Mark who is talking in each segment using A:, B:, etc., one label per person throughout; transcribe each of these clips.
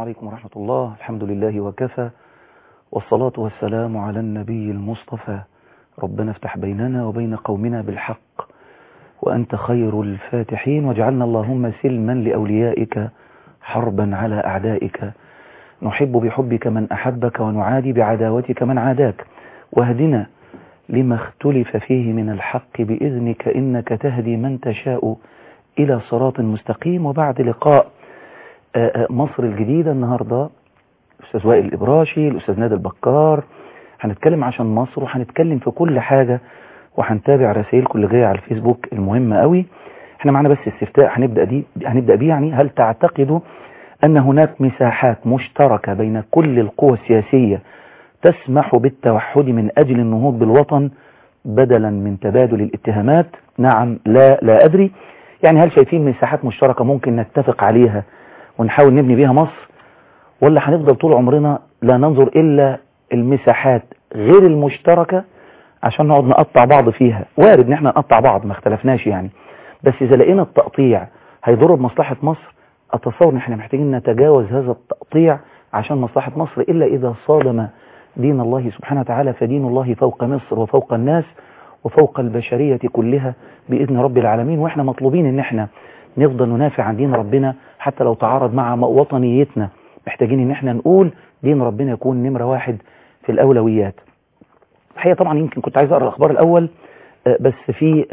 A: عليكم ورحمة الله الحمد لله وكفى والصلاة والسلام على النبي المصطفى ربنا افتح بيننا وبين قومنا بالحق وأنت خير الفاتحين واجعلنا اللهم سلما لأوليائك حربا على أعدائك نحب بحبك من أحبك ونعادي بعداوتك من عاداك واهدنا لما اختلف فيه من الحق بإذنك إنك تهدي من تشاء إلى صراط مستقيم وبعد لقاء مصر الجديدة النهاردة الأستاذ وائل الإبراشي الأستاذ نادي البكار هنتكلم عشان مصر وهنتكلم في كل حاجة وهنتابع رسائلكم اللي جايه على الفيسبوك المهمة قوي احنا معنا بس استفتاء هنبدأ دي هنبدأ بيه يعني هل تعتقدوا أن هناك مساحات مشتركة بين كل القوى السياسية تسمح بالتوحد من أجل النهوض بالوطن بدلا من تبادل الاتهامات نعم لا لا أدري يعني هل شايفين مساحات مشتركة ممكن نتفق عليها ونحاول نبني بيها مصر ولا هنفضل طول عمرنا لا ننظر إلا المساحات غير المشتركة عشان نقعد نقطع بعض فيها وارد ان احنا نقطع بعض ما اختلفناش يعني بس إذا لقينا التقطيع هيضر بمصلحة مصر أتصور ان احنا محتاجين نتجاوز هذا التقطيع عشان مصلحة مصر إلا إذا صادم دين الله سبحانه وتعالى فدين الله فوق مصر وفوق الناس وفوق البشرية كلها بإذن رب العالمين وإحنا مطلوبين إن إحنا نفضل ندافع عن دين ربنا حتى لو تعارض مع وطنيتنا محتاجين إن إحنا نقول دين ربنا يكون نمرة واحد في الأولويات الحقيقة طبعا يمكن كنت عايز أقرأ الأخبار الأول بس في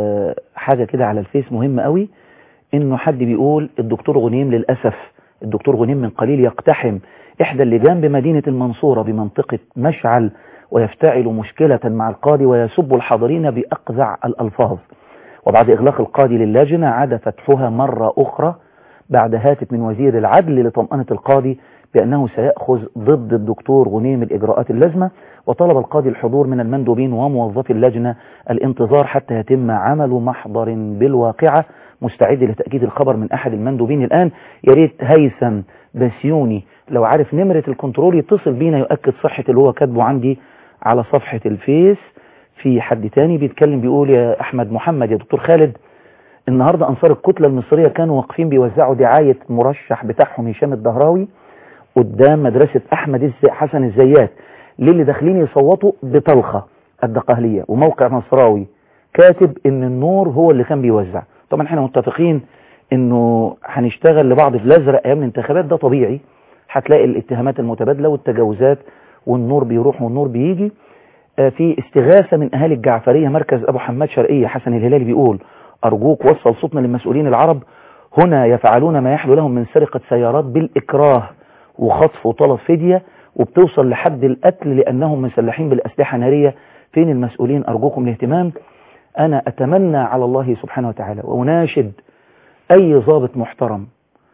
A: حاجة كده على الفيس مهمة قوي إنه حد بيقول الدكتور غنيم للأسف الدكتور غنيم من قليل يقتحم إحدى اللجان بمدينة المنصورة بمنطقة مشعل ويفتعل مشكلة مع القاضي ويسب الحاضرين بأقذع الألفاظ وبعد إغلاق القاضي للجنة عاد فتحها مرة أخرى بعد هاتف من وزير العدل لطمأنة القاضي بأنه سيأخذ ضد الدكتور غنيم الإجراءات اللازمة وطلب القاضي الحضور من المندوبين وموظفي اللجنة الانتظار حتى يتم عمل محضر بالواقعة مستعد لتأكيد الخبر من أحد المندوبين الآن يا ريت هيثم بسيوني لو عارف نمرة الكنترول يتصل بينا يؤكد صحة اللي هو كاتبه عندي على صفحة الفيس في حد تاني بيتكلم بيقول يا أحمد محمد يا دكتور خالد النهاردة أنصار الكتلة المصرية كانوا واقفين بيوزعوا دعاية مرشح بتاعهم هشام الدهراوي قدام مدرسة أحمد حسن الزيات للي داخلين يصوتوا بطلخة الدقهلية وموقع نصراوي كاتب ان النور هو اللي كان بيوزع طبعا احنا متفقين انه هنشتغل لبعض في الازرق ايام الانتخابات ده طبيعي هتلاقي الاتهامات المتبادلة والتجاوزات والنور بيروح والنور بيجي في استغاثة من اهالي الجعفرية مركز ابو حماد شرقية حسن الهلالي بيقول ارجوك وصل صوتنا للمسؤولين العرب هنا يفعلون ما يحلو لهم من سرقة سيارات بالاكراه وخطف وطلب فدية وبتوصل لحد القتل لأنهم مسلحين بالأسلحة النارية فين المسؤولين أرجوكم الاهتمام أنا أتمنى على الله سبحانه وتعالى وأناشد أي ضابط محترم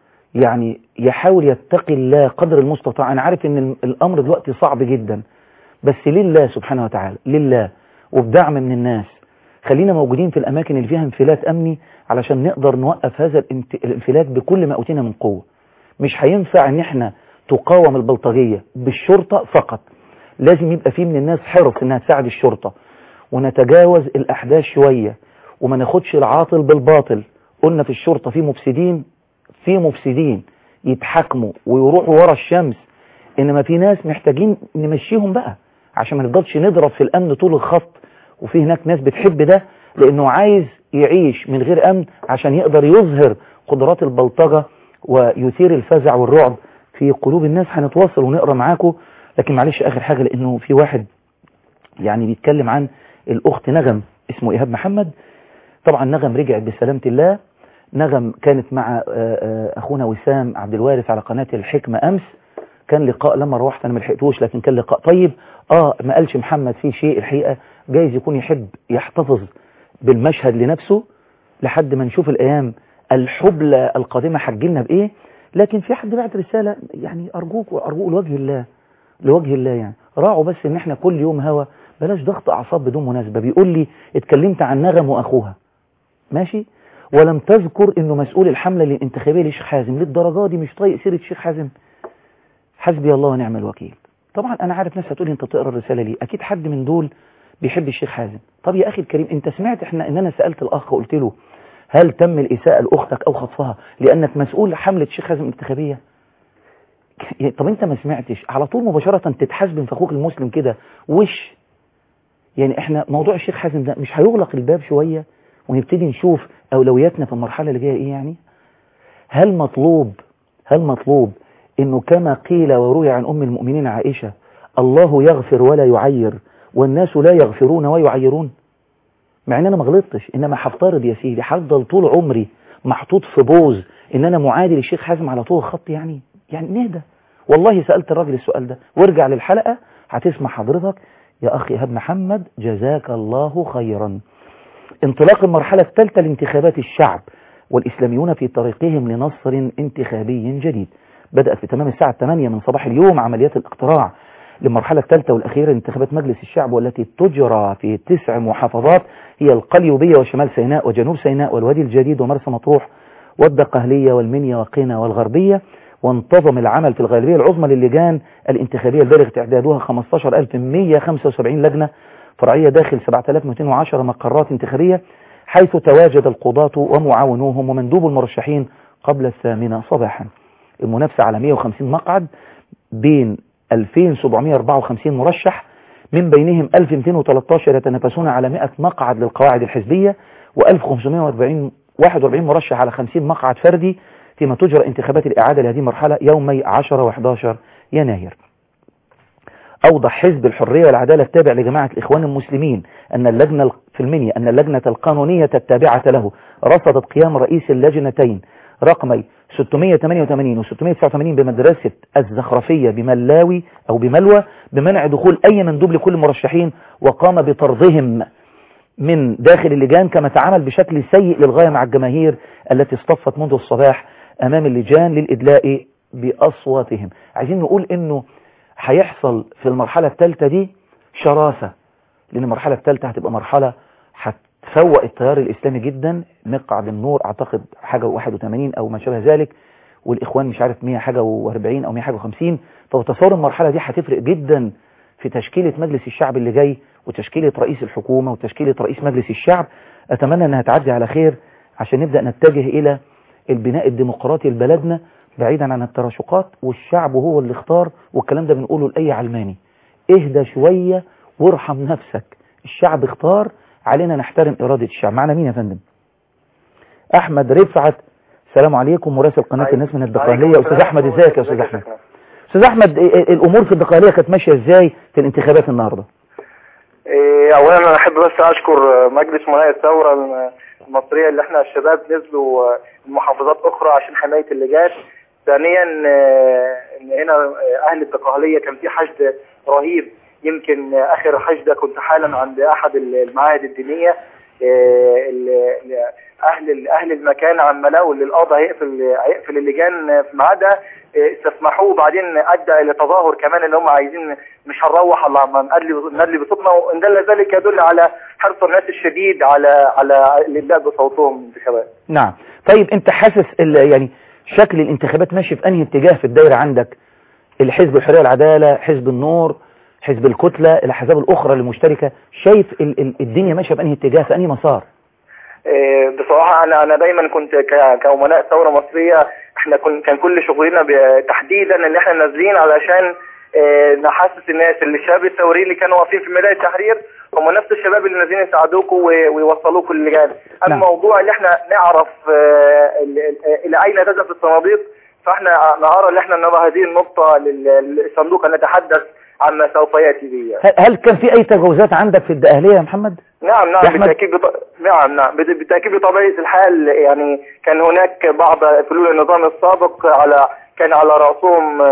A: يعني يحاول يتقي الله قدر المستطاع أنا عارف أن الأمر دلوقتي صعب جدا بس لله سبحانه وتعالى لله وبدعم من الناس خلينا موجودين في الأماكن اللي فيها انفلات أمني علشان نقدر نوقف هذا الانفلات بكل ما أوتينا من قوة مش هينفع ان احنا تقاوم البلطجية بالشرطة فقط لازم يبقى فيه من الناس حرص انها تساعد الشرطة ونتجاوز الاحداث شوية وما ناخدش العاطل بالباطل قلنا في الشرطة في مفسدين في مفسدين يتحكموا ويروحوا ورا الشمس انما في ناس محتاجين نمشيهم بقى عشان ما نفضلش نضرب في الامن طول الخط وفي هناك ناس بتحب ده لانه عايز يعيش من غير امن عشان يقدر يظهر قدرات البلطجة ويثير الفزع والرعب في قلوب الناس هنتواصل ونقرا معاكم لكن معلش اخر حاجة لانه في واحد يعني بيتكلم عن الاخت نغم اسمه ايهاب محمد طبعا نغم رجعت بسلامة الله نغم كانت مع اخونا وسام عبد الوارث على قناة الحكمة امس كان لقاء لما روحت انا ما لحقتوش لكن كان لقاء طيب اه ما قالش محمد فيه شيء الحقيقة جايز يكون يحب يحتفظ بالمشهد لنفسه لحد ما نشوف الايام الحبلة القادمة حجلنا بايه لكن في حد بعت رسالة يعني أرجوك وأرجوك لوجه الله لوجه الله يعني راعوا بس ان احنا كل يوم هوا بلاش ضغط أعصاب بدون مناسبة بيقول لي اتكلمت عن نغم وأخوها ماشي ولم تذكر انه مسؤول الحملة الانتخابية لشيخ حازم للدرجة دي مش طايق سيرة شيخ حازم حسبي الله ونعم الوكيل طبعا انا عارف ناس هتقولي انت بتقرا الرسالة ليه اكيد حد من دول بيحب الشيخ حازم طب يا اخي الكريم انت سمعت احنا ان انا سألت الاخ وقلت له هل تم الإساءة لأختك أو خطفها لأنك مسؤول حملة شيخ حازم الانتخابية يعني طب انت ما سمعتش على طول مباشرة تتحاسب في اخوك المسلم كده وش يعني احنا موضوع الشيخ حازم ده مش هيغلق الباب شوية ونبتدي نشوف اولوياتنا في المرحلة اللي جاية ايه يعني هل مطلوب هل مطلوب انه كما قيل وروي عن ام المؤمنين عائشة الله يغفر ولا يعير والناس لا يغفرون ويعيرون مع ان انا ما غلطتش انما هفترض يا سيدي هفضل طول عمري محطوط في بوز ان انا معادي للشيخ حازم على طول الخط يعني يعني نهدى والله سألت الراجل السؤال ده وارجع للحلقة هتسمع حضرتك يا أخي إيهاب محمد جزاك الله خيرا انطلاق المرحلة الثالثة لانتخابات الشعب والإسلاميون في طريقهم لنصر انتخابي جديد بدأت في تمام الساعة 8 من صباح اليوم عمليات الاقتراع للمرحلة الثالثة والأخيرة لانتخابات مجلس الشعب والتي تجرى في تسع محافظات هي القليوبية وشمال سيناء وجنوب سيناء والوادي الجديد ومرسى مطروح والدقهلية والمنيا وقنا والغربية وانتظم العمل في الغالبية العظمى للجان الانتخابية البالغ تعدادها 15175 لجنة فرعية داخل 7210 مقرات انتخابية حيث تواجد القضاة ومعاونوهم ومندوب المرشحين قبل الثامنة صباحا المنافسة على 150 مقعد بين 2754 مرشح من بينهم 1213 يتنافسون على 100 مقعد للقواعد الحزبية و1540 41 مرشح على 50 مقعد فردي فيما تجرى انتخابات الإعادة لهذه المرحلة يومي 10 و11 يناير أوضح حزب الحرية والعدالة التابع لجماعة الإخوان المسلمين أن اللجنة في المنيا أن اللجنة القانونية التابعة له رصدت قيام رئيس اللجنتين رقمي 688 و 689 بمدرسة الزخرفية بملاوي أو بملوى بمنع دخول أي مندوب لكل المرشحين وقام بطردهم من داخل اللجان كما تعامل بشكل سيء للغاية مع الجماهير التي اصطفت منذ الصباح أمام اللجان للإدلاء بأصواتهم عايزين نقول إنه هيحصل في المرحلة الثالثة دي شراسة لأن المرحلة الثالثة هتبقى مرحلة هتفوق التيار الإسلامي جدا مقعد النور أعتقد حاجة 81 أو ما شابه ذلك والإخوان مش عارف 100 حاجة و40 أو 100 حاجة و50 فتصور المرحلة دي هتفرق جدا في تشكيلة مجلس الشعب اللي جاي وتشكيلة رئيس الحكومة وتشكيلة رئيس مجلس الشعب أتمنى أنها تعدي على خير عشان نبدأ نتجه إلى البناء الديمقراطي لبلدنا بعيدا عن التراشقات والشعب هو اللي اختار والكلام ده بنقوله لأي علماني اهدى شوية وارحم نفسك الشعب اختار علينا نحترم إرادة الشعب معنا مين يا فندم أحمد رفعت السلام عليكم مراسل قناة الناس من الدقهلية أستاذ أحمد ازيك يا أستاذ أحمد أستاذ أحمد الأمور في الدقهلية كانت ماشية ازاي في الانتخابات النهاردة
B: اولا انا احب بس اشكر مجلس مناهي الثوره المصريه اللي احنا الشباب نزلوا محافظات اخرى عشان حمايه اللجان ثانيا ان هنا اهل الدقهليه كان في حشد رهيب يمكن اخر حشده كنت حالا عند احد المعاهد الدينيه اهل اهل المكان عملوا للقاضي هيقفل هيقفل اللجان في ميعادها استسمحوه وبعدين ادى الى تظاهر كمان ان هم عايزين مش هنروح الا لما ندلي بصوتنا وان دل ذلك يدل على حرص الناس الشديد على على الابداء بصوتهم انتخابات
A: نعم طيب انت حاسس يعني شكل الانتخابات ماشي في انهي اتجاه في الدايره عندك الحزب الحريه والعداله حزب النور حزب الكتله الاحزاب الاخرى المشتركه شايف ال ال الدنيا ماشيه في انهي اتجاه في انهي مسار
B: بصراحه انا انا دايما كنت كأمناء ثوره مصريه احنا كن كان كل شغلنا تحديدا ان احنا نازلين علشان اه نحسس الناس اللي الشباب الثوريين اللي كانوا واقفين في ميدان التحرير هم نفس الشباب اللي نازلين يساعدوكم ويوصلوكم للجان اما موضوع اللي احنا نعرف اه الى اين تذهب الصناديق فاحنا نرى ان احنا نرى هذه النقطه للصندوق ان نتحدث عما سوف ياتي به
A: هل كان في اي تجاوزات عندك في الدقهليه يا محمد؟
B: نعم نعم بالتأكيد بط... نعم نعم بالتأكيد بطبيعة الحال يعني كان هناك بعض فلول النظام السابق على كان على رأسهم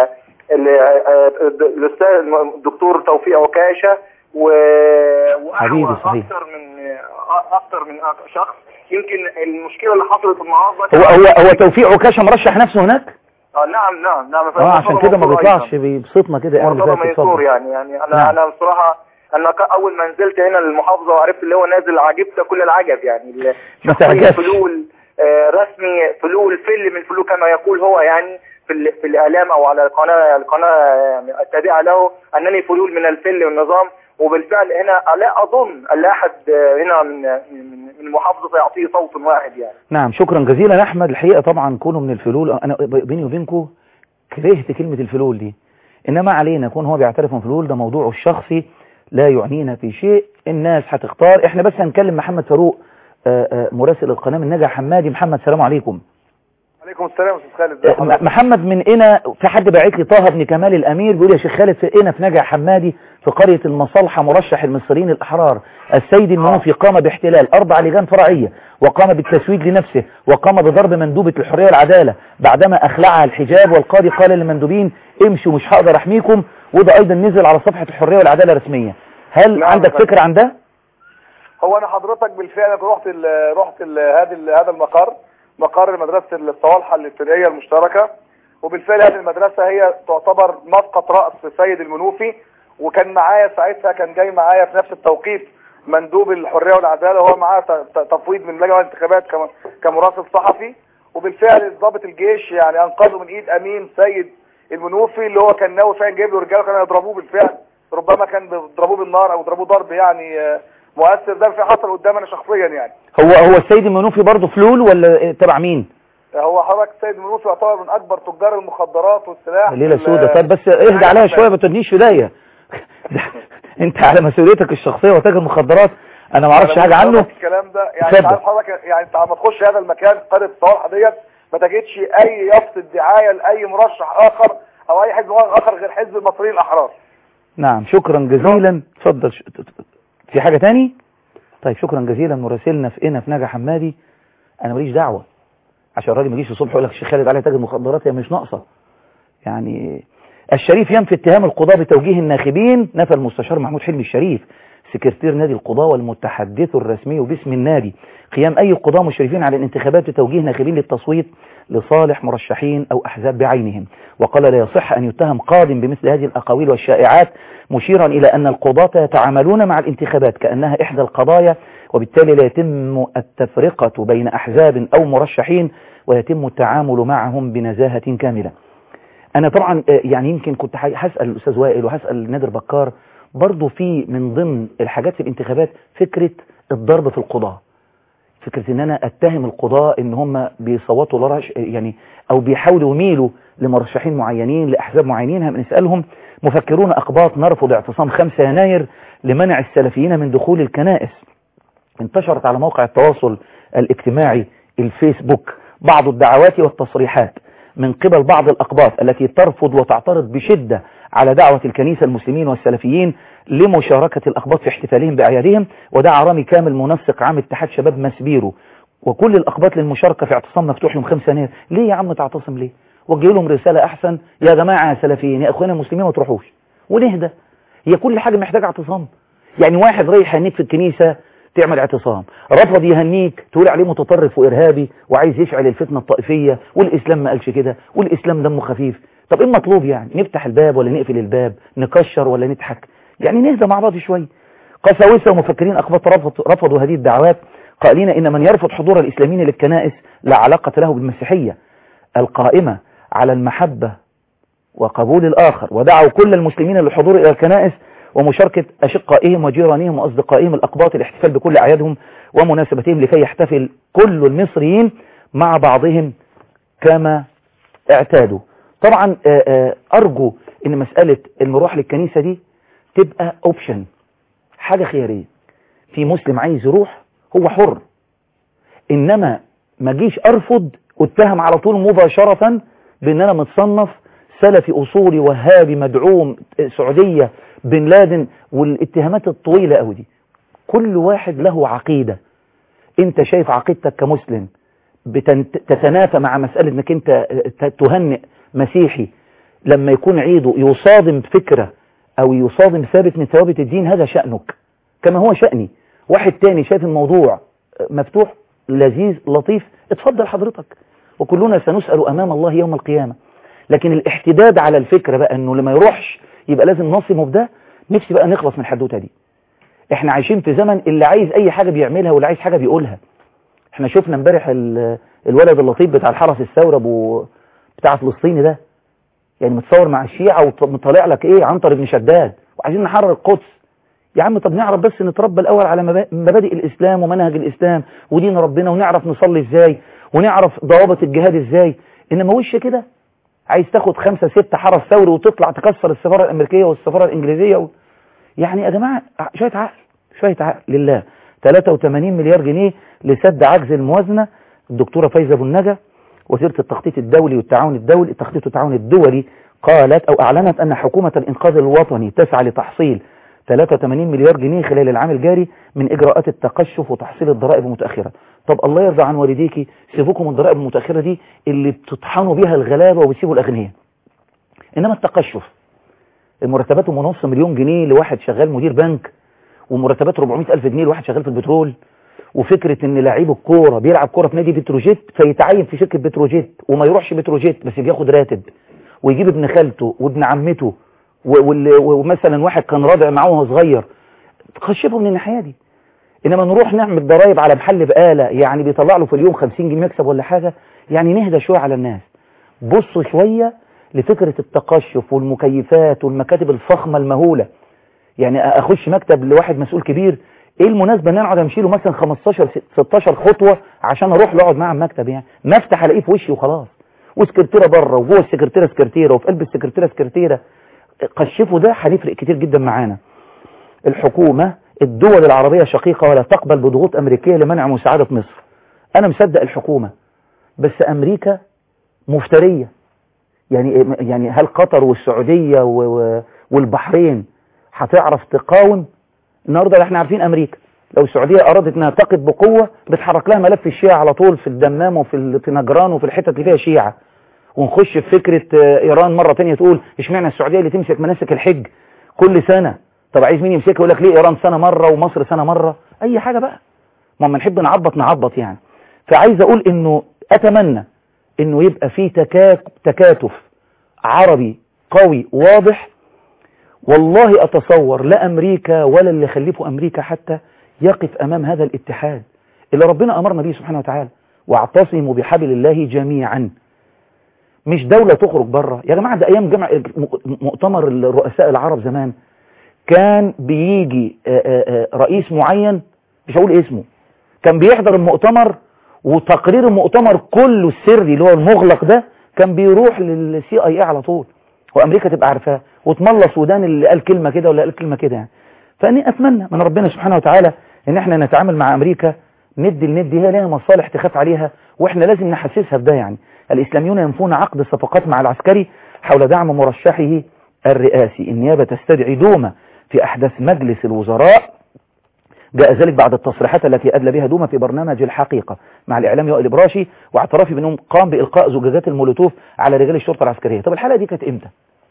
B: الأستاذ الدكتور توفيق عكاشة و
A: حبيبي صحيح
B: أكثر من أكثر من شخص يمكن المشكلة اللي حصلت النهارده
A: هو هو هو توفيق عكاشة مرشح نفسه هناك؟
B: اه نعم نعم نعم
A: اه عشان كده ما بيطلعش بصوتنا كده
B: مرتضى منصور يعني يعني انا
A: نعم.
B: انا بصراحه انا اول ما نزلت هنا المحافظه وعرفت اللي هو نازل عجبت كل العجب يعني
A: ما تعجبش
B: فلول آه رسمي فلول فيلم من فلول كما يقول هو يعني في, في الاعلام او على القناه القناه يعني التابعه له انني فلول من الفل والنظام وبالفعل هنا لا اظن ان احد هنا من من المحافظه يعطيه صوت واحد يعني
A: نعم شكرا جزيلا احمد الحقيقه طبعا كونه من الفلول انا بيني وبينكم كرهت كلمة الفلول دي إنما علينا يكون هو بيعترف من فلول ده موضوعه الشخصي لا يعنينا في شيء الناس هتختار احنا بس هنكلم محمد فاروق آآ آآ مراسل القناة من نجا حمادي محمد سلام عليكم
C: عليكم السلام استاذ خالد ازي حضرتك؟
A: محمد من هنا في حد باعت لي طه بن كمال الامير بيقول يا شيخ خالد في هنا في نجع حمادي في قرية المصالحة مرشح المصريين الاحرار السيد المنوفي قام باحتلال اربع لجان فرعية وقام بالتسويد لنفسه وقام بضرب مندوبة الحرية والعدالة بعدما اخلعها الحجاب والقاضي قال للمندوبين امشوا مش هقدر احميكم وده ايضا نزل على صفحة الحرية والعدالة رسمية هل
C: نعم
A: عندك
C: فندم.
A: فكرة عن ده؟
C: هو انا حضرتك بالفعل رحت ال رحت ال هذا ال هذا المقر مقر مدرسه الصوالحه الابتدائيه المشتركه وبالفعل هذه المدرسه هي تعتبر مسقط راس سيد المنوفي وكان معايا ساعتها كان جاي معايا في نفس التوقيت مندوب الحريه والعداله وهو معاه ت- ت- تفويض من لجنه الانتخابات كم- كمراسل صحفي وبالفعل ضابط الجيش يعني انقذه من ايد امين سيد المنوفي اللي هو كان ناوي فعلا جايب له رجاله كانوا يضربوه بالفعل ربما كان بيضربوه بالنار او يضربوه ضرب يعني آه، مؤثر ده في حصل قدامنا شخصيا يعني
A: هو هو السيد المنوفي برضه فلول ولا تبع مين؟
C: هو حضرتك السيد المنوفي يعتبر من اكبر تجار المخدرات والسلاح
A: ليلة
C: في ال-
A: سودة طب بس اهدى عليا شوية ما تدنيش في داية انت على مسؤوليتك الشخصية وتاجر مخدرات انا ما اعرفش
C: أنا
A: حاجة
C: مش
A: عنه
C: هقولك الكلام ده يعني
A: اتفضل.
C: انت عارف حضرتك يعني انت لما تخش هذا المكان قريه الصالحه ديت ما تجدش اي يافطه دعايه لاي مرشح اخر او اي حزب اخر غير حزب المصريين الاحرار
A: نعم شكرا جزيلا اتفضل ش- في حاجة تاني طيب شكرا جزيلا مراسلنا في هنا في نجا حمادي انا ماليش دعوة عشان الراجل ما يجيش الصبح يقول لك الشيخ خالد عليه تاجر مخدرات هي مش ناقصة يعني الشريف ينفي اتهام القضاة بتوجيه الناخبين نفى المستشار محمود حلمي الشريف سكرتير نادي القضاة والمتحدث الرسمي باسم النادي قيام أي قضاة مشرفين على الانتخابات بتوجيه ناخبين للتصويت لصالح مرشحين أو أحزاب بعينهم وقال لا يصح أن يتهم قاض بمثل هذه الأقاويل والشائعات مشيرا إلى أن القضاة يتعاملون مع الانتخابات كأنها إحدى القضايا وبالتالي لا يتم التفرقة بين أحزاب أو مرشحين ويتم التعامل معهم بنزاهة كاملة انا طبعا آه، يعني يمكن كنت ح- هسال الاستاذ وائل وهسال نادر بكار برضو في من ضمن الحاجات في الانتخابات فكره الضرب في القضاه فكره ان انا اتهم القضاه ان هم بيصوتوا لرش يعني او بيحاولوا يميلوا لمرشحين معينين لاحزاب معينين هنسالهم مفكرون اقباط نرفض اعتصام 5 يناير لمنع السلفيين من دخول الكنائس انتشرت على موقع التواصل الاجتماعي الفيسبوك بعض الدعوات والتصريحات من قبل بعض الأقباط التي ترفض وتعترض بشدة على دعوة الكنيسة المسلمين والسلفيين لمشاركة الأقباط في احتفالهم بأعيادهم ودعا رامي كامل منسق عام اتحاد شباب مسبيرو وكل الأقباط للمشاركة في اعتصام مفتوح يوم 5 يناير ليه يا عم تعتصم ليه وجه لهم رسالة أحسن يا جماعة يا سلفيين يا أخوانا المسلمين ما تروحوش ونهدى هي كل حاجة محتاجة اعتصام يعني واحد رايح يهنيك في الكنيسة تعمل اعتصام رفض يهنيك تقول عليه متطرف وإرهابي وعايز يشعل الفتنة الطائفية والإسلام ما قالش كده والإسلام دمه خفيف طب ايه المطلوب يعني نفتح الباب ولا نقفل الباب نكشر ولا نضحك يعني نهدى مع بعض شوية قساوسة ومفكرين أقباط رفض رفضوا هذه الدعوات قائلين إن من يرفض حضور الإسلاميين للكنائس لا علاقة له بالمسيحية القائمة على المحبة وقبول الآخر ودعوا كل المسلمين للحضور إلى الكنائس ومشاركة أشقائهم وجيرانهم وأصدقائهم الأقباط الاحتفال بكل أعيادهم ومناسبتهم لكي يحتفل كل المصريين مع بعضهم كما اعتادوا طبعا آه، آه، أرجو أن مسألة المروح للكنيسة دي تبقى اوبشن حاجة خيارية في مسلم عايز يروح هو حر إنما ما جيش أرفض واتهم على طول مباشرة بأن أنا متصنف سلفي أصولي وهابي مدعوم سعودية بن لادن والاتهامات الطويلة قوي دي كل واحد له عقيدة انت شايف عقيدتك كمسلم بتتنافى مع مسألة انك انت تهنئ مسيحي لما يكون عيده يصادم فكرة او يصادم ثابت من ثوابت الدين هذا شأنك كما هو شأني واحد تاني شايف الموضوع مفتوح لذيذ لطيف اتفضل حضرتك وكلنا سنسأل امام الله يوم القيامة لكن الاحتداد على الفكرة بقى انه لما يروحش يبقى لازم نصمه بده نفسي بقى نخلص من الحدوته دي احنا عايشين في زمن اللي عايز اي حاجة بيعملها واللي عايز حاجة بيقولها احنا شفنا امبارح الولد اللطيف بتاع الحرس الثورة ابو بتاع فلسطيني ده يعني متصور مع الشيعة ومطلع لك ايه عنتر ابن شداد وعايزين نحرر القدس يا عم طب نعرف بس نتربى الاول على مبادئ الاسلام ومنهج الاسلام ودين ربنا ونعرف نصلي ازاي ونعرف ضوابط الجهاد ازاي انما وش كده عايز تاخد خمسة ستة حرس ثوري وتطلع تكسر السفارة الأمريكية والسفارة الإنجليزية و... يعني يا جماعة شوية عقل شوية عقل لله 83 مليار جنيه لسد عجز الموازنة الدكتورة فايزة أبو النجا وزيرة التخطيط الدولي والتعاون الدولي التخطيط والتعاون الدولي قالت أو أعلنت أن حكومة الإنقاذ الوطني تسعى لتحصيل 83 مليار جنيه خلال العام الجاري من إجراءات التقشف وتحصيل الضرائب المتأخرة طب الله يرضى عن والديكي سيبوكم من الضرائب المتأخرة دي اللي بتطحنوا بيها الغلابة وبيسيبوا الأغنياء إنما التقشف المرتبات من نص مليون جنيه لواحد شغال مدير بنك ومرتبات 400 ألف جنيه لواحد شغال في البترول وفكرة ان لعيب الكورة بيلعب كورة في نادي بتروجيت فيتعين في شركة بتروجيت وما يروحش بتروجيت بس بياخد راتب ويجيب ابن خالته وابن عمته ومثلا واحد كان راضع معاه وهو صغير تخشفه من الناحية دي انما نروح نعمل ضرايب على محل بقالة يعني بيطلع له في اليوم 50 جنيه مكسب ولا حاجة يعني نهدى شوية على الناس بصوا شوية لفكرة التقشف والمكيفات والمكاتب الفخمة المهولة يعني اخش مكتب لواحد مسؤول كبير ايه المناسبة ان انا اقعد امشي له مثلا 15 16 خطوة عشان اروح له اقعد معاه المكتب يعني ما افتح الاقيه في وشي وخلاص وسكرتيره بره وجوه السكرتيره سكرتيره وفي قلب السكرتيره سكرتيره قشفه ده هنفرق كتير جدا معانا الحكومة الدول العربية شقيقة ولا تقبل بضغوط أمريكية لمنع مساعدة مصر أنا مصدق الحكومة بس أمريكا مفترية يعني يعني هل قطر والسعودية والبحرين هتعرف تقاوم النهاردة احنا عارفين أمريكا لو السعودية أرادت أنها تقف بقوة بتحرك لها ملف الشيعة على طول في الدمام وفي في نجران وفي الحتت اللي فيها شيعة ونخش في فكرة إيران مرة تانية تقول اشمعنى السعودية اللي تمسك مناسك الحج كل سنة طب عايز مين يمسكها يقول لك ليه إيران سنة مرة ومصر سنة مرة أي حاجة بقى ما ما نحب نعبط نعبط يعني فعايز أقول إنه أتمنى إنه يبقى في تكاك تكاتف عربي قوي واضح والله أتصور لا أمريكا ولا اللي خلفوا أمريكا حتى يقف أمام هذا الاتحاد اللي ربنا أمرنا به سبحانه وتعالى واعتصموا بحبل الله جميعا مش دولة تخرج بره يا جماعة ده أيام جمع مؤتمر الرؤساء العرب زمان كان بيجي رئيس معين مش هقول اسمه كان بيحضر المؤتمر وتقرير المؤتمر كله السري اللي هو المغلق ده كان بيروح للسي اي اي على طول وامريكا تبقى عارفاه وتملص ودان اللي قال كلمة كده ولا قال كلمة كده يعني فاني اتمنى من ربنا سبحانه وتعالى ان احنا نتعامل مع امريكا ندي لندي هي لها مصالح تخاف عليها واحنا لازم نحسسها بده يعني الاسلاميون ينفون عقد الصفقات مع العسكري حول دعم مرشحه الرئاسي النيابة تستدعي دومة في احداث مجلس الوزراء جاء ذلك بعد التصريحات التي أدلى بها دوما في برنامج الحقيقة مع الإعلامي وائل إبراشي واعترافي بأنهم قام بإلقاء زجاجات المولوتوف على رجال الشرطة العسكرية طب الحلقة دي كانت إمتى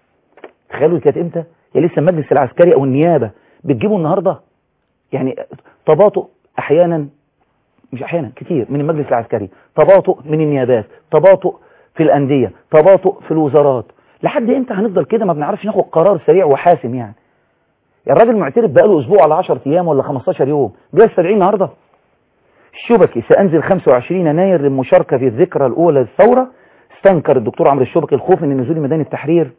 A: تخيلوا كانت إمتى يا لسه المجلس العسكري أو النيابة بتجيبوا النهاردة يعني تباطؤ أحيانا مش أحيانا كتير من المجلس العسكري تباطؤ من النيابات تباطؤ في الأندية تباطؤ في الوزارات لحد إمتى هنفضل كده ما بنعرفش ناخد قرار سريع وحاسم يعني الراجل معترف بقاله اسبوع ولا 10 ايام ولا 15 يوم جاي يستدعيه النهارده الشبكي سانزل 25 يناير للمشاركه في الذكرى الاولى للثوره استنكر الدكتور عمرو الشبكي الخوف من نزول ميدان التحرير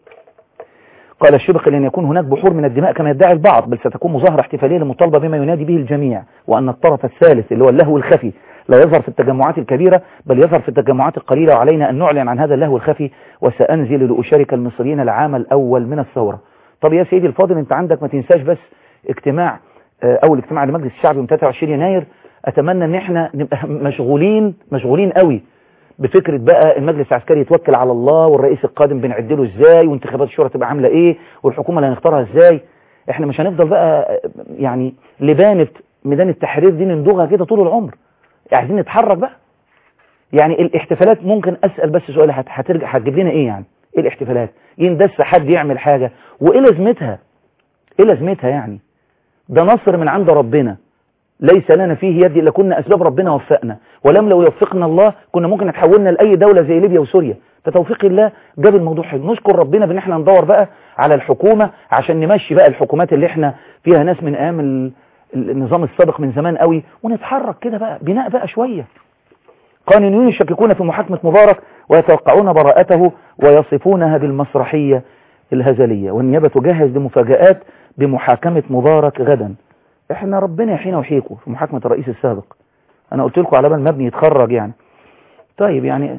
A: قال الشبكي لن يكون هناك بحور من الدماء كما يدعي البعض بل ستكون مظاهره احتفاليه للمطالبه بما ينادي به الجميع وان الطرف الثالث اللي هو اللهو الخفي لا يظهر في التجمعات الكبيرة بل يظهر في التجمعات القليلة وعلينا أن نعلن عن هذا اللهو الخفي وسأنزل لأشارك المصريين العام الأول من الثورة طب يا سيدي الفاضل انت عندك ما تنساش بس اجتماع اول اجتماع لمجلس الشعب يوم 23 يناير اتمنى ان احنا نبقى مشغولين مشغولين قوي بفكرة بقى المجلس العسكري يتوكل على الله والرئيس القادم بنعدله ازاي وانتخابات الشورى تبقى عاملة ايه والحكومة اللي هنختارها ازاي احنا مش هنفضل بقى يعني لبانة ميدان التحرير دي نندوغها كده طول العمر عايزين نتحرك بقى يعني الاحتفالات ممكن اسأل بس سؤال هترجع هتجيب لنا ايه يعني ايه الاحتفالات يندس حد يعمل حاجة وايه لازمتها ايه لازمتها يعني ده نصر من عند ربنا ليس لنا فيه يد الا كنا اسباب ربنا وفقنا ولم لو يوفقنا الله كنا ممكن نتحولنا لاي دولة زي ليبيا وسوريا فتوفيق الله جاب الموضوع حلو نشكر ربنا بان احنا ندور بقى على الحكومة عشان نمشي بقى الحكومات اللي احنا فيها ناس من ايام النظام السابق من زمان قوي ونتحرك كده بقى بناء بقى شوية قانونيون يشككون في محاكمة مبارك ويتوقعون براءته ويصفونها بالمسرحية الهزلية والنيابة تجهز لمفاجآت بمحاكمة مبارك غدا احنا ربنا يحيينا ويحييكم في محاكمة الرئيس السابق انا قلت لكم على بال مبني يتخرج يعني طيب يعني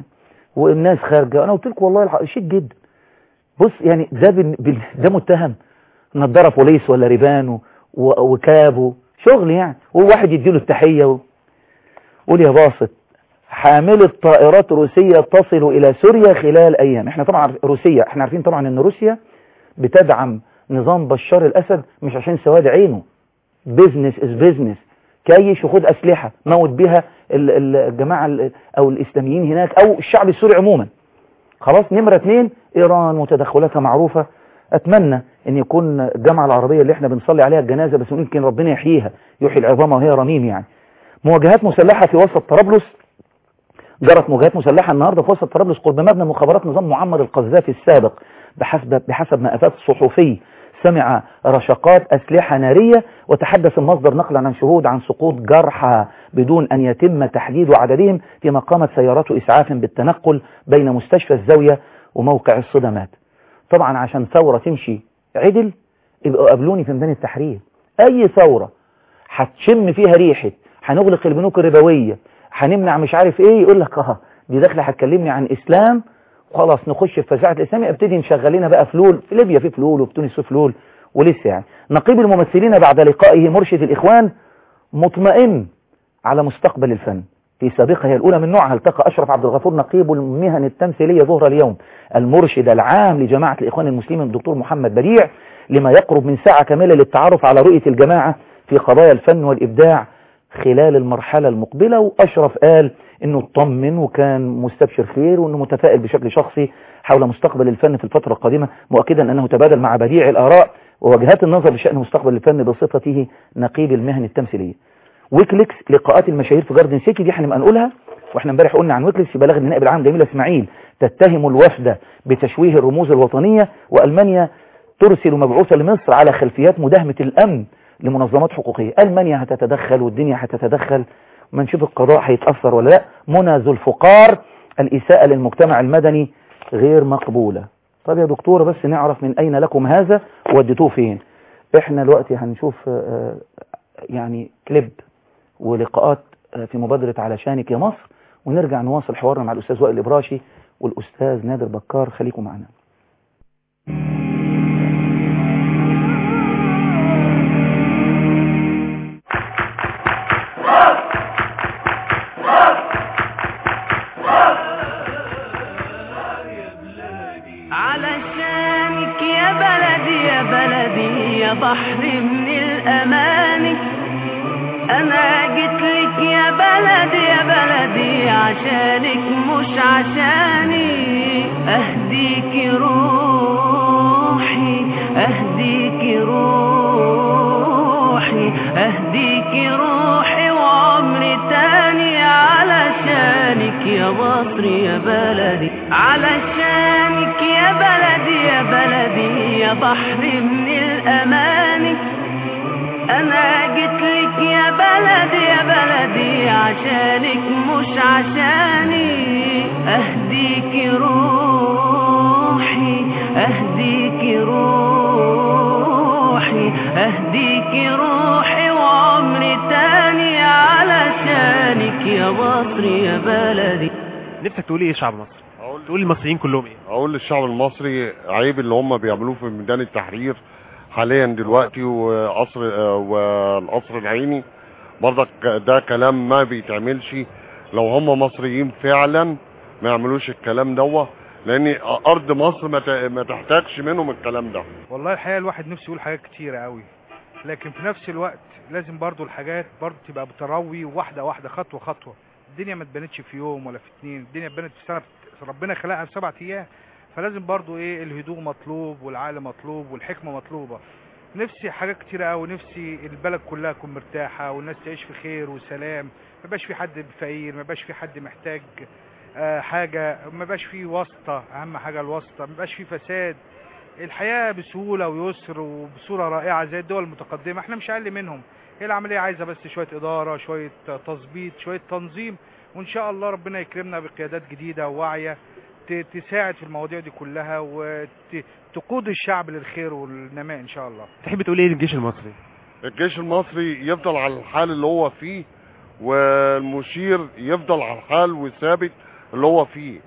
A: والناس خارجه انا قلت لكم والله الحق شيك جدا بص يعني ده بن... بن... ده متهم نضاره بوليس ولا ريبان و... و... وكاب و... شغل يعني وواحد يديله التحيه و... قول يا باسط حاملة طائرات روسية تصل إلى سوريا خلال أيام احنا طبعا روسيا احنا عارفين طبعا ان روسيا بتدعم نظام بشار الأسد مش عشان سواد عينه بيزنس از بيزنس كيش وخد أسلحة موت بها ال- ال- الجماعة ال- أو الإسلاميين هناك أو الشعب السوري عموما خلاص نمرة اتنين إيران وتدخلاتها معروفة أتمنى أن يكون الجامعة العربية اللي احنا بنصلي عليها الجنازة بس يمكن ربنا يحييها يحيي العظام وهي رميم يعني مواجهات مسلحة في وسط طرابلس جرت مواجهات مسلحة النهاردة في وسط طرابلس قرب مبنى مخابرات نظام معمر القذافي السابق بحسب بحسب ما أفاد صحفي سمع رشقات أسلحة نارية وتحدث المصدر نقلا عن شهود عن سقوط جرحى بدون أن يتم تحديد عددهم فيما قامت سيارات إسعاف بالتنقل بين مستشفى الزاوية وموقع الصدمات طبعا عشان ثورة تمشي عدل يبقوا قابلوني في ميدان التحرير أي ثورة هتشم فيها ريحة هنغلق البنوك الربوية هنمنع مش عارف ايه يقول لك اه دي داخله هتكلمني عن اسلام خلاص نخش في فزاعه الاسلام ابتدي نشغل لنا بقى فلول في ليبيا في فلول وفي تونس في فلول ولسه يعني نقيب الممثلين بعد لقائه مرشد الاخوان مطمئن على مستقبل الفن في سابقة هي الأولى من نوعها التقى أشرف عبد الغفور نقيب المهن التمثيلية ظهر اليوم المرشد العام لجماعة الإخوان المسلمين الدكتور محمد بديع لما يقرب من ساعة كاملة للتعرف على رؤية الجماعة في قضايا الفن والإبداع خلال المرحلة المقبلة وأشرف قال أنه اطمن وكان مستبشر خير وأنه متفائل بشكل شخصي حول مستقبل الفن في الفترة القادمة مؤكدا أنه تبادل مع بديع الآراء ووجهات النظر بشأن مستقبل الفن بصفته نقيب المهن التمثيلية ويكليكس لقاءات المشاهير في جاردن سيتي دي هنبقى نقولها واحنا امبارح قلنا عن ويكليكس بلغ النائب العام جميل اسماعيل تتهم الوفد بتشويه الرموز الوطنية والمانيا ترسل مبعوثة لمصر على خلفيات مداهمة الامن لمنظمات حقوقية المانيا هتتدخل والدنيا هتتدخل ما نشوف القضاء هيتأثر ولا لا منى ذو الفقار الإساءة للمجتمع المدني غير مقبولة طب يا دكتورة بس نعرف من أين لكم هذا وديتوه فين احنا دلوقتي هنشوف آه، يعني كليب ولقاءات آه، في مبادرة علشانك يا مصر ونرجع نواصل حوارنا مع الأستاذ وائل إبراشي والأستاذ نادر بكار خليكم معنا
D: علشانك يا بلدي يا بلدي يا بحر من الأماني أنا جيتلك يا بلدي يا بلدي عشانك مش عشاني أهديك روحي أهديك روحي أهديك روحي وعمري تاني علشانك يا مصر يا بلدي علشانك يا بلدي يا بلدي يا بحر من الأماني أنا جيتلك يا بلدي يا بلدي عشانك مش عشاني أهديك روحي أهديك روحي أهديك روحي وعمري تاني علشانك يا مصر يا بلدي
E: نفسك تقول ايه شعب مصر
F: اقول
E: تقول للمصريين كلهم ايه
F: اقول للشعب المصري عيب اللي هم بيعملوه في ميدان التحرير حاليا دلوقتي وقصر آه، والقصر العيني برضك ده كلام ما بيتعملش لو هم مصريين فعلا ما يعملوش الكلام دوه لان ارض مصر ما ت- ما تحتاجش منهم الكلام ده
G: والله الحقيقه الواحد نفسه يقول حاجات كتيرة قوي لكن في نفس الوقت لازم برضو الحاجات برضو تبقى بتروي واحدة واحدة خطوة خطوة الدنيا ما اتبنتش في يوم ولا في اتنين الدنيا اتبنت في سنة ربنا خلقها في سبعة ايام فلازم برضو ايه الهدوء مطلوب والعقل مطلوب والحكمة مطلوبة نفسي حاجات كتيرة قوي نفسي البلد كلها تكون مرتاحة والناس تعيش في خير وسلام ما يبقاش في حد فقير ما يبقاش في حد محتاج آه، حاجة ما يبقاش في واسطة أهم حاجة الواسطة ما يبقاش في فساد الحياة بسهولة ويسر وبصورة رائعة زي الدول المتقدمة احنا مش أقل منهم هي العملية عايزة بس شوية إدارة شوية تظبيط شوية تنظيم وإن شاء الله ربنا يكرمنا بقيادات جديدة وواعية ت- تساعد في المواضيع دي كلها وتقود الشعب للخير والنماء إن شاء الله
E: تحب تقول ايه للجيش المصري
F: الجيش المصري يفضل على الحال اللي هو فيه والمشير يفضل على الحال والثابت اللي هو فيه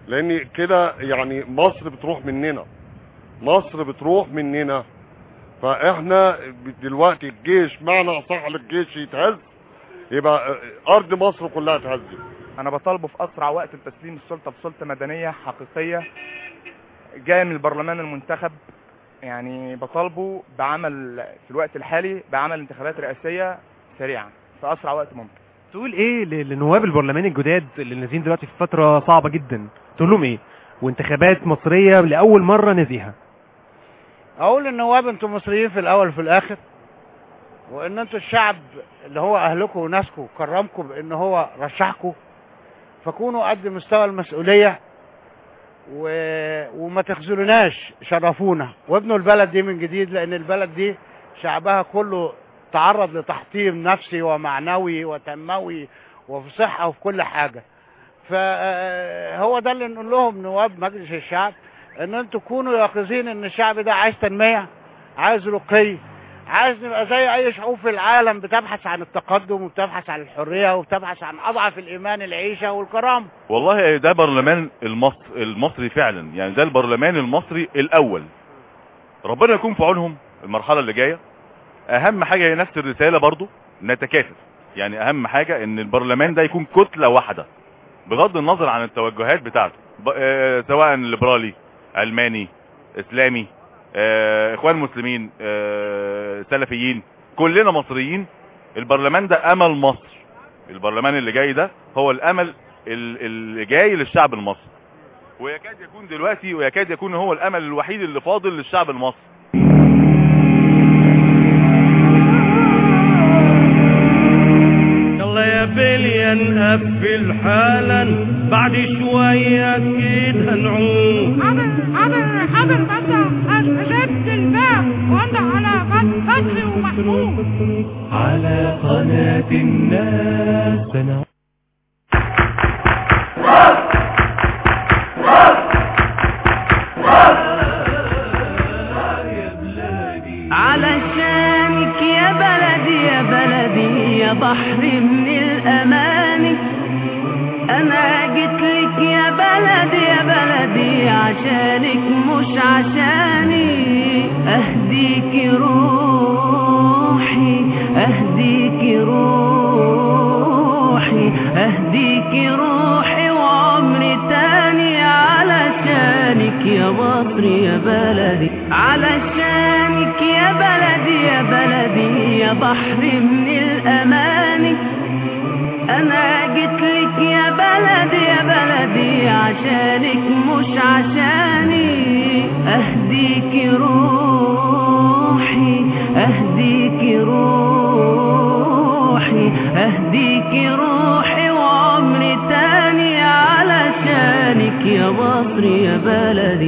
F: لان كده يعني مصر بتروح مننا مصر بتروح مننا فاحنا دلوقتي الجيش معنى اصح للجيش يتهز يبقى ارض مصر كلها تهزم
H: انا بطالبه في اسرع وقت بتسليم السلطه بسلطه مدنيه حقيقيه جايه من البرلمان المنتخب يعني بطالبه بعمل في الوقت الحالي بعمل انتخابات رئاسيه سريعا في اسرع وقت ممكن
E: تقول ايه ل- لنواب البرلمان الجداد اللي نازلين دلوقتي في فتره صعبه جدا تقول لهم ايه وانتخابات مصريه لاول مره نزيهه
I: اقول النواب انتم مصريين في الاول وفي الاخر وان انتوا الشعب اللي هو اهلكم وناسكم كرمكم بان هو رشحكم فكونوا قد مستوى المسؤوليه و... وما تخذلوناش شرفونا وابنوا البلد دي من جديد لان البلد دي شعبها كله تعرض لتحطيم نفسي ومعنوي وتنموي وفي صحه وفي كل حاجه فهو ده اللي نقول لهم نواب مجلس الشعب ان انتوا تكونوا يقظين ان الشعب ده عايز تنميه عايز رقي عايز نبقى زي اي شعوب في العالم بتبحث عن التقدم وبتبحث عن الحريه وبتبحث عن اضعف الايمان العيشه والكرامه
J: والله ده برلمان المصر المصري فعلا يعني ده البرلمان المصري الاول ربنا يكون في عونهم المرحله اللي جايه اهم حاجه هي نفس الرساله برضو نتكاتف يعني اهم حاجه ان البرلمان ده يكون كتله واحده بغض النظر عن التوجهات بتاعته ب- آه، سواء ليبرالي علماني اسلامي آه، اخوان مسلمين آه، سلفيين كلنا مصريين البرلمان ده امل مصر البرلمان اللي جاي ده هو الامل ال- اللي جاي للشعب المصري ويكاد يكون دلوقتي ويكاد يكون هو الامل الوحيد اللي فاضل للشعب المصري
K: يلا يا بليا نقفل حالا بعد شوية كده هنعوم
L: حاضر حاضر حاضر بس شدت الباب وانا على خط فتحي ومحمود
K: على قناة الناس أنا
D: علشانك يا بلدي يا بلدي يا بحر من الأماني أنا جيتلك يا بلدي يا بلدي عشانك مش عشاني أهديك روحي أهديك روحي أهديك روحي وعمري تاني علشانك يا مصر يا بلدي علشانك يا بلدي يا بلدي يا بحر من الأماني أنا جيتلك يا بلدي يا بلدي عشانك مش عشاني أهديك روحي أهديك روحي أهديك روحي وعمري تاني علشانك يا مصر يا بلدي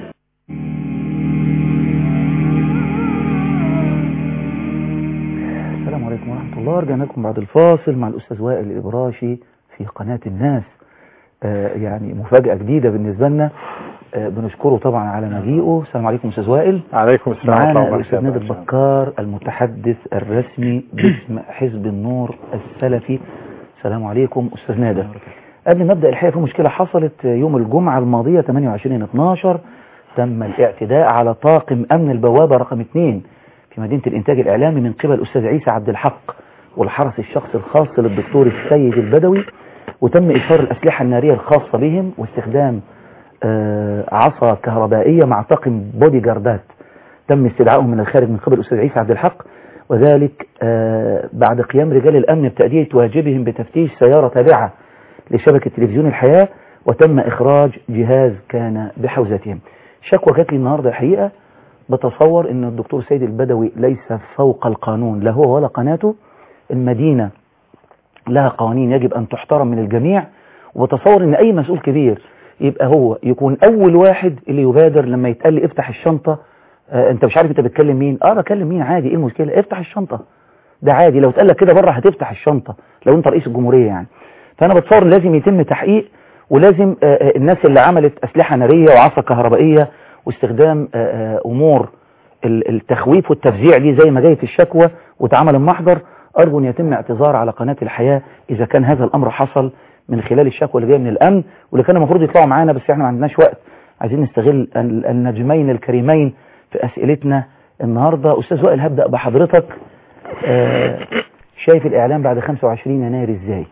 A: السلام عليكم ورحمة الله رجعنا لكم بعد الفاصل مع الأستاذ وائل الإبراشي في قناة الناس آه يعني مفاجأة جديدة بالنسبة لنا آه بنشكره طبعا على مجيئه السلام عليكم أستاذ وائل
M: عليكم السلام ورحمة الله
A: معانا الأستاذ
M: وبركاته
A: نادر بكار المتحدث الرسمي باسم حزب النور السلفي السلام عليكم أستاذ نادر قبل ما ابدا الحقيقه في مشكله حصلت يوم الجمعه الماضيه 28 12 تم الاعتداء على طاقم امن البوابه رقم 2 في مدينه الانتاج الاعلامي من قبل الاستاذ عيسى عبد الحق والحرس الشخصي الخاص للدكتور السيد البدوي وتم ايثار الاسلحه الناريه الخاصه بهم واستخدام آه، عصا كهربائيه مع طاقم بودي جاردات تم استدعائهم من الخارج من قبل الاستاذ عيسى عبد الحق وذلك آه، بعد قيام رجال الامن بتاديه واجبهم بتفتيش سياره تابعه لشبكة تلفزيون الحياة وتم إخراج جهاز كان بحوزتهم شكوى جات لي النهاردة الحقيقة بتصور أن الدكتور سيد البدوي ليس فوق القانون لا هو ولا قناته المدينة لها قوانين يجب أن تحترم من الجميع وبتصور أن أي مسؤول كبير يبقى هو يكون أول واحد اللي يبادر لما يتقال لي افتح الشنطة آه أنت مش عارف أنت بتكلم مين أه بكلم مين عادي إيه المشكلة افتح الشنطة ده عادي لو اتقال لك كده بره هتفتح الشنطة لو أنت رئيس الجمهورية يعني فانا بتصور إن لازم يتم تحقيق ولازم آه، آه، الناس اللي عملت اسلحه ناريه وعصا كهربائيه واستخدام آه، آه، امور ال- التخويف والتفزيع دي زي ما جاي في الشكوى واتعمل المحضر ارجو ان يتم اعتذار على قناه الحياه اذا كان هذا الامر حصل من خلال الشكوى اللي جايه من الامن واللي كان المفروض يطلعوا معانا بس احنا ما عندناش وقت عايزين نستغل ال- النجمين الكريمين في اسئلتنا النهارده استاذ وائل هبدا بحضرتك آه، شايف الاعلام بعد 25 يناير ازاي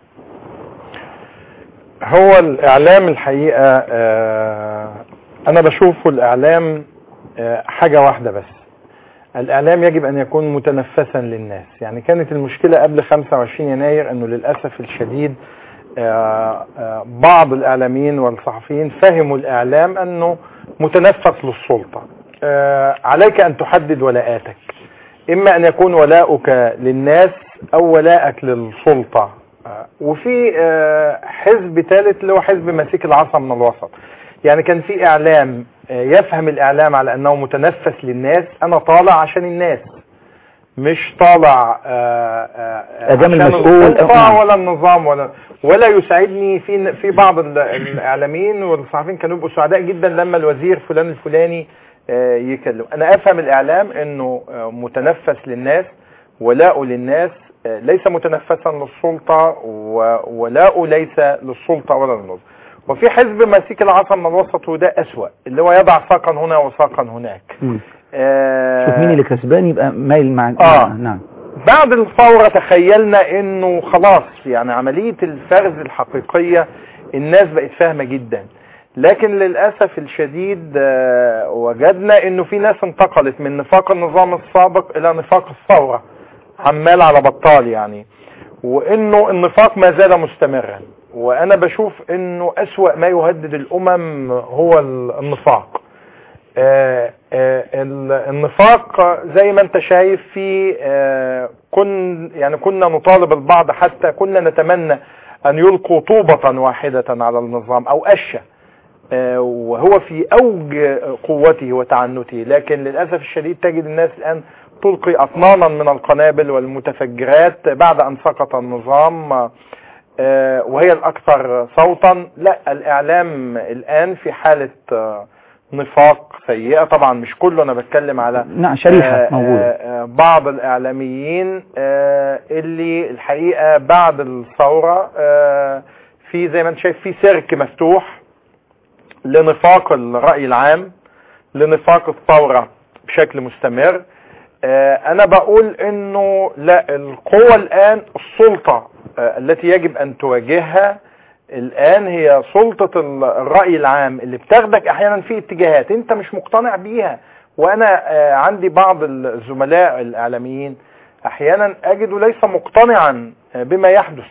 M: هو الإعلام الحقيقة آه، أنا بشوفه الإعلام آه، حاجة واحدة بس الإعلام يجب أن يكون متنفسا للناس يعني كانت المشكلة قبل 25 يناير أنه للأسف الشديد آه، آه، بعض الإعلاميين والصحفيين فهموا الإعلام أنه متنفس للسلطة آه، عليك أن تحدد ولاءاتك إما أن يكون ولاؤك للناس أو ولاءك للسلطة آه، وفي آه، حزب ثالث اللي هو حزب مسيك العصا من الوسط يعني كان في إعلام آه، يفهم الإعلام على أنه متنفس للناس أنا طالع عشان الناس مش طالع آه، آه،
A: أدام
M: عشان
A: المسؤول،
M: السلطة
A: نعم.
M: ولا النظام ولا ولا يساعدني في في بعض ال- الاعلاميين والصحفيين كانوا يبقوا سعداء جدا لما الوزير فلان الفلاني آه، يكلم انا افهم الاعلام انه آه، متنفس للناس ولاؤه للناس آه، ليس متنفسا للسلطه و- ولاؤه ليس للسلطه ولا للنظام وفي حزب مسيك العصا من الوسط وده اسوا اللي هو يضع ساقا هنا وساقا هناك
A: مم.
M: آه،
A: شوف مين اللي كسبان يبقى مايل مع
M: آه.
A: نعم
M: بعد الثورة تخيلنا انه خلاص يعني عملية الفرز الحقيقية الناس بقت فاهمة جدا لكن للأسف الشديد آه، وجدنا انه في ناس انتقلت من نفاق النظام السابق الى نفاق الثورة عمال على بطال يعني وانه النفاق ما زال مستمرا وانا بشوف انه اسوأ ما يهدد الامم هو النفاق آه، آه، ال- النفاق زي ما انت شايف في آه، كن يعني كنا نطالب البعض حتى كنا نتمنى ان يلقوا طوبة واحدة على النظام او اشة آه، وهو في اوج قوته وتعنته لكن للاسف الشديد تجد الناس الان تلقي اطنانا من القنابل والمتفجرات بعد ان سقط النظام آه، وهي الاكثر صوتا لا الاعلام الان في حالة آه، نفاق سيئة طبعا مش كله انا بتكلم على
A: نعم شريحة
M: آه،
A: موجودة
M: آه، آه، بعض الاعلاميين آه، اللي الحقيقة بعد الثورة آه، في زي ما انت شايف في سيرك مفتوح لنفاق الرأي العام لنفاق الثورة بشكل مستمر آه، انا بقول انه لا القوة الان السلطة آه، التي يجب ان تواجهها الان هي سلطة ال- الرأي العام اللي بتاخدك احيانا في اتجاهات انت مش مقتنع بيها وانا آه، عندي بعض الزملاء الاعلاميين احيانا اجده ليس مقتنعا آه، بما يحدث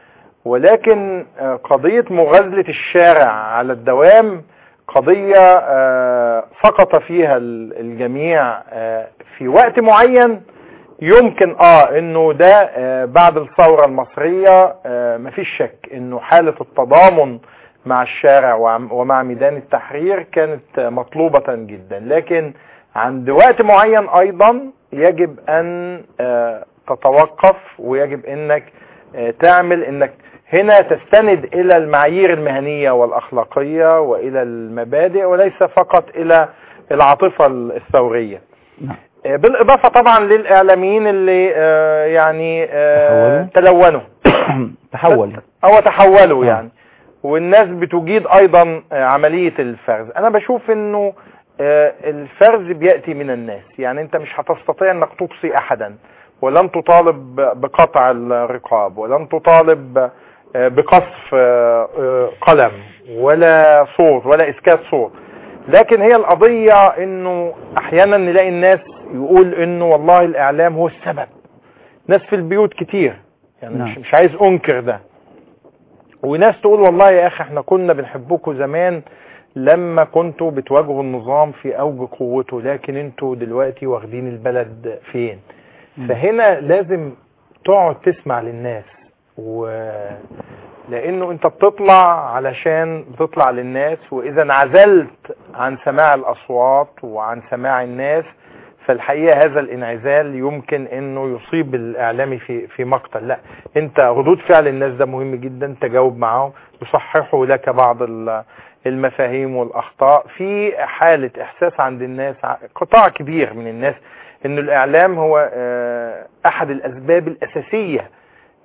M: ولكن آه، قضية مغازلة الشارع على الدوام قضية آه، سقط فيها ال- الجميع آه، في وقت معين يمكن اه انه ده آه، بعد الثورة المصرية آه، مفيش شك انه حالة التضامن مع الشارع وعم- ومع ميدان التحرير كانت آه، مطلوبة جدا لكن عند وقت معين ايضا يجب ان آه، تتوقف ويجب انك آه، تعمل انك هنا تستند الى المعايير المهنية والاخلاقية والى المبادئ وليس فقط الى العاطفة الثورية
A: نعم.
M: آه، بالاضافة طبعا للاعلاميين اللي آه، يعني آه، تلونوا
A: تحول
M: او تحولوا
A: آه.
M: يعني والناس بتجيد ايضا آه، عملية الفرز انا بشوف انه آه، الفرز بيأتي من الناس يعني انت مش هتستطيع انك تقصي احدا ولن تطالب ب- بقطع الرقاب ولن تطالب آه، بقصف آه، آه، قلم ولا صوت ولا اسكات صوت لكن هي القضية انه احيانا نلاقي الناس يقول انه والله الاعلام هو السبب ناس في البيوت كتير يعني
A: نعم.
M: مش, مش عايز انكر ده وناس تقول والله يا اخي احنا كنا بنحبكم زمان لما كنتوا بتواجهوا النظام في اوج قوته لكن انتوا دلوقتي واخدين البلد فين فهنا لازم تقعد تسمع للناس و لانه انت بتطلع علشان بتطلع للناس واذا انعزلت عن سماع الاصوات وعن سماع الناس فالحقيقه هذا الانعزال يمكن انه يصيب الاعلامي في في مقتل لا انت ردود فعل الناس ده مهم جدا تجاوب معاهم يصححوا لك بعض ال- المفاهيم والاخطاء في حاله احساس عند الناس ع- قطاع كبير من الناس انه الاعلام هو آه، احد الاسباب الاساسيه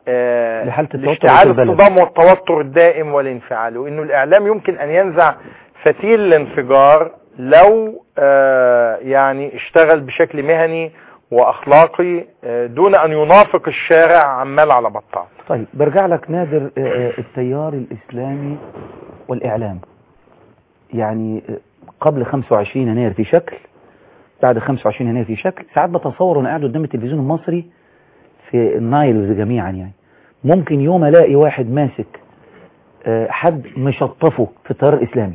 M: آه،
A: لحالة التوتر
M: لاشتعال
A: في البلد.
M: الصدام والتوتر الدائم والانفعال وانه الاعلام يمكن ان ينزع فتيل الانفجار لو آه، يعني اشتغل بشكل مهني واخلاقي آه، دون ان ينافق الشارع عمال على بطال
A: طيب برجع لك نادر آه، آه، التيار الإسلامي والإعلام يعني آه، قبل 25 يناير في شكل بعد 25 يناير في شكل ساعات بتصور وانا قاعد قدام التلفزيون المصري في النايلز جميعا يعني ممكن يوم الاقي واحد ماسك آه، حد مشطفه في التيار الاسلامي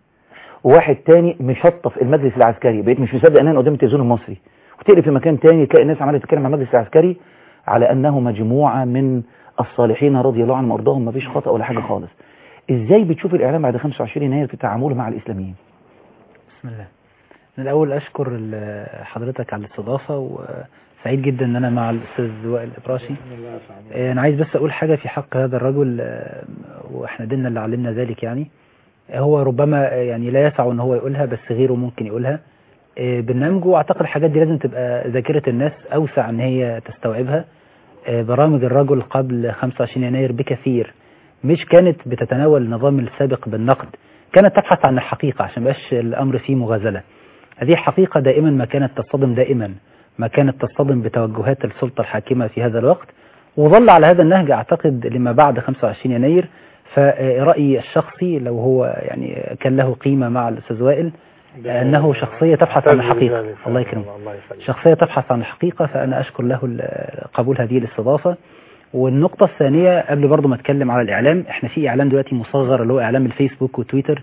A: وواحد تاني مشطف المجلس العسكري بقيت مش مصدق ان انا قدام التلفزيون المصري وتقلب في مكان تاني تلاقي الناس عماله تتكلم عن المجلس العسكري على انه مجموعه من الصالحين رضي الله عنهم وارضاهم ما فيش خطا ولا حاجه خالص ازاي بتشوف الاعلام بعد 25 يناير في تعامله مع الاسلاميين
N: بسم الله أنا الأول أشكر ال- حضرتك على الاستضافة وسعيد جدا إن أنا مع الأستاذ وائل الإبراشي آه، أنا عايز بس أقول حاجة في حق هذا الرجل آه، وإحنا ديننا اللي علمنا ذلك يعني آه، هو ربما آه، يعني لا يسع إن هو يقولها بس غيره ممكن يقولها آه، برنامجه أعتقد الحاجات دي لازم تبقى ذاكرة الناس أوسع إن هي تستوعبها آه، برامج الرجل قبل 25 يناير بكثير مش كانت بتتناول النظام السابق بالنقد كانت تبحث عن الحقيقة عشان مبقاش الأمر فيه مغازلة هذه الحقيقة دائما ما كانت تصطدم دائما ما كانت تصطدم بتوجهات السلطة الحاكمة في هذا الوقت وظل على هذا النهج أعتقد لما بعد 25 يناير فرأيي الشخصي لو هو يعني كان له قيمة مع الأستاذ وائل أنه شخصية تبحث عن الحقيقة الله يكرمك شخصية تبحث عن الحقيقة فأنا أشكر له ال- قبول هذه الاستضافة والنقطة الثانية قبل برضو ما اتكلم على الإعلام احنا في إعلام دلوقتي مصغر اللي هو إعلام الفيسبوك وتويتر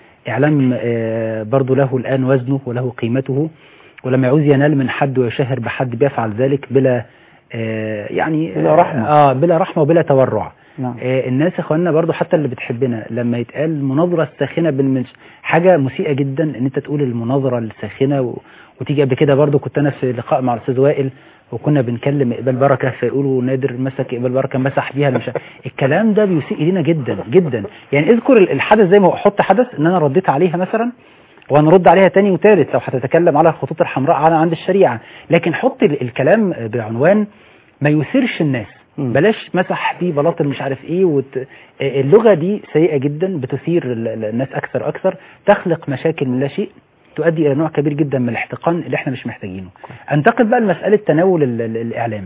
N: إعلام آه، برضو له الآن وزنه وله قيمته ولما يعوز ينال من حد ويشهر بحد بيفعل ذلك بلا آه، يعني
A: بلا رحمة.
N: اه بلا رحمة وبلا تورع
A: نعم
N: آه، الناس اخواننا برضو حتى اللي بتحبنا لما يتقال المناظرة الساخنة بين حاجة مسيئة جدا ان انت تقول المناظرة الساخنة و... وتيجي قبل كده برضو كنت انا في لقاء مع الاستاذ وائل وكنا بنكلم اقبال بركة فيقولوا نادر مسك اقبال بركة مسح بيها مش الكلام ده بيسيء لينا جدا جدا يعني اذكر الحدث زي ما هو حط حدث ان انا رديت عليها مثلا وهنرد عليها تاني وتالت لو هتتكلم على الخطوط الحمراء على عند الشريعة لكن حط ال- الكلام بعنوان ما يثيرش الناس بلاش مسح دي بلاطل مش عارف ايه وت... اللغة دي سيئة جدا بتثير ال- ال- الناس اكثر اكثر تخلق مشاكل من لا شيء تؤدي الى نوع كبير جدا من الاحتقان اللي احنا مش محتاجينه انتقل بقى لمسألة تناول ال- ال- الاعلام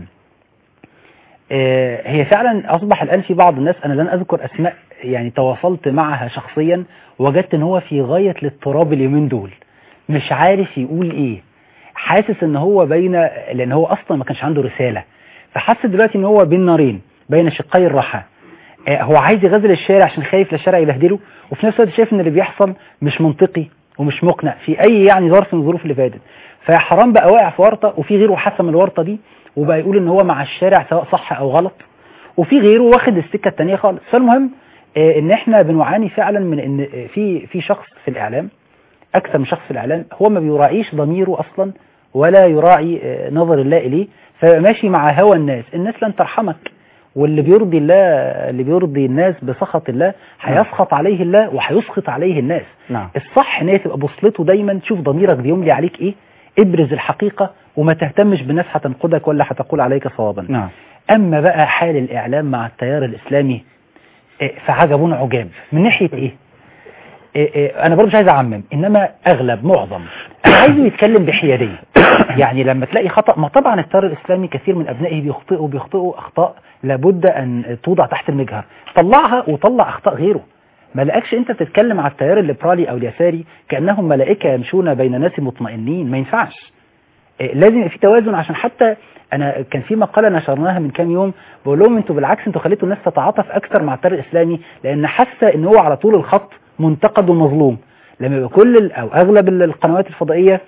N: آه، هي فعلا اصبح الان في بعض الناس انا لن اذكر اسماء يعني تواصلت معها شخصيا وجدت ان هو في غاية الاضطراب اليومين دول مش عارف يقول ايه حاسس ان هو بين لان هو اصلا ما كانش عنده رسالة فحس دلوقتي ان هو بين نارين بين شقي الرحى آه، هو عايز يغزل الشارع عشان خايف للشارع يبهدله وفي نفس الوقت شايف ان اللي بيحصل مش منطقي ومش مقنع في اي يعني ظرف من الظروف اللي فاتت فيا حرام بقى واقع في ورطه وفي غيره حسم الورطه دي وبقى يقول ان هو مع الشارع سواء صح او غلط وفي غيره واخد السكه الثانيه خالص فالمهم آه، ان احنا بنعاني فعلا من ان آه، في في شخص في الاعلام اكثر من شخص في الاعلام هو ما بيراعيش ضميره اصلا ولا يراعي آه، نظر الله اليه فماشي مع هوى الناس الناس لن ترحمك واللي بيرضي الله اللي بيرضي الناس بسخط الله هيسخط عليه الله وهيسخط عليه الناس
A: نعم
N: الصح ان هي تبقى بوصلته دايما تشوف ضميرك بيملي عليك ايه ابرز الحقيقة وما تهتمش بالناس هتنقدك ولا هتقول عليك صوابا
A: نعم
N: اما بقى حال الاعلام مع التيار الاسلامي إيه، فعجب عجاب من ناحية ايه إيه إيه انا برضه مش عايز اعمم انما اغلب معظم انا عايزه يتكلم بحياديه يعني لما تلاقي خطا ما طبعا التيار الاسلامي كثير من ابنائه بيخطئوا بيخطئوا اخطاء لابد ان توضع تحت المجهر طلعها وطلع اخطاء غيره ما لقاكش انت بتتكلم على التيار الليبرالي او اليساري كانهم ملائكه يمشون بين ناس مطمئنين ما ينفعش إيه، لازم يبقى في توازن عشان حتى انا كان في مقاله نشرناها من كام يوم بقول لهم انتوا بالعكس انتوا خليتوا الناس تتعاطف اكثر مع التيار الاسلامي لان حاسه ان هو على طول الخط منتقد ومظلوم لما يبقى كل ال- او اغلب ال- القنوات الفضائيه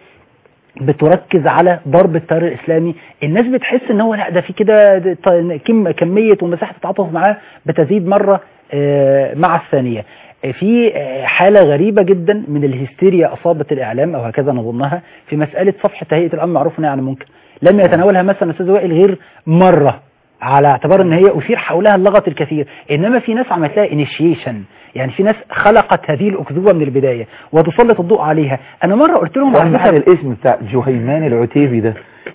N: بتركز على ضرب التيار الاسلامي الناس بتحس ان هو لا ده في كده ده ط- كم كميه ومساحه التعاطف معاه بتزيد مره آه، مع الثانيه آه، في آه، حالة غريبة جدا من الهستيريا أصابت الإعلام أو هكذا نظنها في مسألة صفحة هيئة الأمر معروف والنهي عن المنكر لم يتناولها مثلا أستاذ وائل غير مرة على اعتبار ان هي اثير حولها اللغط الكثير انما في ناس عملت لها انيشيشن يعني في ناس خلقت هذه الاكذوبه من البدايه وتسلط الضوء عليها انا مره قلت لهم
A: اهم
N: على
A: حاجه
N: فكره
A: الاسم بتاع جهيمان العتيبي ده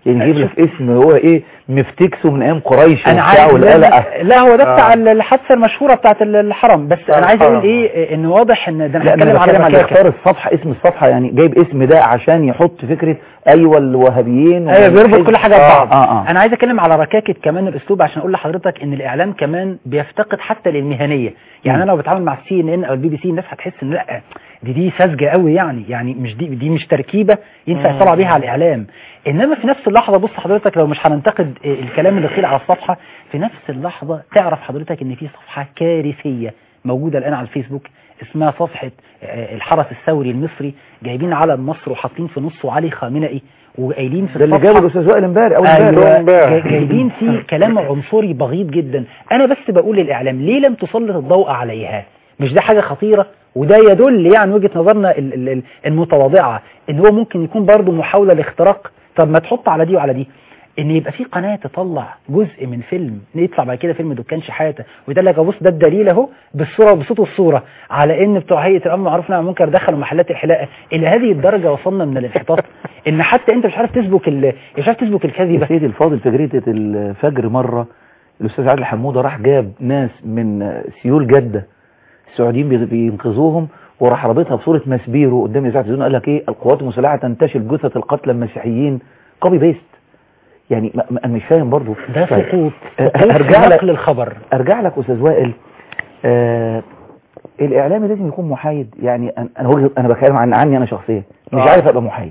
A: يعني يجيب لك اسم هو ايه مفتكسه من ايام قريش
N: انا
A: وبتاع
N: عايز
A: والقلقه
N: لا هو ده بتاع
A: آه.
N: الحادثه المشهوره بتاعت الحرم بس
A: بتاع
N: انا عايز اقول
A: الحرم.
N: ايه ان واضح ان ده
A: لا
N: انا
A: انا
N: هتكلم على
A: بتكلم على
N: بكاكه
A: اختار الصفحه اسم الصفحه يعني جايب اسم ده عشان يحط فكره ايوه الوهابيين
N: ايوه بيربط
A: والحزب.
N: كل حاجه
A: آه،
N: ببعض
A: اه اه
N: انا عايز اتكلم على ركاكه كمان الاسلوب عشان اقول لحضرتك ان الاعلام كمان بيفتقد حتى للمهنيه يعني
A: مم.
N: انا لو بتعامل مع السي ان ان او البي بي سي الناس هتحس ان لا دي دي ساذجه قوي يعني يعني مش دي دي مش تركيبه ينفع
A: مم.
N: يطلع بيها على الاعلام انما في نفس اللحظه بص حضرتك لو مش هننتقد الكلام اللي قيل على الصفحه في نفس اللحظه تعرف حضرتك ان في صفحه كارثيه موجوده الان على الفيسبوك اسمها صفحه آه، الحرس الثوري المصري جايبين علم مصر وحاطين في نصه علي خامنئي وقايلين في
A: ده اللي
N: الصفحة-
A: جابه الاستاذ وائل امبارح اول
N: أيوة
A: امبارح
N: جاي- جايبين فيه كلام عنصري بغيض جدا انا بس بقول للاعلام ليه لم تسلط الضوء عليها مش ده حاجه خطيره وده يدل يعني وجهه نظرنا ال- ال- ال- المتواضعه ان هو ممكن يكون برضه محاوله لاختراق طب ما تحط على دي وعلى دي ان يبقى في قناه تطلع جزء من فيلم يطلع بعد كده فيلم دكان شحاته ويقول لك بص ده الدليل اهو بالصوره وبصوت الصوره على ان بتوع هيئه الامر بالمعروف والنهي عن المنكر دخلوا محلات الحلاقه الى هذه الدرجه وصلنا من الانحطاط ان حتى انت مش عارف تسبك ال- مش عارف تسبك الكذبه
A: يا سيدي الفاضل في جريدة الفجر مرة الأستاذ عادل حمودة راح جاب ناس من سيول جدة السعوديين بي- بينقذوهم وراح رابطها بصورة مسبيرو قدام إذاعة الزون قال لك إيه القوات المسلحة تنتشل جثة القتلى المسيحيين كوبي بيست يعني ما- ما- أنا مش فاهم برضو
N: ده
A: طيب.
N: سقوط
A: آه،
N: سقوط في
A: أرجع لك
N: نقل الخبر
A: أرجع لك أستاذ وائل آه الإعلامي لازم يكون محايد يعني أنا أنا وجه أنا بتكلم عن عني أنا شخصيا مش
M: آه.
A: عارف أبقى محايد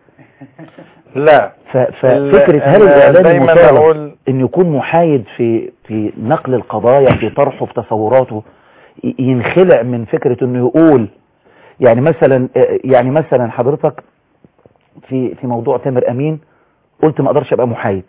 M: لا
A: ف- ففكرة
M: ال-
A: هل
M: أنا
A: الإعلام
M: دايما
A: مطالب
M: أقول-
A: أن يكون محايد في في نقل القضايا في طرحه في تصوراته ي- ينخلع من فكرة أنه يقول يعني مثلا يعني مثلا حضرتك في في موضوع تامر أمين قلت ما أقدرش أبقى محايد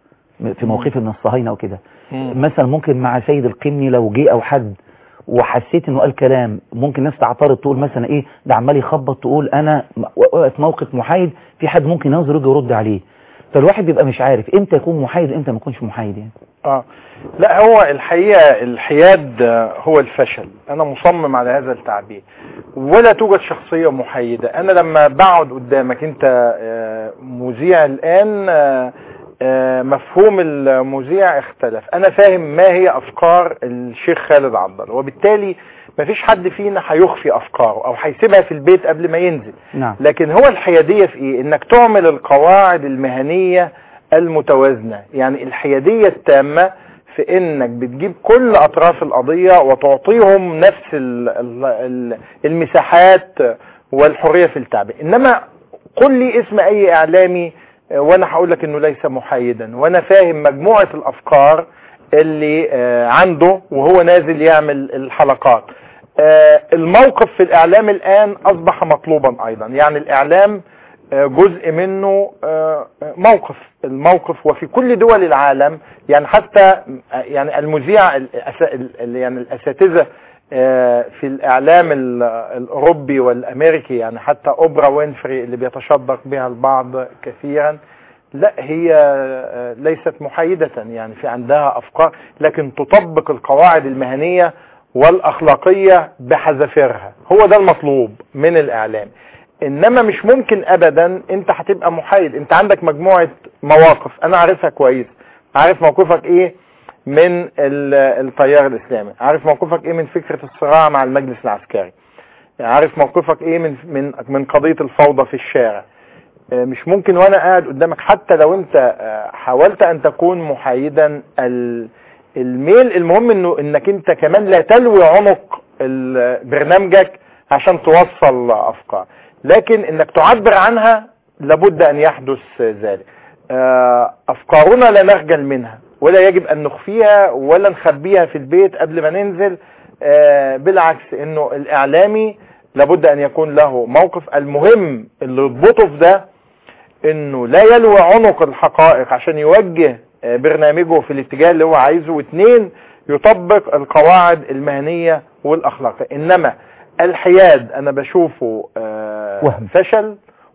A: في موقفي من الصهاينة وكده مثلا ممكن مع سيد القمني لو جه أو حد وحسيت انه قال كلام ممكن ناس تعترض تقول مثلا ايه ده عمال يخبط تقول انا م- واقف موقف محايد في حد ممكن ينظر يجي يرد عليه فالواحد بيبقى مش عارف امتى يكون محايد وامتى ما يكونش محايد يعني
M: اه لا هو الحقيقة الحياد آه، هو الفشل انا مصمم على هذا التعبير ولا توجد شخصية محايدة انا لما بقعد قدامك انت آه، مذيع الان آه، آه، مفهوم المذيع اختلف انا فاهم ما هي افكار الشيخ خالد عبد الله وبالتالي مفيش حد فينا هيخفي افكاره او هيسيبها في البيت قبل ما ينزل
A: نعم
M: لكن هو الحيادية في ايه انك تعمل القواعد المهنية المتوازنة يعني الحيادية التامة في انك بتجيب كل اطراف القضية وتعطيهم نفس ال- ال- ال- المساحات والحرية في التعبير انما قل لي اسم اي اعلامي آه، وانا هقول لك انه ليس محايدا وانا فاهم مجموعة الافكار اللي آه، عنده وهو نازل يعمل الحلقات آه، الموقف في الاعلام الان اصبح مطلوبا ايضا يعني الاعلام آه، جزء منه آه، موقف الموقف وفي كل دول العالم يعني حتى آه، يعني المذيع الأس- ال- يعني الاساتذه آه، في الاعلام ال- الاوروبي والامريكي يعني حتى اوبرا وينفري اللي بيتشدق بها البعض كثيرا لا هي آه، ليست محايدة يعني في عندها افكار لكن تطبق القواعد المهنية والاخلاقية بحذافيرها هو ده المطلوب من الاعلام انما مش ممكن ابدا انت هتبقى محايد انت عندك مجموعة مواقف انا عارفها كويس عارف موقفك ايه من ال- التيار الاسلامي عارف موقفك ايه من فكرة الصراع مع المجلس العسكري عارف موقفك ايه من من من قضية الفوضى في الشارع آه، مش ممكن وانا قاعد قدامك حتى لو انت آه، حاولت ان تكون محايدا ال- الميل المهم انه انك انت كمان لا تلوي عنق ال- برنامجك عشان توصل افكار لكن انك تعبر عنها لابد ان يحدث ذلك آه، افكارنا لا نخجل منها ولا يجب ان نخفيها ولا نخبيها في البيت قبل ما ننزل آه، بالعكس انه الاعلامي لابد ان يكون له موقف المهم اللي يضبطه في ده انه لا يلوي عنق الحقائق عشان يوجه آه، برنامجه في الاتجاه اللي هو عايزه واثنين يطبق القواعد المهنية والاخلاقية انما الحياد انا بشوفه آه،
A: وهم.
M: فشل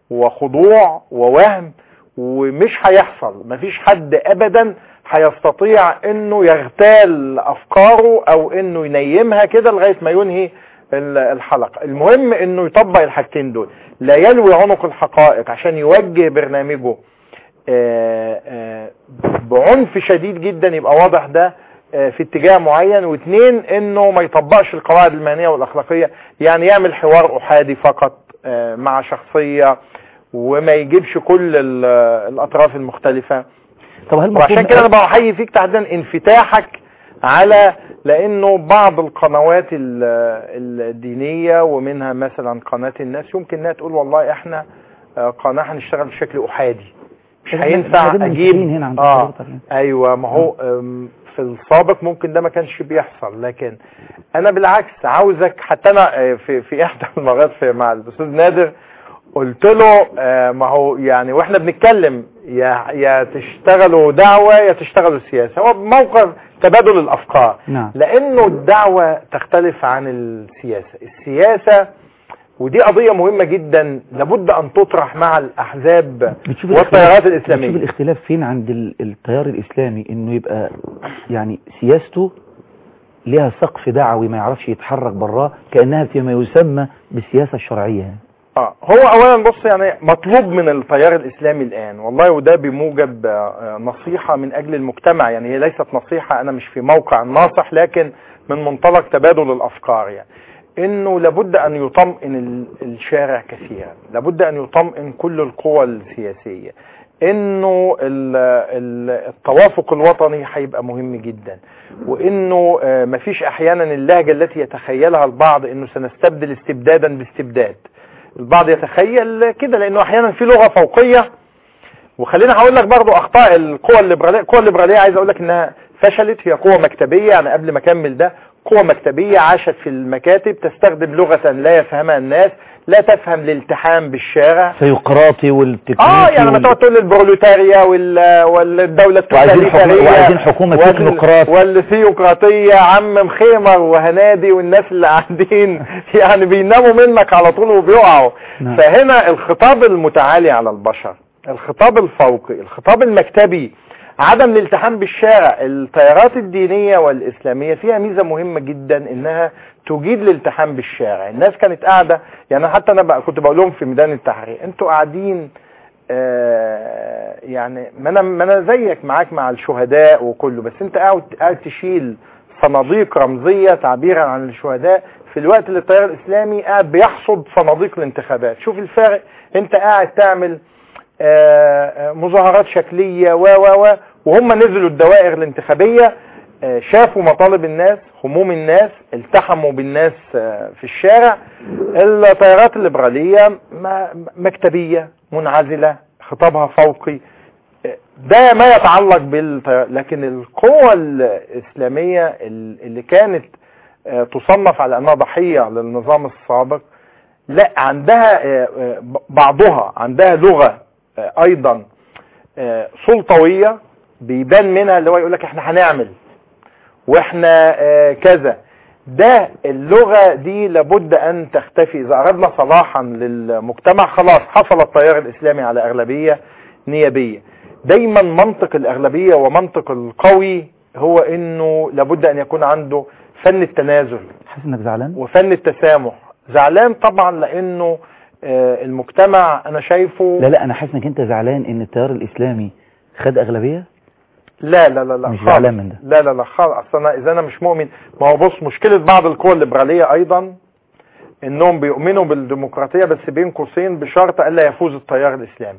M: وخضوع ووهم ومش هيحصل مفيش حد ابدا هيستطيع انه يغتال افكاره او انه ينيمها كده لغاية ما ينهي ال- الحلقة المهم انه يطبق الحاجتين دول لا يلوي عنق الحقائق عشان يوجه برنامجه آه، آه، بعنف شديد جدا يبقى واضح ده آه، في اتجاه معين واثنين انه ما يطبقش القواعد المهنيه والاخلاقيه يعني يعمل حوار احادي فقط آه، مع شخصيه وما يجيبش كل ال- الاطراف المختلفه
A: طب هل
M: وعشان
A: المفروض-
M: كده انا بحيي فيك تحديدا انفتاحك على لانه بعض القنوات ال- الدينيه ومنها مثلا قناه الناس يمكن انها تقول والله احنا آه، قناه هنشتغل بشكل احادي مش
A: إحنا-
M: هينفع
A: إحنا دايماً
M: اجيب
A: متفقين هنا عند
M: اه
A: حضرتك يعني.
M: ايوه ما هو أم، في السابق ممكن ده ما كانش بيحصل لكن انا بالعكس عاوزك حتى انا آه، في في احدى المرات في مع الاستاذ نادر قلت له آه، ما هو يعني واحنا بنتكلم يا يا تشتغلوا دعوه يا تشتغلوا سياسه هو موقف تبادل الافكار
A: نعم
M: لانه الدعوه تختلف عن السياسه السياسه ودي قضيه مهمه جدا لابد ان تطرح مع الاحزاب
A: بتشوف
M: والتيارات
A: الاختلاف-
M: الاسلاميه
A: بتشوف الاختلاف فين عند ال- التيار الاسلامي انه يبقى يعني سياسته ليها سقف دعوي ما يعرفش يتحرك براه كانها فيما يسمى بالسياسه الشرعيه يعني.
M: اه هو اولا بص يعني مطلوب من التيار الاسلامي الان والله وده بموجب آه، نصيحة من اجل المجتمع يعني هي ليست نصيحة انا مش في موقع ناصح لكن من منطلق تبادل الافكار يعني انه لابد ان يطمئن ال- الشارع كثيرا لابد ان يطمئن كل القوى السياسية انه ال- ال- التوافق الوطني هيبقى مهم جدا وانه آه، مفيش احيانا اللهجة التي يتخيلها البعض انه سنستبدل استبدادا باستبداد البعض يتخيل كده لانه احيانا في لغه فوقيه وخلينا هقول لك برضو اخطاء القوى الليبراليه القوى الليبراليه عايز اقول لك انها فشلت هي قوه مكتبيه يعني قبل ما اكمل ده قوه مكتبيه عاشت في المكاتب تستخدم لغه لا يفهمها الناس لا تفهم الالتحام بالشارع
A: سيقراطي والتكنيكي
M: اه يعني ما
A: وال-
M: تقعد تقول البروليتاريا وال والدوله
A: وعايزين حكم-
M: التوتاليتاريه
A: وعايزين حكومة
M: وال-
A: تكنوقراط.
M: والثيوقراطيه عم خيمر وهنادي والناس اللي قاعدين يعني بيناموا منك على طول وبيقعوا
A: نعم.
M: فهنا الخطاب المتعالي على البشر الخطاب الفوقي الخطاب المكتبي عدم الالتحام بالشارع التيارات الدينية والإسلامية فيها ميزة مهمة جدا إنها تجيد الالتحام بالشارع الناس كانت قاعدة يعني حتى أنا بقى كنت بقول لهم في ميدان التحرير أنتوا قاعدين آه يعني ما أنا ما أنا زيك معاك مع الشهداء وكله بس أنت قاعد قاعد تشيل صناديق رمزية تعبيرا عن الشهداء في الوقت اللي التيار الإسلامي قاعد بيحصد صناديق الانتخابات شوف الفارق أنت قاعد تعمل آه، آه، مظاهرات شكلية و و و وهم نزلوا الدوائر الانتخابية آه، شافوا مطالب الناس هموم الناس التحموا بالناس آه، في الشارع التيارات الليبرالية ما- مكتبية منعزلة خطابها فوقي آه، ده ما يتعلق بالتيار لكن القوة الإسلامية ال- اللي كانت آه، تصنف على أنها ضحية للنظام السابق لا عندها آه، آه، بعضها عندها لغة آه، ايضا آه، سلطوية بيبان منها اللي هو يقول لك احنا هنعمل واحنا آه، كذا ده اللغة دي لابد ان تختفي اذا اردنا صلاحا للمجتمع خلاص حصل التيار الاسلامي على اغلبية نيابية دايما منطق الاغلبية ومنطق القوي هو انه لابد ان يكون عنده فن التنازل
A: حاسس انك زعلان
M: وفن التسامح زعلان طبعا لانه آه، المجتمع انا شايفه
A: لا لا انا حاسس انك انت زعلان ان التيار الاسلامي خد اغلبيه
M: لا لا لا لا
A: مش
M: خالص.
A: زعلان من ده.
M: لا لا لا خالص اصل انا اذا انا مش مؤمن ما هو بص مشكله بعض القوى الليبراليه ايضا انهم بيؤمنوا بالديمقراطيه بس بين قوسين بشرط الا يفوز التيار الاسلامي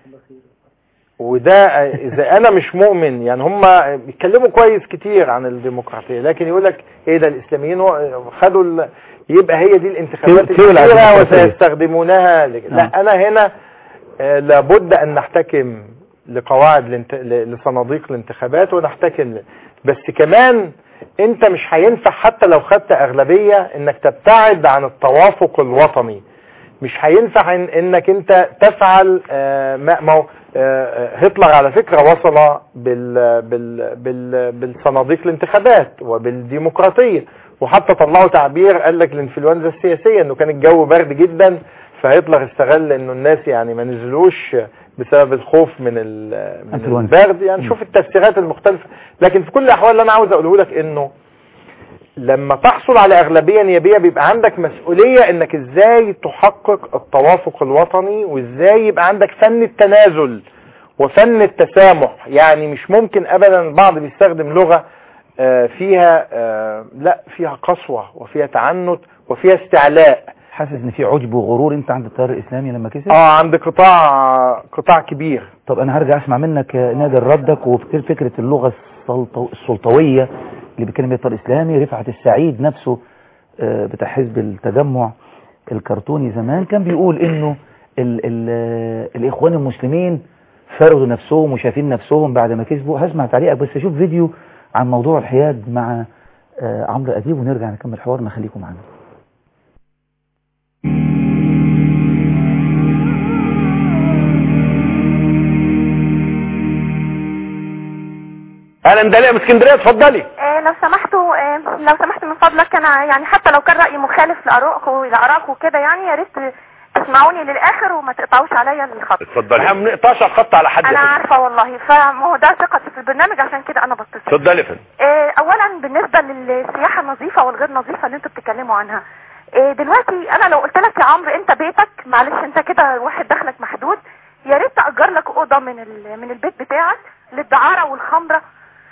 M: وده آه، اذا انا مش مؤمن يعني هم بيتكلموا كويس كتير عن الديمقراطيه لكن يقول لك ايه ده الاسلاميين هو- خدوا ال... يبقى هي دي الانتخابات
A: تيو- تيولع
M: الأخيرة
A: الديمقراطية.
M: وسيستخدمونها ل...
A: نعم.
M: لا انا هنا آه، لابد ان نحتكم لقواعد الانت... ل- لصناديق الانتخابات ونحتكم ل... بس كمان انت مش هينفع حتى لو خدت اغلبية انك تبتعد عن التوافق الوطني مش هينفع إن انك انت تفعل آه، ما ما هو آه، آه، هتلر على فكرة وصل بال بال بال بالصناديق الانتخابات وبالديمقراطية وحتى طلعوا تعبير قال لك الانفلونزا السياسية انه كان الجو برد جدا فهتلر استغل انه الناس يعني ما نزلوش بسبب الخوف من ال- من
A: انفلونزا.
M: البرد يعني شوف التفسيرات المختلفة لكن في كل الاحوال اللي انا عاوز اقوله لك انه لما تحصل على اغلبيه نيابيه بيبقى عندك مسؤوليه انك ازاي تحقق التوافق الوطني وازاي يبقى عندك فن التنازل وفن التسامح يعني مش ممكن ابدا البعض بيستخدم لغة آه، فيها آه، لا فيها قسوة وفيها تعنت وفيها استعلاء
A: حاسس ان في عجب وغرور انت عند التيار الاسلامي لما كسب
M: اه عند قطاع قطاع كبير
A: طب انا هرجع اسمع منك يا نادر ردك وفكره اللغه السلطو- السلطويه اللي بيتكلم بيها التيار الاسلامي رفعت السعيد نفسه آه، بتاع حزب التجمع الكرتوني زمان كان بيقول انه ال ال الاخوان المسلمين فرضوا نفسهم وشايفين نفسهم بعد ما كسبوا هسمع تعليقك بس اشوف فيديو عن موضوع الحياد مع آه، عمرو اديب ونرجع نكمل حوارنا خليكم معانا
M: اهلا داليا من اسكندريه اتفضلي
O: آه، لو سمحتوا آه، لو سمحت من فضلك انا يعني حتى لو كان رأيي مخالف لآرائكم لآرائكم كده يعني يا ريت تسمعوني للآخر وما تقطعوش عليا الخط
M: اتفضلي احنا ما بنقطعش الخط على حد
O: انا
M: يا فندم.
O: عارفة والله فما هو ده ثقتي في البرنامج عشان كده انا بتصل
M: اتفضلي يا فندم
O: آه، اولا بالنسبة للسياحة النظيفة والغير نظيفة اللي انتوا بتتكلموا عنها آه، دلوقتي انا لو قلت لك يا عمرو انت بيتك معلش انت كده واحد دخلك محدود يا ريت تأجر لك اوضة من ال- من البيت بتاعك للدعارة والخمرة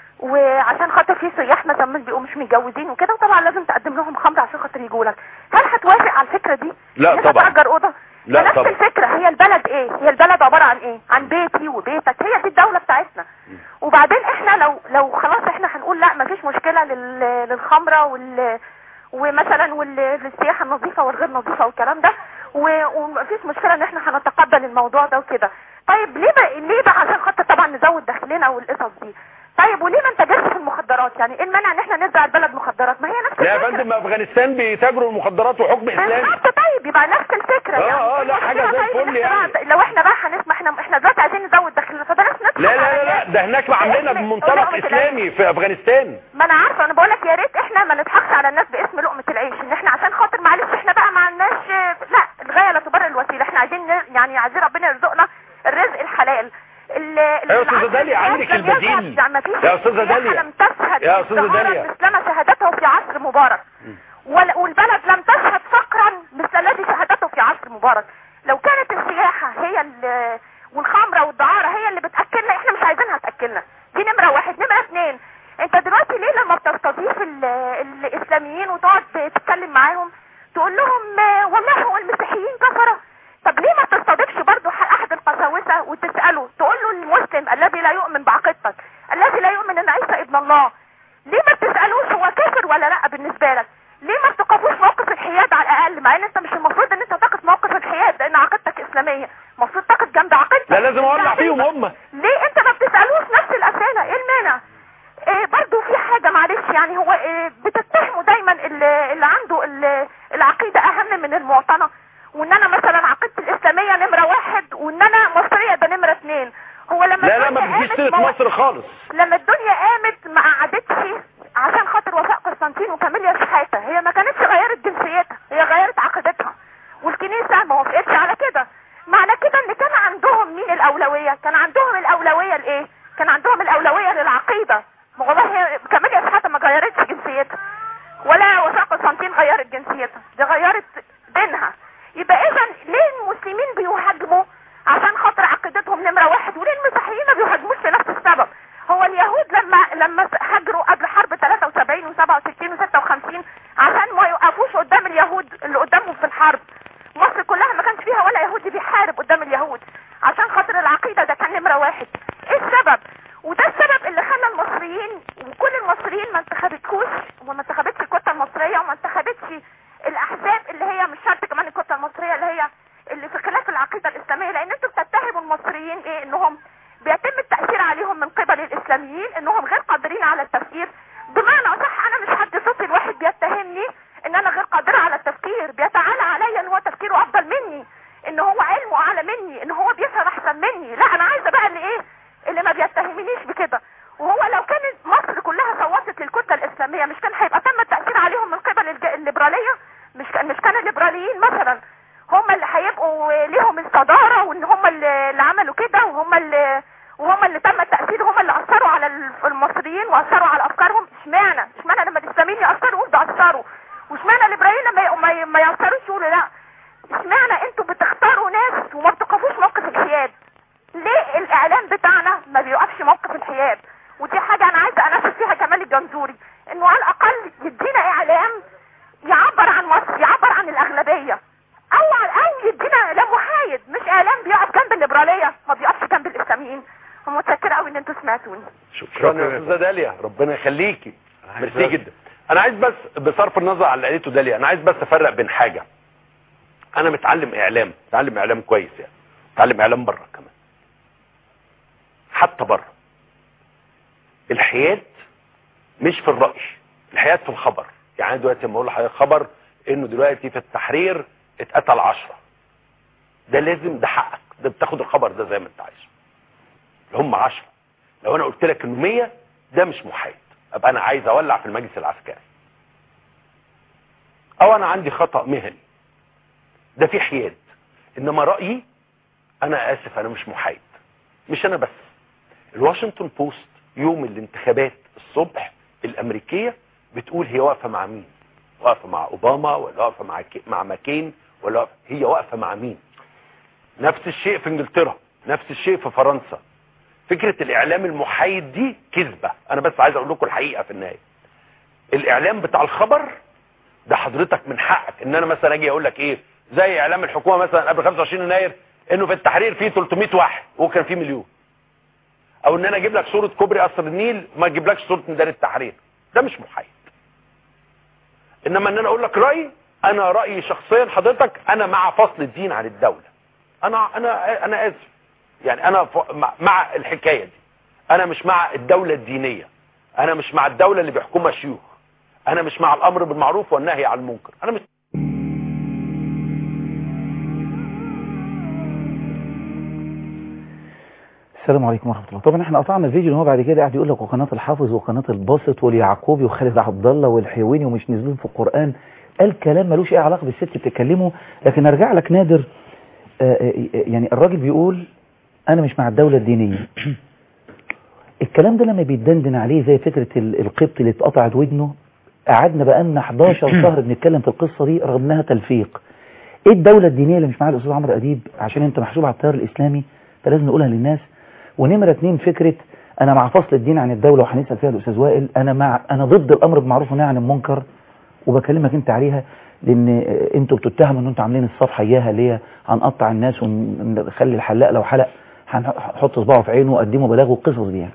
O: وعشان خاطر في سياح مثلا مش بيبقوا مش متجوزين وكده وطبعا لازم تقدم لهم خمره عشان خاطر يجوا لك هل هتوافق على الفكره دي
M: لا
O: إنك
M: طبعا.
O: تأجر اوضه
M: لا
O: نفس
M: طبعا.
O: الفكره هي البلد ايه هي البلد عباره عن ايه عن بيتي وبيتك هي دي الدوله بتاعتنا وبعدين احنا لو لو خلاص احنا هنقول لا مفيش مشكله لل للخمره وال ومثلا وال- للسياحه النظيفه والغير نظيفه والكلام ده و- ومفيش مشكله ان احنا هنتقبل الموضوع ده وكده طيب ليه بقى ليه بقى عشان خاطر طبعا نزود دخلنا والقصص دي طيب وليه ما نتاجرش في المخدرات يعني ايه المانع ان احنا نزرع البلد مخدرات ما هي نفس
M: لا يا
O: الفكره
M: فندم افغانستان بيتاجروا المخدرات وحكم اسلامي
O: بالظبط طيب يبقى نفس الفكره
M: اه
O: يعني
M: اه لا حاجه زي
O: طيب
M: الفل
O: إن
M: يعني
O: إحنا لو احنا بقى هنسمع احنا احنا دلوقتي عايزين نزود دخلنا فبلاش ندخل
M: لا لا
O: على
M: لا لا
O: الناس
M: ده هناك عاملينها
O: باسم
M: بمنطلق
O: لقمة العيش.
M: اسلامي في افغانستان
O: ما انا عارفه انا بقول لك يا ريت احنا ما نضحكش على الناس باسم لقمه العيش ان احنا عشان خاطر معلش احنا بقى ما عندناش لا الغايه لا تبرر الوسيله احنا عايزين ن- يعني عايزين ربنا يرزقنا الرزق الحلال ال- ال-
M: يا أستاذة
O: العصر
M: داليا،
O: الحالي
M: عندك
O: لم يذهب،
M: البديل.
O: يعني ما فيش
M: يا أستاذة
O: السياحة
M: داليا.
O: لم تشهد
M: يا أستاذة
O: ازدهارا
M: داليا.
O: مثلما شهدته في عصر مبارك وال- والبلد لم تشهد فقرا مثل الذي شهدته في عصر مبارك لو كانت السياحة هي ال- والخمرة والدعارة هي اللي بتأكلنا احنا مش عايزينها تأكلنا دي نمرة واحد نمرة اثنين انت دلوقتي ليه لما بتستضيف ال- الاسلاميين وتقعد تتكلم معاهم تقول لهم آه، والله هو المسيحيين كفرة طب ليه ما تستضيفش برضو ح- احد القساوسة وتسأله تقول له المسلم الذي لا يؤمن بعقيدتك الذي لا يؤمن ان عيسى ابن الله ليه ما بتسألوش هو كافر ولا لا بالنسبة لك ليه ما بتقفوش موقف الحياد على الاقل مع ان انت مش المفروض ان انت تقف موقف الحياد لان عقيدتك اسلامية المفروض تقف جنب عقيدتك
M: لا لازم اولع
O: يعني
M: فيهم هم
O: ليه انت ما بتسألوش نفس الاسئلة ايه المانع إيه برضو في حاجة معلش يعني هو إيه بتتهموا دايما اللي, اللي عنده ال- العقيدة اهم من المعتنى وان انا مثلا عقيدتي الاسلامية نمرة واحد وان انا مصرية ده نمرة اتنين هو لما
M: لا لا ما
O: الدنيا
M: بتجيش
O: قامت
M: سيره
O: ما-
M: مصر خالص
O: لما الدنيا قامت ما قعدتش عشان خاطر وفاء قسطنطين وكاميليا شحاتة هي ما كانتش غيرت جنسيتها هي غيرت عقيدتها والكنيسة ما وافقتش على كده معنى كده ان كان عندهم مين الاولوية كان عندهم الاولوية لايه كان عندهم الاولوية للعقيدة ما والله هي كاميليا شحاتة ما غيرتش جنسيتها ولا وفاء قسطنطين غيرت جنسيتها دي غيرت دينها يبقى اذا ليه المسلمين بيهاجموا عشان خاطر عقيدتهم نمرة واحد وليه المسيحيين ما بيهاجموش لنفس السبب هو اليهود لما لما هاجروا قبل حرب 73 و67 و56 عشان ما يوقفوش قدام اليهود اللي قدامهم في الحرب مصر كلها ما كانش فيها ولا يهودي بيحارب قدام اليهود عشان خاطر العقيدة ده كان نمرة واحد ايه السبب وده السبب اللي خلى المصريين وكل المصريين ما انتخبتكوش وما انتخبتش الكتله المصريه وما انتخبتش الاحزاب اللي هي مش شرط كمان الكتله المصريه اللي هي اللي في خلاف العقيده الاسلاميه لان انتوا بتتهموا المصريين ايه انهم بيتم التاثير عليهم من قبل الاسلاميين انهم غير قادرين على التفكير بمعنى صح انا مش حد صوتي الواحد بيتهمني ان انا غير قادره على التفكير بيتعالى عليا ان هو تفكيره افضل مني ان هو علمه اعلى مني ان هو بيفهم احسن مني لا انا عايزه بقى اللي ايه اللي ما بيتهمنيش بكده وهو لو كانت مصر كلها صوتت للكتله الاسلاميه مش كان هيبقى تم التاثير عليهم من قبل الج- الليبراليه مش كان مش كان الليبراليين مثلا هم اللي هيبقوا ليهم الصداره وان هم اللي اللي عملوا كده وهم اللي وهم اللي تم التاثير هم اللي اثروا على ال- المصريين واثروا على افكارهم اشمعنى اشمعنى لما الاسلاميين ياثروا يقولوا ده اثروا واشمعنى الليبراليين لما ي- ما ي- ما ياثروش يقولوا لا اشمعنى انتوا بتختاروا ناس وما بتقفوش موقف الحياد ليه الاعلام بتاعنا ما بيوقفش موقف الحياد ودي حاجه انا عايزه اناشد فيها كمال الجنزوري انه على الاقل يدينا اعلام يعبر عن مصر يعبر عن الاغلبيه او على الاقل يدينا اعلام محايد مش اعلام بيقف جنب الليبراليه ما بيقفش جنب الاسلاميين ومتشكره قوي ان انتوا سمعتوني
P: شكرا يا استاذه داليا ربنا يخليكي ميرسي جدا انا عايز بس بصرف النظر على اللي قالته داليا انا عايز بس افرق بين حاجه انا متعلم اعلام متعلم اعلام كويس يعني متعلم اعلام بره كمان حتى بره الحياد مش في الراي الحياد في الخبر يعني أنا دلوقتي لما اقول لحضرتك خبر انه دلوقتي في التحرير اتقتل عشرة ده لازم ده حقك ده بتاخد الخبر ده زي ما انت عايزه هم عشرة لو انا قلت لك انه 100 ده مش محايد ابقى انا عايز اولع في المجلس العسكري او انا عندي خطأ مهني ده في حياد انما رأيي انا اسف انا مش محايد مش انا بس الواشنطن بوست يوم الانتخابات الصبح الامريكيه بتقول هي واقفه مع مين واقفه مع اوباما ولا واقفه مع كي مع ماكين ولا واقفة هي واقفه مع مين نفس الشيء في انجلترا نفس الشيء في فرنسا فكره الاعلام المحايد دي كذبه انا بس عايز اقول لكم الحقيقه في النهايه الاعلام بتاع الخبر ده حضرتك من حقك ان انا مثلا اجي اقول لك ايه زي اعلام الحكومه مثلا قبل 25 يناير انه في التحرير فيه 300 واحد وكان فيه مليون او ان انا اجيب لك صوره كوبري قصر النيل ما اجيبلكش صوره ميدان التحرير ده مش محايد انما ان انا اقول لك رايي انا رايي شخصيا حضرتك انا مع فصل الدين عن الدوله انا انا انا اسف يعني انا ف- مع- مع الحكايه دي انا مش مع الدوله الدينيه انا مش مع الدوله اللي بيحكمها شيوخ انا مش مع الامر بالمعروف والنهي عن المنكر انا مش
A: السلام عليكم ورحمه الله طبعا احنا قطعنا الفيديو ان هو بعد كده قاعد يقول لك وقناه الحافظ وقناه الباسط واليعقوبي وخالد عبد الله والحيواني ومش نازلين في القران قال كلام ملوش اي علاقه بالست بتتكلمه لكن ارجع لك نادر آه، آه، آه، يعني الراجل بيقول انا مش مع الدوله الدينيه الكلام ده لما بيتدندن عليه زي فكره ال- القبط اللي اتقطعت ودنه قعدنا بقالنا 11 شهر بنتكلم في القصه دي رغم انها تلفيق ايه الدوله الدينيه اللي مش معاها الاستاذ عمرو اديب عشان انت محسوب على التيار الاسلامي فلازم نقولها للناس ونمره اتنين فكره انا مع فصل الدين عن الدوله وهنسال فيها الاستاذ وائل انا مع انا ضد الامر بالمعروف والنهي عن المنكر وبكلمك انت عليها لان انتوا بتتهموا ان انتوا عاملين الصفحه اياها اللي هي هنقطع الناس ونخلي الحلاق لو حلق هنحط صباعه في عينه وقدمه بلاغ والقصص دي يعني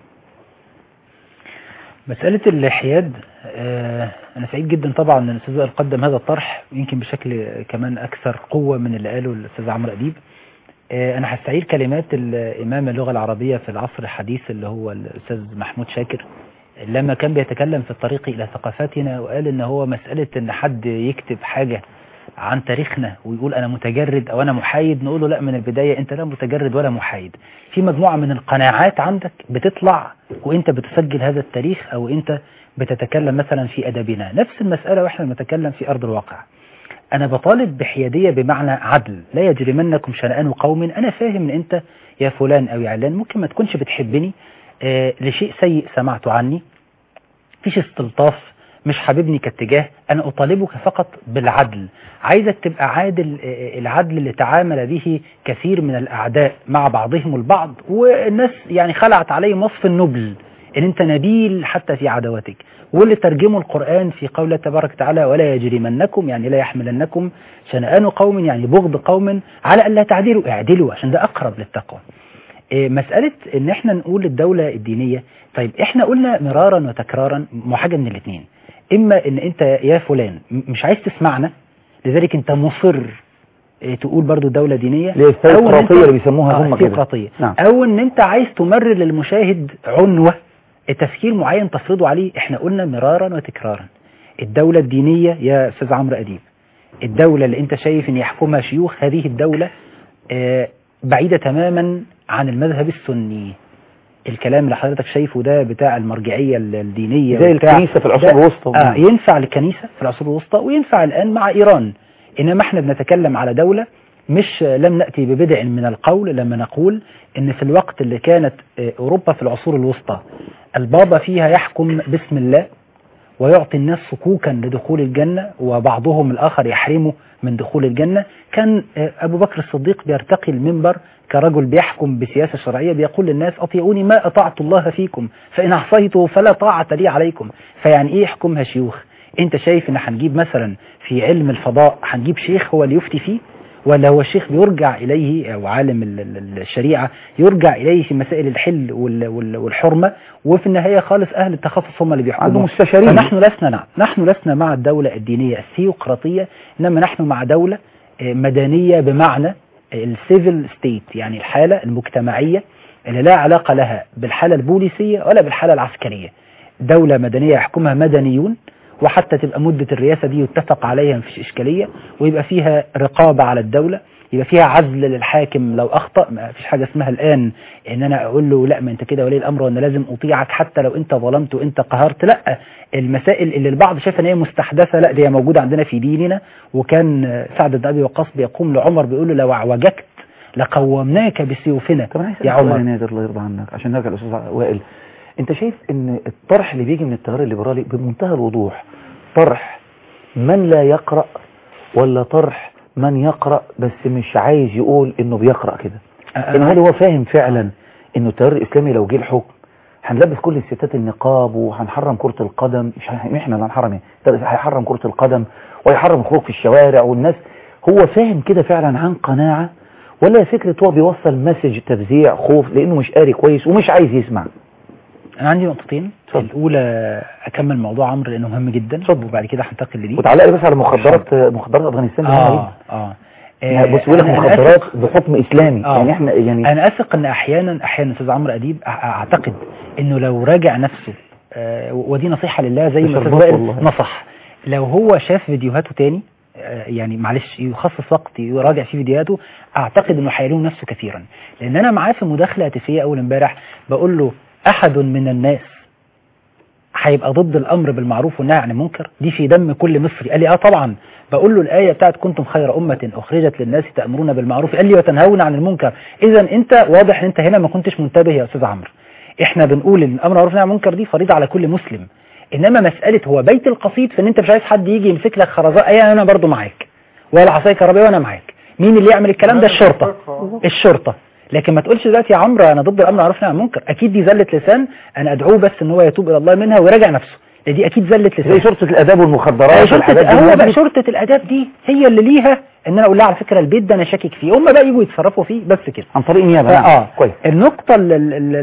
N: مسألة الحياد آه أنا سعيد جدا طبعا أن الأستاذ وائل قدم هذا الطرح يمكن بشكل كمان أكثر قوة من اللي قاله الأستاذ عمرو أديب آه أنا هستعير كلمات الإمام اللغة العربية في العصر الحديث اللي هو الأستاذ محمود شاكر لما كان بيتكلم في الطريق إلى ثقافتنا وقال إن هو مسألة إن حد يكتب حاجة عن تاريخنا ويقول أنا متجرد أو أنا محايد نقول له لا من البداية أنت لا متجرد ولا محايد في مجموعة من القناعات عندك بتطلع وأنت بتسجل هذا التاريخ أو أنت بتتكلم مثلا في أدبنا نفس المسألة وإحنا بنتكلم في أرض الواقع أنا بطالب بحيادية بمعنى عدل لا يجرمنكم شنآن قوم أنا فاهم إن أنت يا فلان أو يا علان ممكن ما تكونش بتحبني آه لشيء سيء سمعته عني فيش استلطاف مش حاببني كاتجاه أنا أطالبك فقط بالعدل عايزك تبقى عادل آه، العدل اللي تعامل به كثير من الأعداء مع بعضهم البعض والناس يعني خلعت عليه وصف النبل ان انت نبيل حتى في عداوتك واللي ترجموا القرآن في قوله تبارك وتعالى ولا يجرمنكم يعني لا يحملنكم شنآن قوم يعني بغض قوم على ألا تعدلوا اعدلوا عشان ده أقرب للتقوى إيه، مسألة ان احنا نقول الدولة الدينية طيب احنا قلنا مرارا وتكرارا ما حاجة من الاثنين اما ان انت يا فلان م- مش عايز تسمعنا لذلك انت مصر إيه، تقول برضو دولة دينية
A: اللي هي
N: أو إن
A: الثيوقراطية
N: أنت-
A: اللي بيسموها
N: آه،
A: هم كده.
N: الثيوقراطية.
A: نعم.
N: او ان انت عايز تمرر للمشاهد عنوة تفكير معين تفرضه عليه احنا قلنا مرارا وتكرارا الدولة الدينية يا استاذ عمرو اديب الدولة اللي انت شايف ان يحكمها شيوخ هذه الدولة آه، بعيدة تماما عن المذهب السني الكلام اللي حضرتك شايفه ده بتاع المرجعية الدينية
A: زي
N: وبتاع-
A: الكنيسة في العصور
N: ده-
A: الوسطى.
N: آه ينفع للكنيسة في العصور الوسطى وينفع الآن مع إيران إنما احنا بنتكلم على دولة مش لم نأتي ببدع من القول لما نقول إن في الوقت اللي كانت آه، أوروبا في العصور الوسطى البابا فيها يحكم باسم الله ويعطي الناس صكوكا لدخول الجنة وبعضهم الآخر يحرمه من دخول الجنة كان آه، أبو بكر الصديق بيرتقي المنبر كرجل بيحكم بسياسة شرعية بيقول للناس أطيعوني ما أطعت الله فيكم فإن عصيته فلا طاعة لي عليكم فيعني إيه يحكمها شيوخ أنت شايف إن هنجيب مثلا في علم الفضاء هنجيب شيخ هو اللي يفتي فيه ولا هو الشيخ بيرجع إليه أو عالم ال- ال- الشريعة يرجع إليه في مسائل الحل وال- وال- والحرمة وفي النهاية خالص أهل التخصص هم اللي بيحكموا
A: عنده مستشارين.
N: فنحن لسنا نعم نحن لسنا مع الدولة الدينية الثيوقراطية إنما نحن مع دولة آه، مدنية بمعنى السيفل ستيت يعني الحالة المجتمعية اللي لا علاقة لها بالحالة البوليسية ولا بالحالة العسكرية دولة مدنية يحكمها مدنيون وحتى تبقى مدة الرئاسة دي يتفق عليها مفيش إشكالية ويبقى فيها رقابة على الدولة يبقى فيها عزل للحاكم لو أخطأ ما فيش حاجة اسمها الآن إن أنا أقول له لا ما أنت كده ولي الأمر وأنا لازم أطيعك حتى لو أنت ظلمت وأنت قهرت لا المسائل اللي البعض شايف إن هي مستحدثة لا دي موجودة عندنا في ديننا وكان آه، سعد بن أبي وقاص بيقوم لعمر بيقول له لو اعوججت لقومناك بسيوفنا يا
A: يا
N: عمر
A: نادر الله يرضى عنك عشان نرجع للاستاذ وائل انت شايف ان الطرح اللي بيجي من التيار الليبرالي بمنتهى الوضوح طرح من لا يقرأ ولا طرح من يقرأ بس مش عايز يقول انه بيقرأ كده ان هل هو فاهم فعلا انه التيار الاسلامي لو جه الحكم هنلبس كل الستات النقاب وهنحرم كرة القدم مش هن- احنا اللي هنحرم ايه ده هيحرم كرة القدم ويحرم الخروج في الشوارع والناس هو فاهم كده فعلا عن قناعة ولا فكرة هو بيوصل مسج تفزيع خوف لانه مش قاري كويس ومش عايز يسمع
N: انا عندي نقطتين الاولى اكمل موضوع عمرو لانه مهم جدا وبعد كده هنتقل لدي
A: وتعلق لي بس على مخدرات مخدرات افغانستان دي مهمة
N: اه اه
A: يعني بص بيقول لك
N: أنا- أنا
A: مخدرات
N: أثق-
A: بحكم اسلامي
N: آه.
A: يعني احنا يعني
N: انا اثق ان احيانا احيانا استاذ عمرو اديب أع- اعتقد انه لو راجع نفسه آه، ودي نصيحه لله زي ما استاذ
A: بشربات
N: وائل
A: والله.
N: نصح لو هو شاف فيديوهاته تاني آه، يعني معلش يخصص وقت يراجع في فيديوهاته اعتقد انه هيلوم نفسه كثيرا لان انا معاه في مداخله هاتفيه اول امبارح بقول له احد من الناس هيبقى ضد الامر بالمعروف والنهي عن المنكر دي في دم كل مصري قال لي اه طبعا بقول له الايه بتاعت كنتم خير امه اخرجت للناس تامرون بالمعروف قال لي وتنهون عن المنكر اذا انت واضح ان انت هنا ما كنتش منتبه يا استاذ عمرو احنا بنقول ان الامر بالمعروف والنهي عن المنكر دي فريضه على كل مسلم انما مساله هو بيت القصيد في ان انت مش عايز حد يجي يمسك لك خرزاء ايه انا برضو معاك ولا عصايه كهربائيه وانا معاك مين اللي يعمل الكلام ده الشرطه الشرطه لكن ما تقولش دلوقتي يا عمرو انا ضد الامر بالمعروف والنهي عن المنكر اكيد دي زله لسان انا ادعوه بس ان هو يتوب الى الله منها ويراجع نفسه لأن دي اكيد زله لسان
A: زي شرطة الاداب والمخدرات
N: أي شرطة
A: والحاجات دي
N: هو بقى
A: لازم-
N: شرطة الاداب دي هي اللي ليها ان انا اقول لها على فكرة البيت ده انا شاكك فيه هم بقى يجوا يتصرفوا فيه بس كده
A: عن طريق نيابة
N: فا-
A: نعم.
N: اه
A: كويس
N: النقطة ال- ال- ال-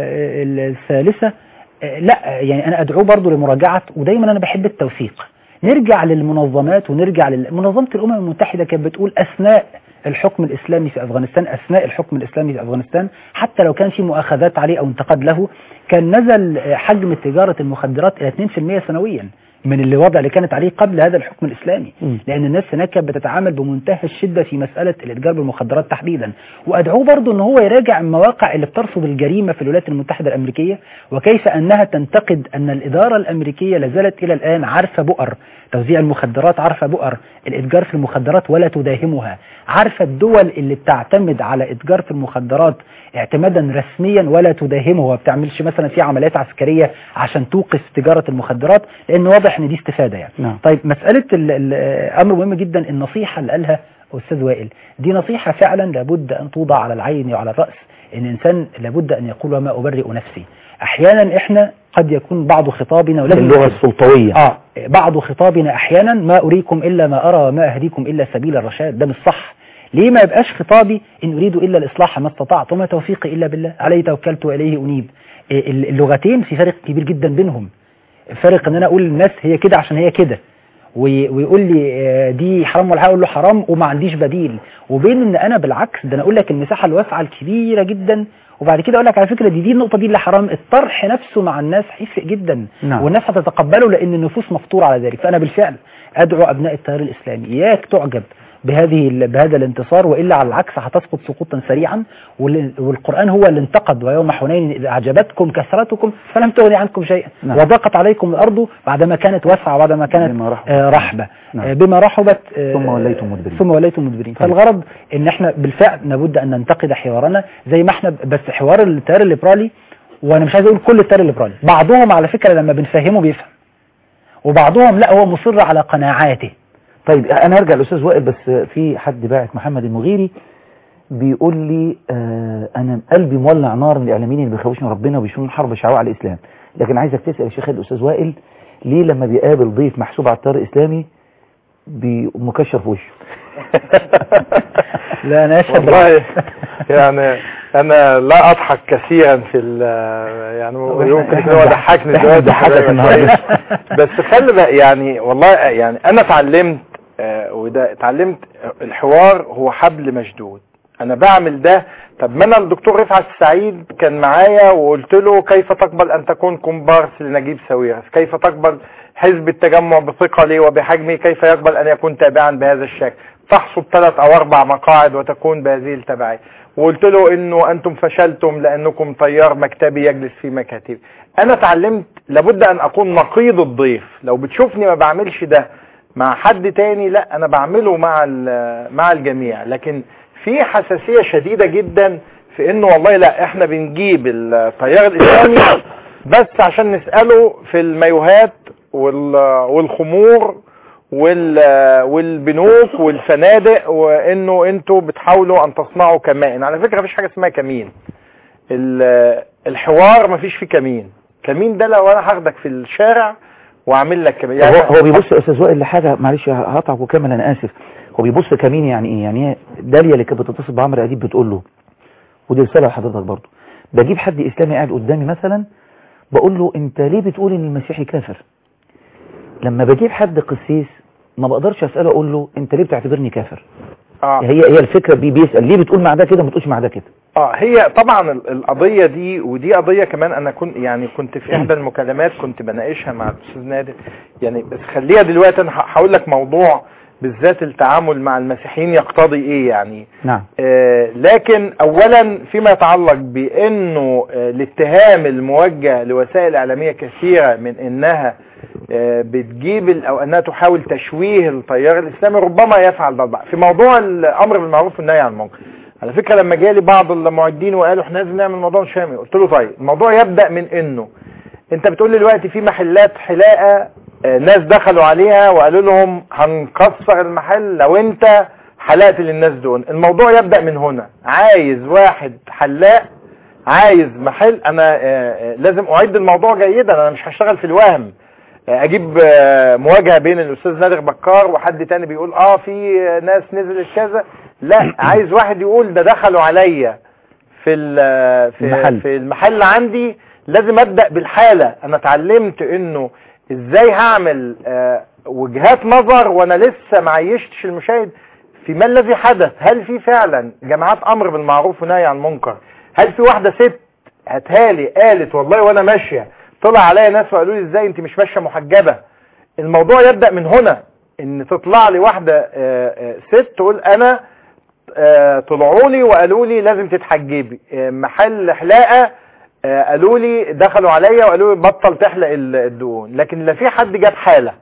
N: ال- الثالثة آه، لا يعني انا ادعوه برضو لمراجعة ودايما انا بحب التوثيق نرجع للمنظمات ونرجع لمنظمة الامم المتحدة كانت بتقول اثناء الحكم الاسلامي في افغانستان اثناء الحكم الاسلامي في افغانستان حتى لو كان في مؤاخذات عليه او انتقاد له كان نزل آه، حجم تجارة المخدرات الى 2% سنويا من الوضع اللي كانت عليه قبل هذا الحكم الاسلامي لان الناس هناك كانت بتتعامل بمنتهى الشده في مساله الاتجار بالمخدرات تحديدا وادعوه برضه ان هو يراجع المواقع اللي بترصد الجريمه في الولايات المتحده الامريكيه وكيف انها تنتقد ان الاداره الامريكيه لازالت الى الان عارفه بؤر توزيع المخدرات عارفه بؤر الاتجار في المخدرات ولا تداهمها عارفه الدول اللي بتعتمد على اتجار في المخدرات اعتمادا رسميا ولا تداهمه وما بتعملش مثلا في عمليات عسكريه عشان توقف تجاره المخدرات لان واضح ان دي استفاده يعني
A: نعم.
N: طيب مسألة ال- ال- أمر مهم جدا النصيحة اللي قالها أستاذ وائل دي نصيحة فعلا لابد أن توضع على العين وعلى الرأس إن الإنسان لابد أن يقول وما أبرئ نفسي أحيانا إحنا قد يكون بعض خطابنا ولازم
A: اللغة
N: نكتب.
A: السلطوية
N: آه بعض خطابنا أحيانا ما أريكم إلا ما أرى وما أهديكم إلا سبيل الرشاد ده مش صح ليه ما يبقاش خطابي إن أريد إلا الإصلاح ما استطعت وما توفيقي إلا بالله عليه توكلت وإليه أنيب إيه، اللغتين في فرق كبير جدا بينهم فرق ان انا اقول للناس هي كده عشان هي كده وي- ويقول لي آه، دي حرام ولا حاجة، اقول له حرام وما عنديش بديل وبين ان انا بالعكس ده انا اقول لك المساحه الواسعه الكبيره جدا وبعد كده اقول لك على فكره دي دي النقطه دي اللي حرام الطرح نفسه مع الناس هيفرق جدا
A: نعم.
N: والناس هتتقبله لان النفوس مفطوره على ذلك فانا بالفعل ادعو ابناء التيار الاسلامي اياك تعجب بهذه ال- بهذا الانتصار والا على العكس هتسقط سقوطا سريعا وال- والقران هو اللي انتقد ويوم حنين اذا اعجبتكم كثرتكم فلم تغني عنكم شيئا
A: نعم.
N: وضاقت عليكم الارض بعدما كانت واسعه وبعدما كانت
A: بما رحبت.
N: آه، رحبه
A: نعم.
N: آه، بما رحبت آه،
A: ثم وليتم مدبرين.
N: ثم وليتم مدبرين
A: طيب.
N: فالغرض ان احنا بالفعل لابد ان ننتقد حوارنا زي ما احنا بس حوار التيار الليبرالي وانا مش عايز اقول كل التيار الليبرالي بعضهم على فكره لما بنفهمه بيفهم وبعضهم لا هو مصر على قناعاته
A: طيب انا هرجع للاستاذ وائل بس في حد باعت محمد المغيري بيقول لي آه انا قلبي مولع نار من الاعلاميين اللي بيخوفوا ربنا وبيشوفون حرب شعواء على الاسلام لكن عايزك تسال يا شيخ الاستاذ وائل ليه لما بيقابل ضيف محسوب على التيار الاسلامي بمكشر في وشه
N: لا انا اشهد
M: والله يعني انا لا اضحك كثيرا في ال- يعني يمكن
N: إحنا
M: هو
N: بنضحك-
M: ضحكني
N: إحنا
M: دلوقتي
N: بنضحكك
M: حضرتك.
N: النهاردة.
M: بس خلي بقى يعني والله يعني انا اتعلمت آه، وده اتعلمت الحوار هو حبل مشدود انا بعمل ده طب ما انا الدكتور رفعت السعيد كان معايا وقلت له كيف تقبل ان تكون كومبارس لنجيب ساويرس كيف تقبل حزب التجمع بثقله وبحجمه كيف يقبل ان يكون تابعا بهذا الشكل تحصد ثلاث او اربع مقاعد وتكون بهذه التبعية وقلت له انه انتم فشلتم لانكم طيار مكتبي يجلس في مكاتب انا اتعلمت لابد ان اكون نقيض الضيف لو بتشوفني ما بعملش ده مع حد تاني لا انا بعمله مع ال- مع الجميع لكن في حساسية شديدة جدا في انه والله لا احنا بنجيب التيار الاسلامي بس عشان نسأله في المايوهات وال- والخمور وال- والبنوك والفنادق وانه انتوا بتحاولوا ان تصنعوا كمائن على فكرة مفيش حاجة اسمها كمين ال- الحوار مفيش فيه كمين كمين ده لو انا هاخدك في الشارع واعمل لك كمين
A: هو هو بيبص يا استاذ وائل لحاجه معلش هقطعك وكمل انا اسف هو بيبص كمين يعني ايه يعني هي داليا اللي كانت بتتصل بعمرو اديب بتقول له ودي رساله لحضرتك برضه بجيب حد اسلامي قاعد قدامي مثلا بقول له انت ليه بتقول ان المسيحي كافر لما بجيب حد قسيس ما بقدرش اساله اقول له انت ليه بتعتبرني كافر
M: آه.
A: هي هي الفكره بي بيسال ليه بتقول مع ده كده وما بتقولش مع ده كده
M: اه هي طبعا ال- القضية دي ودي قضية كمان انا كنت يعني كنت في احدى المكالمات كنت بناقشها مع الاستاذ نادر يعني بس خليها دلوقتي انا ه- هقول لك موضوع بالذات التعامل مع المسيحيين يقتضي ايه يعني
A: نعم
M: آه لكن اولا فيما يتعلق بانه آه الاتهام الموجه لوسائل اعلاميه كثيره من انها آه بتجيب ال- او انها تحاول تشويه التيار الاسلامي ربما يفعل ده البعض في موضوع الامر بالمعروف والنهي عن المنكر على فكره لما جالي بعض المعدين وقالوا احنا لازم نعمل موضوع شامل قلت له طيب الموضوع يبدا من انه انت بتقول لي دلوقتي في محلات حلاقه آه، ناس دخلوا عليها وقالوا لهم هنكسر المحل لو انت حلقت للناس دول الموضوع يبدا من هنا عايز واحد حلاق عايز محل انا آه، آه، لازم اعد الموضوع جيدا انا مش هشتغل في الوهم آه، اجيب آه، مواجهه بين الاستاذ نادر بكار وحد تاني بيقول اه في آه، ناس نزلت كذا لا عايز واحد يقول ده دخلوا عليا في ال- في
A: المحل.
M: في المحل عندي لازم ابدا بالحاله انا اتعلمت انه ازاي هعمل آه، وجهات نظر وانا لسه ما عيشتش المشاهد في ما الذي حدث هل في فعلا جماعات امر بالمعروف ونهي عن المنكر هل في واحده ست هتهالي قالت والله وانا ماشيه طلع عليا ناس وقالوا لي ازاي انت مش ماشيه محجبه الموضوع يبدا من هنا ان تطلع لي واحده آه، آه، ست تقول انا آه، طلعوا لي وقالوا لي لازم تتحجبي آه، محل حلاقه آه، قالوا لي دخلوا عليا وقالوا لي بطل تحلق ال- الدهون لكن لا في حد جاب حاله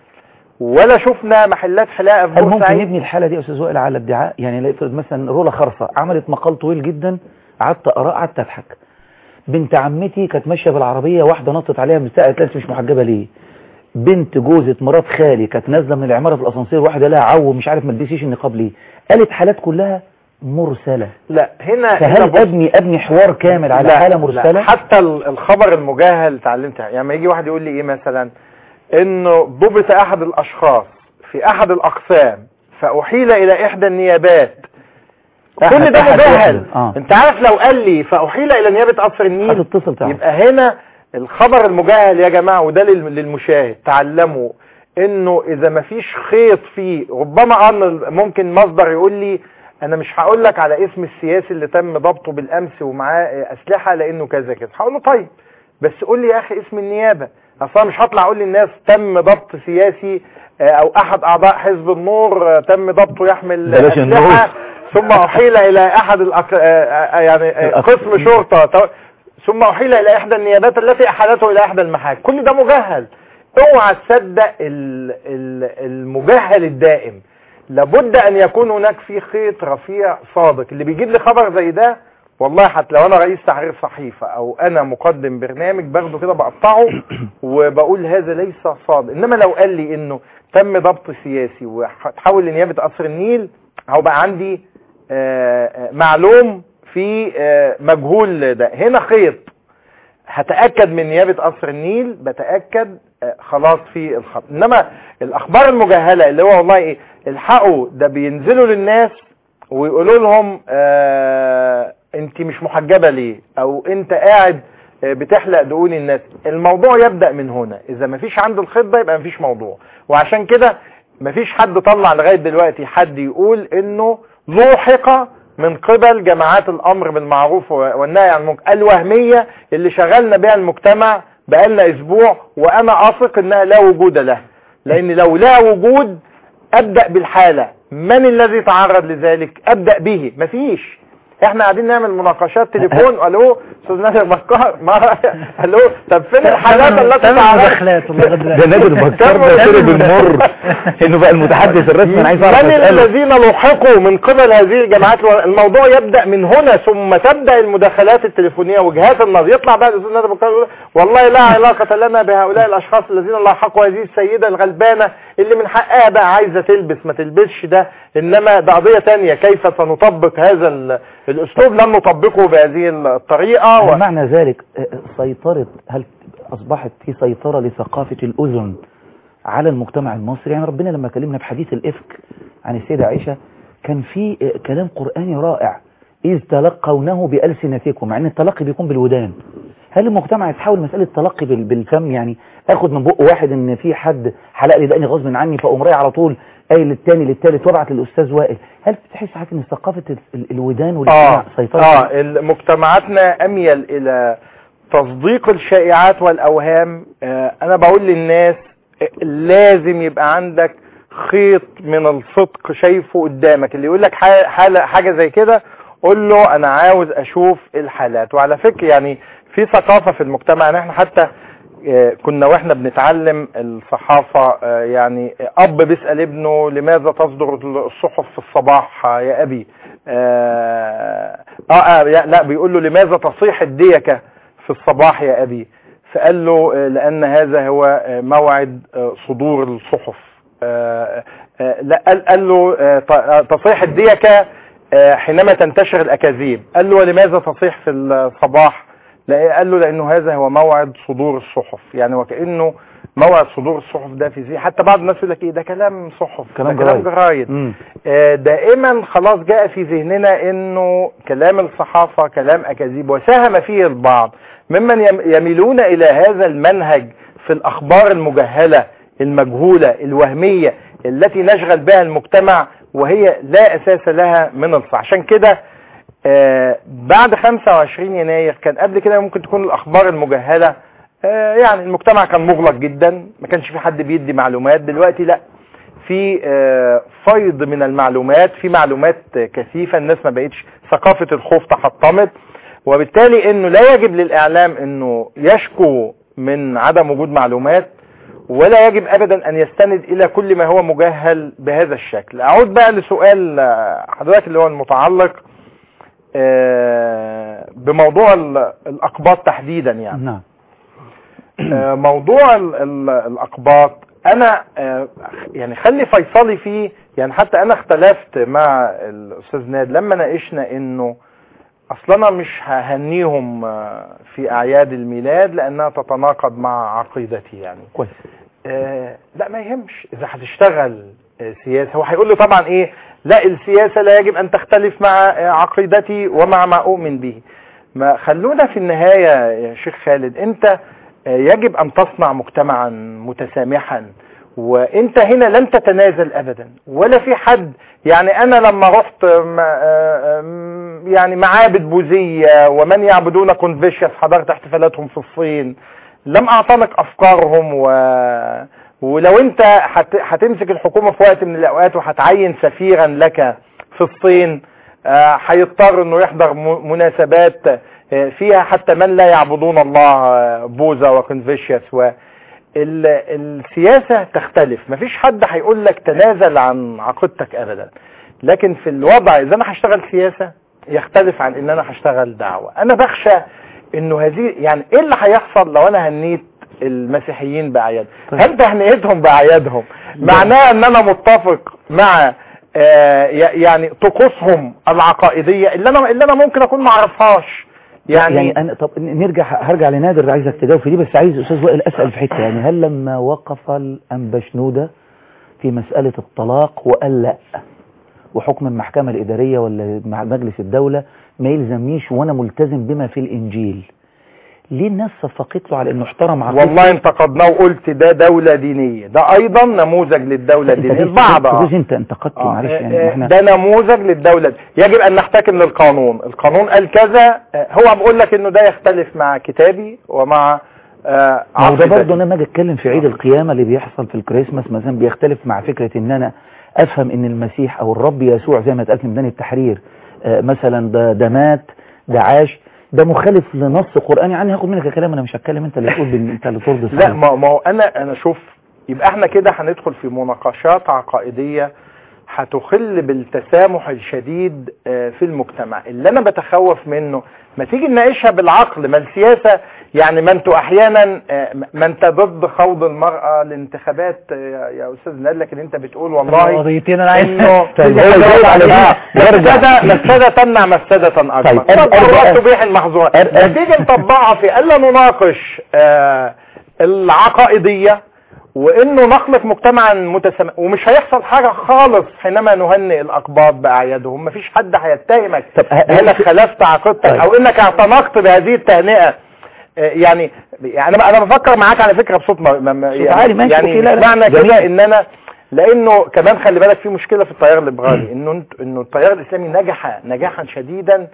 M: ولا شفنا محلات حلاقه في
A: هل ممكن
M: بورسعيد
A: نبني الحالة دي يا أستاذ وائل على ادعاء يعني لا افرض مثلا رولا خرصة عملت مقال طويل جدا قعدت أقرأ قعدت أضحك بنت عمتي كانت ماشية بالعربية واحدة نطت عليها من قالت لها أنت مش محجبة ليه بنت جوزة مرات خالي كانت نازلة من العمارة في الأسانسير واحدة لها عو مش عارف ما تلبسيش النقاب ليه قالت حالات كلها مرسلة
M: لا هنا هنا
A: فهل
M: بص-
A: أبني أبني حوار كامل على
M: لا،
A: حالة
M: لا،
A: مرسلة
M: حتى ال- الخبر المجاهل اتعلمتها يعني لما يجي واحد يقول لي ايه مثلا انه ضبط احد الاشخاص في احد الاقسام فاحيل الى احدى النيابات
A: أحد-
M: كل ده
A: أحد
M: مجاهل
A: واحد. آه.
M: انت عارف لو قال لي فاحيل الى نيابه قصر النيل
A: هتتصل تعرف.
M: يبقى هنا الخبر المجاهل يا جماعه وده لل- للمشاهد تعلموا انه اذا ما فيش خيط فيه ربما ان ممكن مصدر يقول لي انا مش هقول لك على اسم السياسي اللي تم ضبطه بالامس ومعاه اسلحه لانه كذا كذا هقول له طيب بس قول لي يا اخي اسم النيابه اصلا مش هطلع اقول للناس تم ضبط سياسي آه، او احد اعضاء حزب النور آه، تم ضبطه يحمل
A: بلاش
M: اسلحه
A: النور.
M: ثم احيل الى احد الأق... آه، آه، يعني آه، قسم شرطه تو- ثم احيل الى احدى النيابات التي احالته الى احدى المحاكم كل ده مجهل اوعى تصدق ال- ال- المجهل الدائم لابد ان يكون هناك في خيط رفيع صادق اللي بيجيب لي خبر زي ده والله حتى لو انا رئيس تحرير صحيفه او انا مقدم برنامج باخده كده بقطعه وبقول هذا ليس صادق انما لو قال لي انه تم ضبط سياسي وتحول لنيابه قصر النيل هيبقى عندي آه، آه، معلوم في آه، مجهول ده هنا خيط هتاكد من نيابه قصر النيل بتاكد آه، خلاص في الخط انما الاخبار المجهله اللي هو والله ايه الحقوا ده بينزلوا للناس ويقولوا لهم آه انت مش محجبه ليه او انت قاعد آه، بتحلق دقون الناس الموضوع يبدا من هنا اذا مفيش عنده الخيط ده يبقى مفيش موضوع وعشان كده مفيش حد طلع لغايه دلوقتي حد يقول انه لوحق من قبل جماعات الامر بالمعروف والنهي عن المنكر الوهميه اللي شغلنا بها المجتمع بقالنا اسبوع وانا اثق انها لا وجود لها لان لو لا وجود ابدا بالحاله من الذي تعرض لذلك ابدا به مفيش احنا قاعدين نعمل مناقشات تليفون الو استاذ نادر بكار ما الو طب فين الحالات التي تعرضت
A: ده نادر بكار ده شرب المر انه بقى المتحدث الرسمي انا عايز اعرف
M: من
A: اساله
M: الذين لحقوا من قبل هذه الجماعات الموضوع يبدا من هنا ثم تبدا المداخلات التليفونيه وجهات النظر يطلع بقى الاستاذ نادر بكار يقول والله لا علاقه لنا بهؤلاء الاشخاص الذين لحقوا هذه السيده الغلبانه اللي من حقها بقى عايزه تلبس ما تلبسش ده انما ده قضيه ثانيه كيف سنطبق هذا ال- الاسلوب لن نطبقه بهذه الطريقه و...
A: معنى ذلك آه، سيطرة هل أصبحت في سيطرة لثقافة الأذن على المجتمع المصري يعني ربنا لما كلمنا في حديث الإفك عن السيدة عائشة كان في آه، كلام قرآني رائع إذ تلقونه بألسنتكم مع أن التلقي بيكون بالودان هل المجتمع يتحول مسألة تلقي بال- بالفم يعني اخد من بق واحد ان في حد حلق لي دقني غصب عني فاقوم رايح على طول قايل للتاني للتالت وابعت للاستاذ وائل هل بتحس حضرتك ان ثقافه ال- ال- الودان والاستماع
M: اه
A: سيطرت
M: اه مجتمعاتنا اميل الى تصديق الشائعات والاوهام آه انا بقول للناس آه، لازم يبقى عندك خيط من الصدق شايفه قدامك اللي يقول لك ح- حاله حاجه زي كده قول له انا عاوز اشوف الحالات وعلى فكره يعني في ثقافه في المجتمع ان احنا حتى آه، كنا واحنا بنتعلم الصحافة آه، يعني أب بيسأل ابنه لماذا تصدر الصحف في الصباح آه، يا أبي آه, آه, آه يا- لا بيقول له لماذا تصيح الديكة في الصباح يا أبي فقال له آه، لأن هذا هو آه، موعد آه، صدور الصحف آه، آه، لا قال, قال له آه، ت- آه، تصيح الديكة آه، حينما تنتشر الأكاذيب قال له ولماذا تصيح في الصباح لا قال له لانه هذا هو موعد صدور الصحف يعني وكانه موعد صدور الصحف ده في زي حتى بعض الناس يقول لك ايه ده كلام صحف
A: كلام
M: ده كلام
A: جرايد.
M: جرايد
A: مم.
M: آه، دائما خلاص جاء في ذهننا انه كلام الصحافه كلام اكاذيب وساهم فيه البعض ممن يم- يميلون الى هذا المنهج في الاخبار المجهله المجهوله الوهميه التي نشغل بها المجتمع وهي لا اساس لها من الصح عشان كده آه، بعد 25 يناير كان قبل كده ممكن تكون الاخبار المجهله آه، يعني المجتمع كان مغلق جدا ما كانش في حد بيدي معلومات دلوقتي لا في آه، فيض من المعلومات في معلومات آه، كثيفه الناس ما بقتش ثقافه الخوف تحطمت وبالتالي انه لا يجب للاعلام انه يشكو من عدم وجود معلومات ولا يجب ابدا ان يستند الى كل ما هو مجهل بهذا الشكل اعود بقى لسؤال آه، حضرتك اللي هو المتعلق آه، بموضوع ال- الاقباط تحديدا يعني
A: نعم
M: آه، موضوع ال- ال- الاقباط انا آه، يعني خلي فيصلي فيه يعني حتى انا اختلفت مع الاستاذ ناد لما ناقشنا انه اصلا مش ههنيهم آه، في اعياد الميلاد لانها تتناقض مع عقيدتي يعني
A: كويس
M: آه لا ما يهمش اذا هتشتغل آه سياسه هو هيقول لي طبعا ايه لا السياسه لا يجب ان تختلف مع آه عقيدتي ومع ما اؤمن به ما خلونا في النهايه يا شيخ خالد انت آه يجب ان تصنع مجتمعا متسامحا وانت هنا لن تتنازل ابدا ولا في حد يعني انا لما رحت م- آه، آم، يعني معابد بوذيه ومن يعبدون كونفيشيوس حضرت احتفالاتهم في الصين لم اعتنق افكارهم و... ولو انت هت... هتمسك الحكومه في وقت من الاوقات وهتعين سفيرا لك في الصين آه، هيضطر انه يحضر م... مناسبات آه، فيها حتى من لا يعبدون الله آه، بوذا وكونفيشيوس و ال... السياسه تختلف مفيش حد هيقول لك تنازل عن عقيدتك ابدا لكن في الوضع اذا انا هشتغل سياسه يختلف عن ان انا هشتغل دعوة انا بخشى انه هذه يعني ايه اللي هيحصل لو انا هنيت المسيحيين باعياد هل تهنئتهم باعيادهم معناه ان انا متفق مع آه ي- يعني طقوسهم العقائدية اللي انا اللي انا ممكن اكون ما اعرفهاش يعني,
A: يعني انا طب نرجع هرجع لنادر عايزك تجاوب في دي بس عايز استاذ وائل اسال في حته يعني هل لما وقف الانبا شنوده في مساله الطلاق وقال لا وحكم المحكمه الاداريه ولا مع مجلس الدوله ما يلزمنيش وانا ملتزم بما في الانجيل ليه الناس صفقت له على انه احترم عقيدته
M: والله انتقدناه وقلت ده دولة دينية ده ايضا نموذج للدولة
A: انت
M: الدينية
A: ليه
M: البعض آه.
A: تجوز انت انتقدته معلش يعني
M: آه،
A: احنا
M: ده نموذج للدولة يجب ان نحتكم للقانون القانون قال كذا آه، هو بقول لك انه ده يختلف مع كتابي ومع آه،
A: ما هو ده
M: عقيدتي.
A: برضه انا لما اجي اتكلم في عيد القيامه اللي بيحصل في الكريسماس مثلا بيختلف مع فكره ان انا افهم ان المسيح او الرب يسوع زي ما اتقال في ميدان التحرير آه، مثلا ده ده مات ده عاش ده مخالف لنص قراني يعني هاخد منك الكلام انا مش هتكلم انت اللي تقول بال- انت اللي ترضي
M: لا ما ما هو انا انا شوف يبقى احنا كده هندخل في مناقشات عقائديه هتخل بالتسامح الشديد آه، في المجتمع اللي انا بتخوف منه ما تيجي نناقشها بالعقل ما السياسه يعني ما انتوا احيانا آه، ما انت ضد خوض المراه الانتخابات آه، يا يا استاذ نقول لك ان انت بتقول والله
N: قضيتين انا عايز
M: انه
N: طيب، هو يجاوب على دي.
M: مفسده مفسده تمنع مفسده اكبر
N: طيب، أر-
M: والضرورات
N: أر-
M: تبيح المحظورات
N: أر- أر-
M: نتيجه نطبقها في الا نناقش آه العقائديه وانه نخلق مجتمعا متسامح ومش هيحصل حاجه خالص حينما نهنئ الاقباط باعيادهم مفيش حد هيتهمك انك خالفت عقيدتك
A: طيب.
M: او انك اعتنقت بهذه التهنئه آه، يعني يعني انا بفكر معاك على فكره بصوت ما ما- ما-
A: صوت عالي، ماشي،
M: يعني
A: أوكي، لا، لا،
M: معنى
A: جميل.
M: كده ان انا لانه كمان خلي بالك في مشكله في التيار الليبرالي انه انت- انه التيار الاسلامي نجح نجاحا شديدا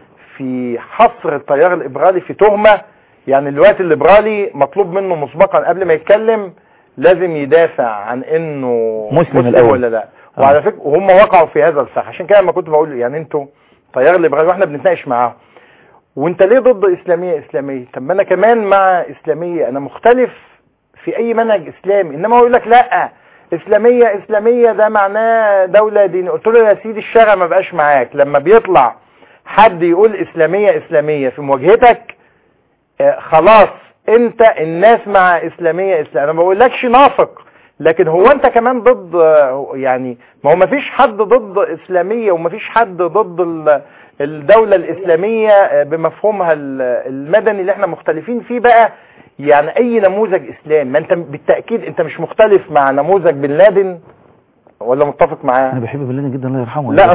M: في حصر التيار الليبرالي في تهمه يعني الوقت الليبرالي مطلوب منه مسبقا قبل ما يتكلم لازم يدافع عن انه
A: مسلم الأول.
M: ولا لا وعلى فكره وهم وقعوا في هذا الفخ عشان كده لما كنت بقول يعني انتوا التيار الليبرالي واحنا بنتناقش معاهم وانت ليه ضد اسلاميه اسلاميه طب ما انا كمان مع اسلاميه انا مختلف في اي منهج اسلامي انما هو يقول لك لا اسلاميه اسلاميه ده معناه دوله دينيه قلت له يا سيدي الشرع ما بقاش معاك لما بيطلع حد يقول اسلاميه اسلاميه في مواجهتك آه، خلاص انت الناس مع اسلاميه اسلام انا ما بقولكش نافق لكن هو انت كمان ضد آه، يعني ما هو ما فيش حد ضد اسلاميه وما فيش حد ضد ال- الدوله الاسلاميه آه، بمفهومها ال- المدني اللي احنا مختلفين فيه بقى يعني اي نموذج اسلام ما انت بالتاكيد انت مش مختلف مع نموذج بن لادن ولا متفق معاه
A: انا بحب بن لادن جدا الله يرحمه
M: لا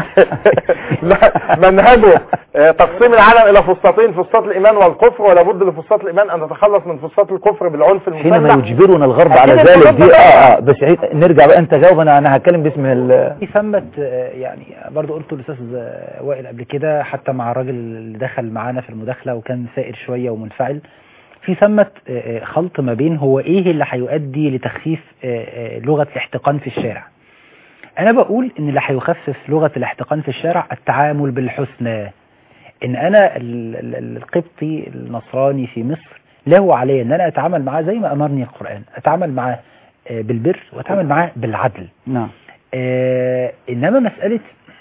M: لا منهجه آه، تقسيم العالم الى فسطاطين فسطاط الايمان والكفر ولا بد لفسطاط الايمان ان تتخلص من فسطاط الكفر بالعنف
A: حينما
M: المسلح
A: يجبرنا الغرب على
M: أكيد أنت
A: ذلك
M: ضد
A: دي
M: ده.
A: اه اه بس عيد نرجع بقى انت جاوب انا انا هتكلم باسم ال
N: في ثمة آه، يعني برضو قلت للاستاذ آه، وائل قبل كده حتى مع الراجل اللي دخل معانا في المداخله وكان سائر شويه ومنفعل في ثمة آه، آه، خلط ما بين هو ايه اللي هيؤدي لتخفيف آه، آه، لغه الاحتقان في الشارع انا بقول ان اللي هيخفف لغه الاحتقان في الشارع التعامل بالحسنى ان انا ال- ال- القبطي النصراني في مصر له علي ان انا اتعامل معاه زي ما امرني القران اتعامل معاه آه، بالبر واتعامل معاه بالعدل
A: نعم
N: آه انما مسألة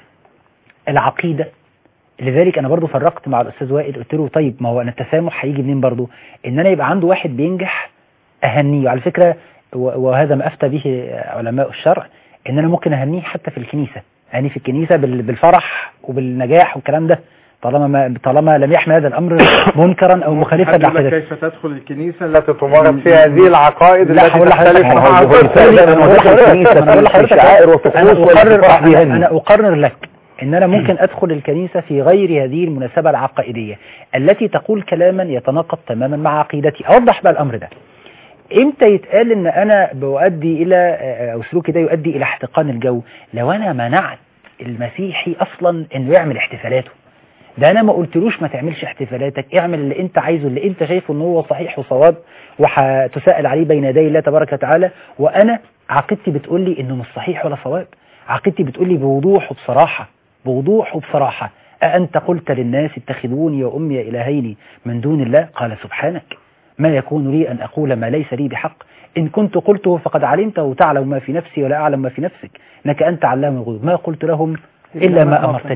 N: العقيدة لذلك انا برضو فرقت مع الاستاذ وائل قلت له طيب ما هو انا التسامح هيجي منين برضو ان انا يبقى عنده واحد بينجح اهنيه على فكرة و- وهذا ما افتى به علماء الشرع ان انا ممكن اهنيه حتى في الكنيسة اهنيه في الكنيسة بال- بالفرح وبالنجاح والكلام ده طالما ما طالما لم يحمل هذا الامر منكرا او مخالفا
M: حد يقول لك
N: لعقيدته
M: كيف تدخل الكنيسة التي تمارس فيها هذه العقائد
N: لا
M: التي
N: هقول
M: تختلف
N: لحضرتك
M: مع
N: هو- هو بالتالي أنا بقول لحضرتك- أنا بقول لحضرتك أنا أقرر أنا- أنا أقرر لك ان انا ممكن ادخل الكنيسة في غير هذه المناسبة العقائدية التي تقول كلاما يتناقض تماما مع عقيدتي اوضح بقى الامر ده امتى يتقال ان انا بؤدي الى او سلوكي ده يؤدي الى احتقان الجو لو انا منعت المسيحي اصلا انه يعمل احتفالاته ده انا ما قلتلوش ما تعملش احتفالاتك اعمل اللي انت عايزه اللي انت شايفه ان هو صحيح وصواب وهتساءل عليه بين يدي الله تبارك وتعالى وانا عقيدتي بتقول لي انه مش صحيح ولا صواب عقيدتي بتقول لي بوضوح وبصراحه بوضوح وبصراحه أأنت قلت للناس اتخذوني وأمي إلهين من دون الله قال سبحانك ما يكون لي أن أقول ما ليس لي بحق إن كنت قلته فقد علمته وتعلم ما في نفسي ولا أعلم ما في نفسك إنك أنت علام الغيوب ما قلت لهم إلا ما أمرتني به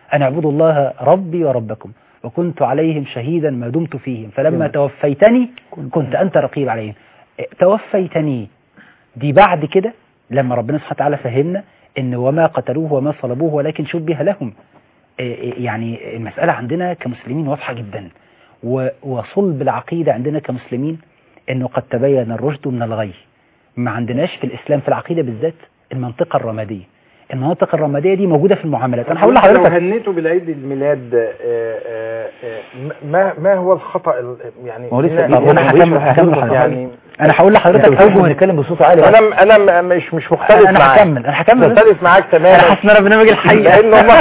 N: أن اعبدوا الله ربي وربكم وكنت عليهم شهيدا ما دمت فيهم فلما
A: جميل.
N: توفيتني كنت أنت رقيب عليهم إيه، توفيتني دي بعد كده لما ربنا سبحانه وتعالى فهمنا ان وما قتلوه وما صلبوه ولكن شبه لهم إيه، إيه، يعني المسألة عندنا كمسلمين واضحة جدا و- وصلب العقيدة عندنا كمسلمين انه قد تبين الرشد من الغي ما عندناش في الاسلام في العقيدة بالذات المنطقة الرمادية المناطق الرمادية دي موجودة في المعاملات انا هقول
M: لو
N: لحضرتك
M: هنيته بالعيد الميلاد آه، آه، آه، ما ما هو الخطأ ال- يعني
A: هو لسه
M: هنا-
A: طب أنا
M: هنا
A: هكمل-
M: مش-
A: هكمل لحضرتك.
M: يعني
N: انا هقول لحضرتك اوجه
A: نتكلم بصوت عالي
M: انا انا م- مش مش مختلف
N: أنا
M: معاك
N: هكمل- أنا هكمل.
M: مختلف معاك تماما
N: انا حاسس ان انا برنامج الحقيقة
M: لان هم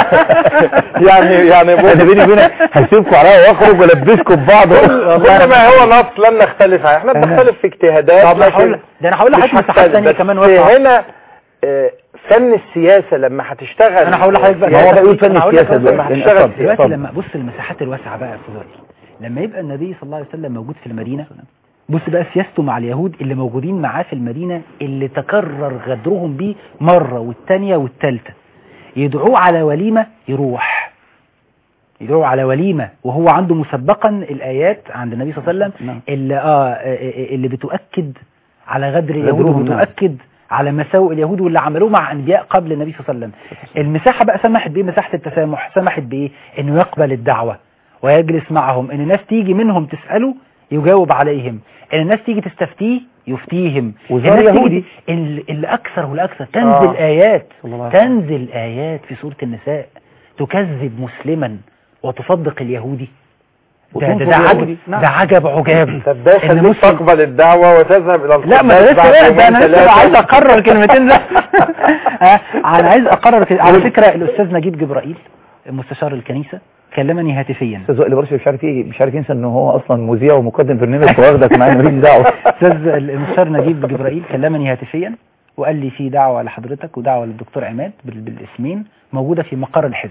M: يعني يعني بص
A: انا بيني وبينك هسيبكم عليا واخرج والبسكم ببعض
M: كل ما هو نص لن نختلف عليه احنا بنختلف في اجتهادات
N: طب أنا
M: لكن
N: هقول- ده أنا هقول
M: مش
N: لحضرتك مساحات
M: هختلف.
N: تانية
M: بس
N: كمان واسعة.
M: هنا آه، فن السياسة لما هتشتغل
N: انا هقول لحضرتك بقى
M: ما هو
N: أنا
M: بيقول فن
N: هقول لك
M: السياسة
N: بقى-
M: لما هتشتغل
N: دلوقتي
M: اتفضل.
N: لما بص المساحات الواسعة بقى يا استاذ وائل لما يبقى النبي صلى الله عليه وسلم موجود في المدينة بص بقى سياسته مع اليهود اللي موجودين معاه في المدينة اللي تكرر غدرهم بيه مرة والتانية والتالتة يدعوه على وليمة يروح يدعوه على وليمة وهو عنده مسبقا الآيات عند النبي صلى الله عليه وسلم اللي, آه آه، آه، اللي بتؤكد على غدر اليهود
A: غدرهم، نعم.
N: وبتؤكد على مساوئ اليهود واللي عملوه مع أنبياء قبل النبي صلى الله عليه وسلم المساحة بقى سمحت بإيه مساحة التسامح سمحت بإيه إنه يقبل الدعوة ويجلس معهم إن الناس تيجي منهم تسأله يجاوب عليهم إن الناس تيجي تستفتيه يفتيهم
A: وزار
N: الناس تيجي-
A: يهودي.
N: اللي اللي أكثر والأكثر تنزل
A: آه.
N: آيات
A: صلى الله عليه وسلم.
N: تنزل آيات في سورة النساء تكذب مسلما وتصدق اليهودي ده, ده,
A: وتنصر
N: ده, عجب
A: اليهودي. نعم.
N: ده عجب عجاب
M: طب ده
N: إن
M: يخليك
N: مسلم-
M: تقبل الدعوة وتذهب إلى
N: لا ما
M: القداس
N: ده لسه
M: بعد
N: بقى، ده
M: يومين
N: انا لسه
M: ثلاثة.
N: عايز اقرر الكلمتين ده آه، انا عايز اقرر كده. على فكره الاستاذ نجيب جبرائيل مستشار الكنيسه كلمني هاتفيا
A: استاذ وائل برشا مش عارف ايه مش عارف ينسى ان هو اصلا مذيع ومقدم برنامج واخدك معايا ماليش دعوه
N: استاذ المستشار نجيب جبرائيل كلمني هاتفيا وقال لي في دعوه لحضرتك ودعوه للدكتور عماد بال- بالاسمين موجوده في مقر الحزب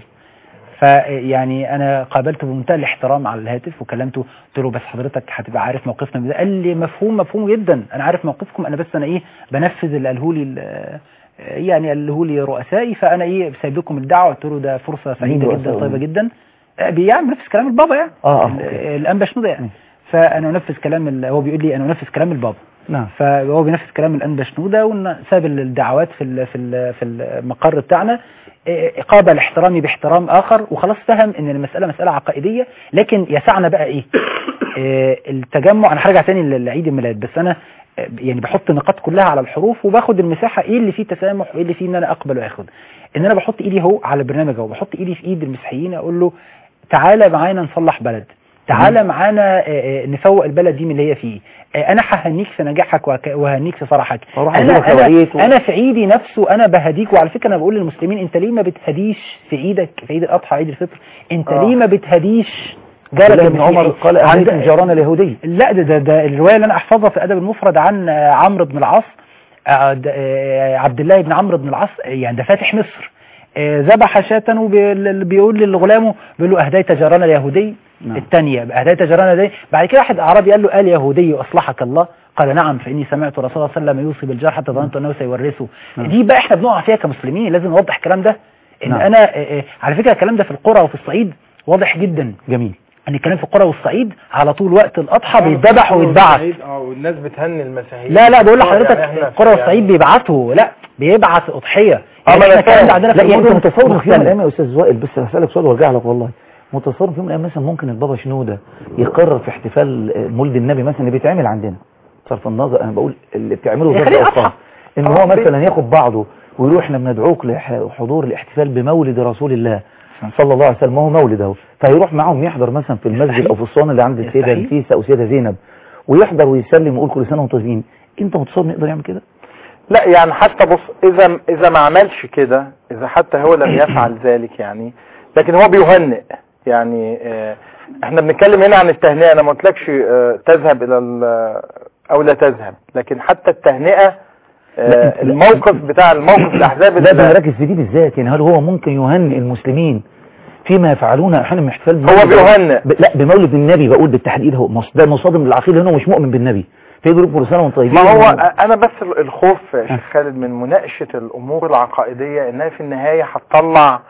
N: فيعني انا قابلته بمنتهى الاحترام على الهاتف وكلمته قلت له بس حضرتك هتبقى عارف موقفنا من ده قال لي مفهوم مفهوم جدا انا عارف موقفكم انا بس انا ايه بنفذ اللي قاله لي ال- يعني قاله لي رؤسائي فانا ايه سايب لكم الدعوه قلت له ده فرصه سعيده
A: مين
N: جدا
A: رؤسائه؟
N: طيبه جدا آه، بيعمل نفس كلام البابا يعني
A: اه اه
N: ال-
A: أوكي.
N: الانبا شنوده يعني فانا انفذ كلام ال- هو بيقول لي انا انفذ كلام البابا
A: نعم
N: فهو بينفذ كلام الانبا شنوده وساب الدعوات في ال- في ال- في المقر بتاعنا إيه، قابل احترامي باحترام اخر وخلاص فهم ان المساله مساله عقائديه لكن يسعنا بقى ايه إيه، التجمع انا هرجع تاني لعيد الميلاد بس انا آه، يعني بحط النقاط كلها على الحروف وباخد المساحه ايه اللي فيه تسامح وايه اللي فيه ان انا اقبل واخد ان انا بحط ايدي اهو على البرنامج اهو بحط ايدي في ايد المسيحيين اقول له تعالى معانا نصلح بلد تعالى معانا آه، آه، نفوق البلد دي من اللي هي فيه آه، انا ههنيك في نجاحك وهك- وهنيك في فرحك
A: واروح
N: انا
A: أزورك
N: انا,
A: وأعيك و-
N: أنا في عيدي نفسه انا بهديك وعلى فكره انا بقول للمسلمين انت ليه ما بتهديش في عيدك في عيد الاضحى عيد الفطر انت
A: آه.
N: ليه ما بتهديش
A: عبد الله
N: جارك
A: بن عمر
N: المسيحي؟
A: قال
N: عند-
A: اهديتم جارنا اليهودي
N: لا ده ده, ده الروايه اللي انا احفظها في الادب المفرد عن آه، عمرو بن العاص آه، ده، آه، عبد الله بن عمرو بن العاص آه، يعني ده فاتح مصر آه، ذبح شاة وبيقول لغلامه بيقول له اهديت جارنا اليهودي
A: نعم.
N: الثانيه اهديت جارنا اليهودي بعد كده واحد اعرابي قال له قال يهودي اصلحك الله قال نعم فاني سمعت رسول الله صلى الله عليه وسلم يوصي بالجار حتى ظننت انه سيورثه
A: نعم.
N: دي بقى احنا بنقع فيها كمسلمين لازم نوضح الكلام ده ان
A: نعم.
N: انا آه، آه، على فكره الكلام ده في القرى وفي الصعيد واضح جدا
A: جميل
N: ان الكلام في القرى والصعيد على طول وقت الاضحى بيتذبح ويتبعث
M: اه والناس بتهني المسيحيين
N: لا لا بقول
M: آه،
N: لحضرتك
M: يعني إحنا
N: القرى
M: يعني-
N: والصعيد بيبعتوا لا بيبعت اضحيه
M: اه
N: يعني
M: ما
N: احنا
M: انا
N: الكلام
M: فاهم
N: ده عندنا في
A: لا يعني انت
N: المدن
A: متصور في يوم من
N: مختلف.
A: الايام يا استاذ وائل بس هسالك سؤال وارجع لك والله متصور في يوم من الايام مثلا ممكن البابا شنوده يقرر في احتفال آه، مولد النبي مثلا اللي بيتعمل عندنا صرف النظر انا بقول اللي بتعمله
N: يا
A: وزاره
N: خليه
A: الاوقاف
N: أضحى.
A: ان
M: آه،
A: هو
M: بي-
A: مثلا ياخد بعضه ويروح احنا بندعوك لحضور الاحتفال بمولد رسول الله صلى الله عليه وسلم هو مولد اهو فيروح معاهم يحضر مثلا في المسجد
N: يستحيل.
A: او في الصوان اللي عند السيده
N: يستحيل.
A: نفيسه او السيده زينب ويحضر ويسلم ويقول كل سنه وانتم طيبين انت متصور نقدر يعمل كده
M: لا يعني حتى بص اذا اذا ما عملش كده اذا حتى هو لم يفعل ذلك يعني لكن هو بيهنئ يعني آه، احنا بنتكلم هنا عن التهنئه انا ما قلتلكش آه، تذهب الى ال- او لا تذهب لكن حتى التهنئه آه،
A: لا، أنت- لا.
M: الموقف بتاع الموقف الاحزاب
A: لا
M: اللي
A: ده ركز في دي بالذات يعني هل هو ممكن يهنئ المسلمين فيما يفعلون احيانا من احتفال
M: هو
A: بمولد-
M: بيهنئ.
A: ب... لا بمولد النبي بقول بالتحديد هو مص- ده مصادم للعقيده لانه مش مؤمن بالنبي فيقول كل سنه وانتم طيبين
M: ما هو
A: و-
M: انا بس الخوف يا شيخ خالد من مناقشه الامور العقائديه انها في النهايه هتطلع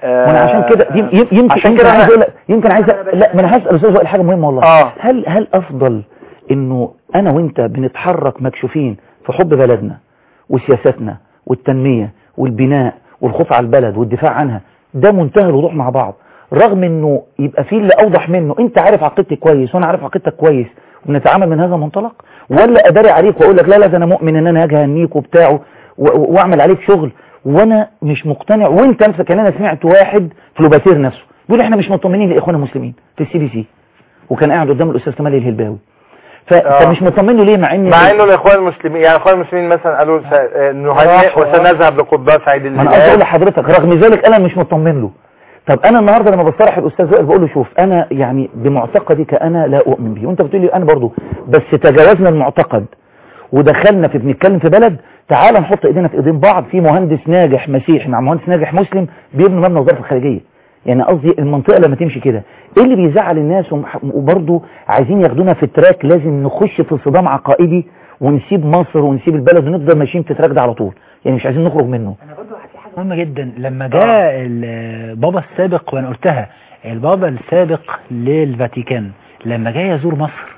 A: وانا عشان كده يم- يم- يمكن
M: عشان
A: يمكن
M: كده
A: عايز
M: أنا-
A: اقول لك يمكن عايز أ- لا ما انا هسال استاذ وائل حاجه مهمه والله
M: آه.
A: هل هل افضل انه انا وانت بنتحرك مكشوفين في حب بلدنا وسياساتنا والتنميه والبناء والخوف على البلد والدفاع عنها ده منتهى الوضوح مع بعض رغم انه يبقى فيه اللي اوضح منه انت عارف عقيدتي كويس وانا عارف عقيدتك كويس وبنتعامل من هذا المنطلق ولا اداري عليك واقول لك لا لا ده انا مؤمن ان انا هاجي اهنيك وبتاع و- و- واعمل عليك شغل وانا مش مقتنع وانت نفسك ان انا سمعت واحد في لوباتير نفسه بيقول احنا مش مطمنين لاخواننا المسلمين في السي بي سي وكان قاعد قدام الاستاذ كمال الهلباوي ف-
M: آه.
A: فمش مطمن له ليه مع ان
M: مع انه الاخوان المسلمين يعني الاخوان المسلمين مثلا قالوا س- آه، نهنئ
A: راح و-
M: وسنذهب لقضباء سعيد
A: ما انا قصدي اقول
M: الهلال
A: لحضرتك رغم ذلك انا مش مطمن له طب انا النهارده لما بصرح الاستاذ وائل بقول له شوف انا يعني بمعتقدي كانا لا اؤمن به وانت بتقول لي انا برضو بس تجاوزنا المعتقد ودخلنا في بنتكلم في بلد تعال نحط ايدينا في ايدين بعض في مهندس ناجح مسيحي مع مهندس ناجح مسلم بيبنوا مبنى وزاره الخارجيه يعني قصدي المنطقه لما تمشي كده ايه اللي بيزعل الناس ومح- وبرضه عايزين ياخدونا في تراك لازم نخش في صدام عقائدي ونسيب مصر ونسيب البلد ونفضل ماشيين في التراك ده على طول يعني مش عايزين نخرج منه
N: مهمة جدا لما جاء البابا السابق وانا قلتها البابا السابق للفاتيكان لما جاء يزور مصر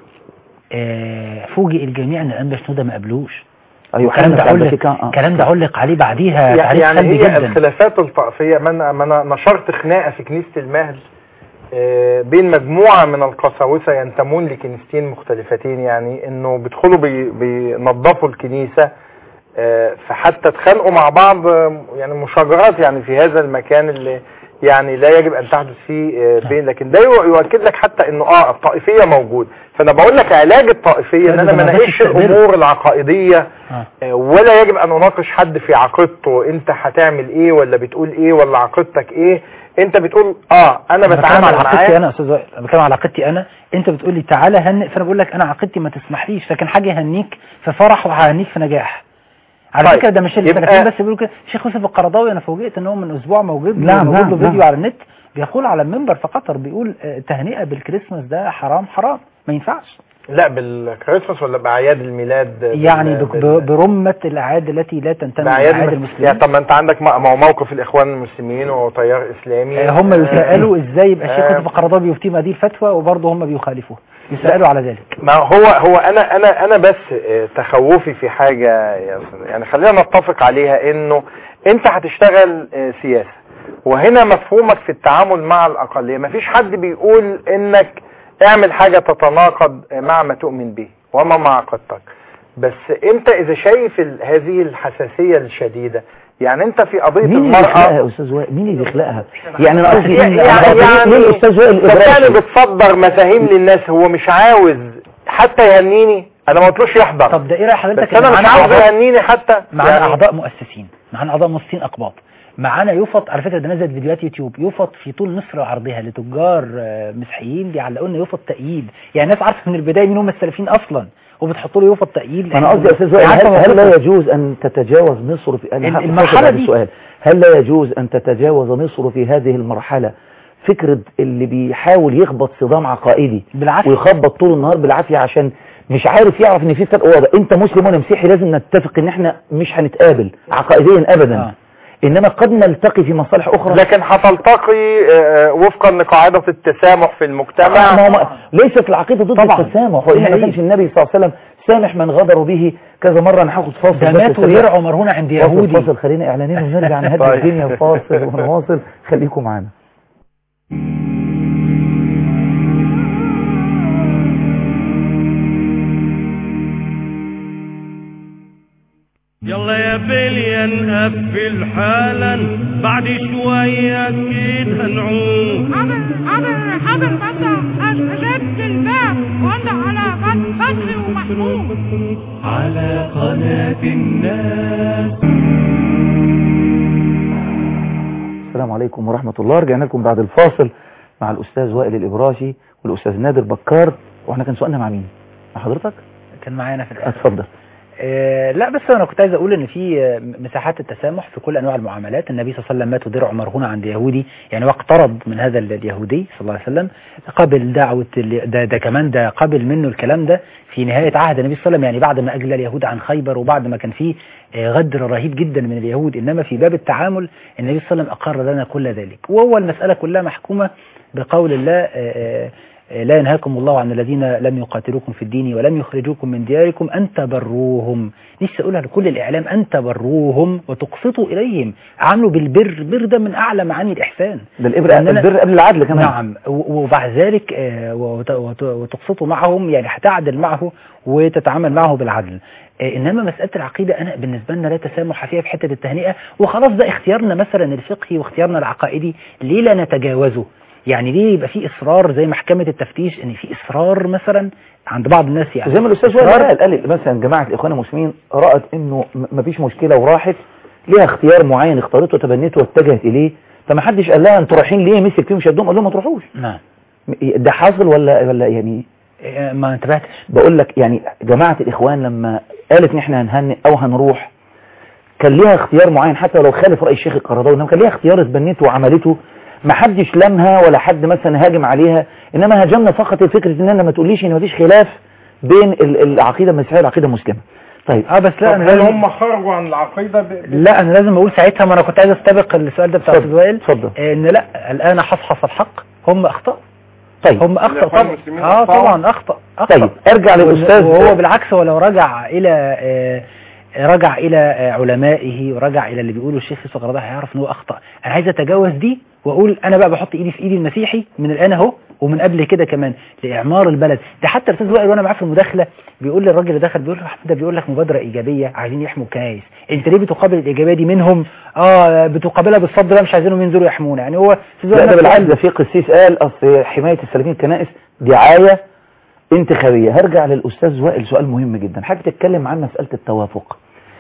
N: آه، فوجئ الجميع ان الانبا شنودة ما قابلوش
A: ايوه
N: الكلام ده
A: بتاع
N: علق
A: الفاتيكان، آه.
N: الكلام ده علق عليه بعديها
M: يعني
N: تعليق
M: يعني
N: سلبي
M: هي
N: جدا
M: الخلافات الطائفية ما انا ما انا نشرت خناقة في كنيسة المهد آه، بين مجموعة من القساوسة ينتمون لكنيستين مختلفتين يعني انه بيدخلوا بي- بينظفوا الكنيسة آه، فحتى اتخانقوا مع بعض آه، يعني مشاجرات يعني في هذا المكان اللي يعني لا يجب ان تحدث فيه آه، بين لكن ده يو- يؤكد لك حتى انه اه الطائفية موجود فانا بقول لك علاج الطائفية ان انا ما اناقش الامور العقائدية آه، ولا يجب ان اناقش حد في عقيدته انت هتعمل ايه ولا بتقول ايه ولا عقيدتك ايه انت بتقول اه انا
N: بتكلم
M: بتعامل
N: على عقيدتي
M: معاه
N: انا يا استاذ وائل أنا بتكلم على عقيدتي انا انت بتقول لي تعالى هنئ فانا بقول لك انا عقيدتي ما تسمحليش لكن حاجه هنيك في فرح وههنيك في نجاح على
M: طيب،
N: فكره ده مش
M: يبقى-
N: السلفيين بس بيقولوا كده الشيخ يوسف القرضاوي انا فوجئت ان هو من اسبوع موجود
A: نعم،
N: موجود
A: نعم،
N: له فيديو
A: نعم.
N: على النت بيقول على المنبر في قطر بيقول آه، تهنئه بالكريسماس ده حرام حرام ما ينفعش
M: لا بالكريسماس ولا باعياد الميلاد
N: يعني
M: بال-
N: بك-
M: بال-
N: ب- برمه الاعياد التي لا تنتمي
M: باعياد
N: لاعياد
M: المس-
N: المسلمين
M: يعني طب ما انت عندك م- ما هو موقف الاخوان المسلمين وتيار اسلامي
N: آه، هم
M: آه،
N: بيسالوا ازاي يبقى الشيخ
M: آه،
N: يوسف القرضاوي بيفتي هذه الفتوى وبرضه هم بيخالفوها يسالوا على ذلك
M: ما هو هو انا انا انا بس آه، تخوفي في حاجه يا أستاذ، يعني خلينا نتفق عليها انه انت هتشتغل آه، سياسه وهنا مفهومك في التعامل مع الاقليه مفيش حد بيقول انك اعمل حاجه تتناقض آه، مع ما تؤمن به وما مع عقيدتك بس انت اذا شايف ال- هذه الحساسيه الشديده يعني انت في قضيه
A: مين اللي بيخلقها
M: المراه
A: يا استاذ وائل مين اللي بيخلقها يعني انا قصدي
M: يعني
A: أنا قصدي
M: يعني
A: ليه الاستاذ وائل
M: صدقني
A: الإبراشي؟
M: بتصدر مفاهيم للناس هو مش عاوز حتى يهنيني انا ما قلتلوش يحضر
N: طب ده ايه راي حضرتك
M: بس انا
N: إن
M: مش
N: معانا
M: عاوز
N: أعضاء-
M: يهنيني حتى
N: معانا
M: يعني
N: اعضاء مؤسسين معانا اعضاء مؤسسين اقباط معانا يفط على فكره ده نزلت فيديوهات يوتيوب يفط في طول مصر وعرضها لتجار آه، مسيحيين بيعلقوا لنا يفط تأييد يعني الناس عارفه من البدايه مين هم السلفيين اصلا وبتحطوا له يفط تأييد
A: انا قصدي يا استاذ وائل
N: عارفة
A: هل, هل
N: موقفها.
A: لا يجوز ان تتجاوز مصر في أنا
N: ال-
A: هاخد
N: المرحلة
A: هذا
N: دي-
A: السؤال هل لا يجوز ان تتجاوز مصر في هذه المرحلة فكرة اللي بيحاول يخبط صدام عقائدي
N: بالعافيه
A: ويخبط طول النهار بالعافية عشان مش عارف يعرف ان في فرق واضح انت مسلم وانا مسيحي لازم نتفق ان احنا مش هنتقابل عقائديا ابدا
N: آه.
A: انما قد نلتقي في مصالح اخرى
M: لكن هتلتقي آه، وفقا لقاعدة التسامح في
A: آه،
M: المجتمع
A: ما هو ما- ليست العقيدة ضد
N: طبعاً.
A: التسامح وإلا ما
N: نهائياً.
A: كانش النبي صلى الله عليه وسلم سامح من غدروا به كذا مرة أنا هاخد فاصل
N: ده
A: بس
N: مات
A: سريع.
N: ودرعه مرهونه عند
A: فاصل
N: يهودي
A: فاصل خلينا إعلانين ونرجع نهدي
M: طيب.
A: الدنيا فاصل ونواصل خليكم معانا
K: يلا يا بليا نقفل حالا بعد شوية أكيد هنعود
L: حاضر حاضر حاضر بطة أشد الباب وأنت على بط- بطري ومحمود
K: على قناة الناس
A: السلام عليكم ورحمة الله رجعنا لكم بعد الفاصل مع الأستاذ وائل الإبراشي والأستاذ نادر بكار وإحنا كان سؤالنا مع مين؟ مع حضرتك؟
N: كان معانا في الآخر
A: اتفضل
N: آه، لا بس انا كنت عايز اقول ان في آه، مساحات التسامح في كل انواع المعاملات النبي صلى الله عليه وسلم مات درع مرهون عند يهودي يعني واقترض من هذا ال- اليهودي صلى الله عليه وسلم قبل دعوه ال- ده, ده كمان ده قبل منه الكلام ده في نهايه عهد النبي صلى الله عليه وسلم يعني بعد ما اجلى اليهود عن خيبر وبعد ما كان في آه، غدر رهيب جدا من اليهود انما في باب التعامل النبي صلى الله عليه وسلم اقر لنا كل ذلك وهو المساله كلها محكومه بقول الله آه، آه، لا ينهاكم الله عن الذين لم يقاتلوكم في الدين ولم يخرجوكم من دياركم أن تبروهم نفسي أقولها لكل الإعلام أن تبروهم وتقسطوا إليهم عاملوا بالبر بر ده من أعلى معاني الإحسان
A: ده الإبر
N: لأن أنا-
A: البر قبل العدل كمان
N: نعم و- وبعد ذلك آه، وت- وت- وتقسطوا معهم يعني هتعدل معه وتتعامل معه بالعدل آه، انما مساله العقيده انا بالنسبه لنا لا تسامح فيها في حته التهنئه وخلاص ده اختيارنا مثلا الفقهي واختيارنا العقائدي ليه لا نتجاوزه يعني ليه يبقى في اصرار زي محكمه التفتيش ان في اصرار مثلا عند بعض الناس يعني
A: زي ما الاستاذ
N: إصرار-
A: وائل قال قال مثلا جماعه الاخوان المسلمين رات انه م- مفيش مشكله وراحت ليها اختيار معين اختارته وتبنته واتجهت اليه فما حدش قال لها انتوا رايحين ليه مسك فيهم شدهم قال لهم ما تروحوش
N: نعم
A: م- ده حاصل ولا ولا يعني
N: آه، ما انتبهتش
A: بقول لك يعني جماعه الاخوان لما قالت ان احنا هنهنئ او هنروح كان ليها اختيار معين حتى لو خالف راي الشيخ القرضاوي انما كان ليها اختيار اتبنته وعملته ما حدش لمها ولا حد مثلا هاجم عليها انما هاجمنا فقط الفكره ان انا ما تقوليش ان مفيش خلاف بين ال- العقيده المسيحيه والعقيده المسلمه طيب
N: اه بس لا
M: طب
N: انا
M: هل
N: لازم
M: هم خرجوا عن العقيدة ب... ب-
N: لا انا لازم اقول ساعتها ما انا كنت عايز استبق السؤال ده بتاع
A: اتفضل،
N: استاذ وائل
A: اتفضل.
N: آه، ان لا الان حصحص الحق هم اخطاوا
A: طيب
N: هم اخطا
M: الإخوان
N: طبعا
M: المسلمين
N: اه
M: أخطأوا؟
N: طبعا اخطا اخطا
A: طيب ارجع للاستاذ
N: وهو بالعكس ولو رجع الى آه، رجع الى آه، علمائه ورجع الى اللي بيقوله الشيخ يوسف القرضاوي هيعرف ان هو اخطا انا عايز اتجاوز دي واقول انا بقى بحط ايدي في ايدي المسيحي من الان اهو ومن قبل كده كمان لاعمار البلد ده حتى الاستاذ وائل وانا معاه في المداخله بيقول لي الراجل اللي دخل بيقول له يا احمد ده بيقول لك مبادره ايجابيه عايزين يحموا الكنايس انت ليه بتقابل الايجابيه دي منهم اه بتقابلها بالصد لا مش عايزينهم ينزلوا يحمونا يعني هو أستاذ وائل
A: لا ده
N: نفسه
A: بالعكس
N: قال-
A: ده في قسيس قال اصل حمايه السلفيين الكنائس دعايه انتخابيه هرجع للاستاذ وائل سؤال مهم جدا حاجه تتكلم عن مساله التوافق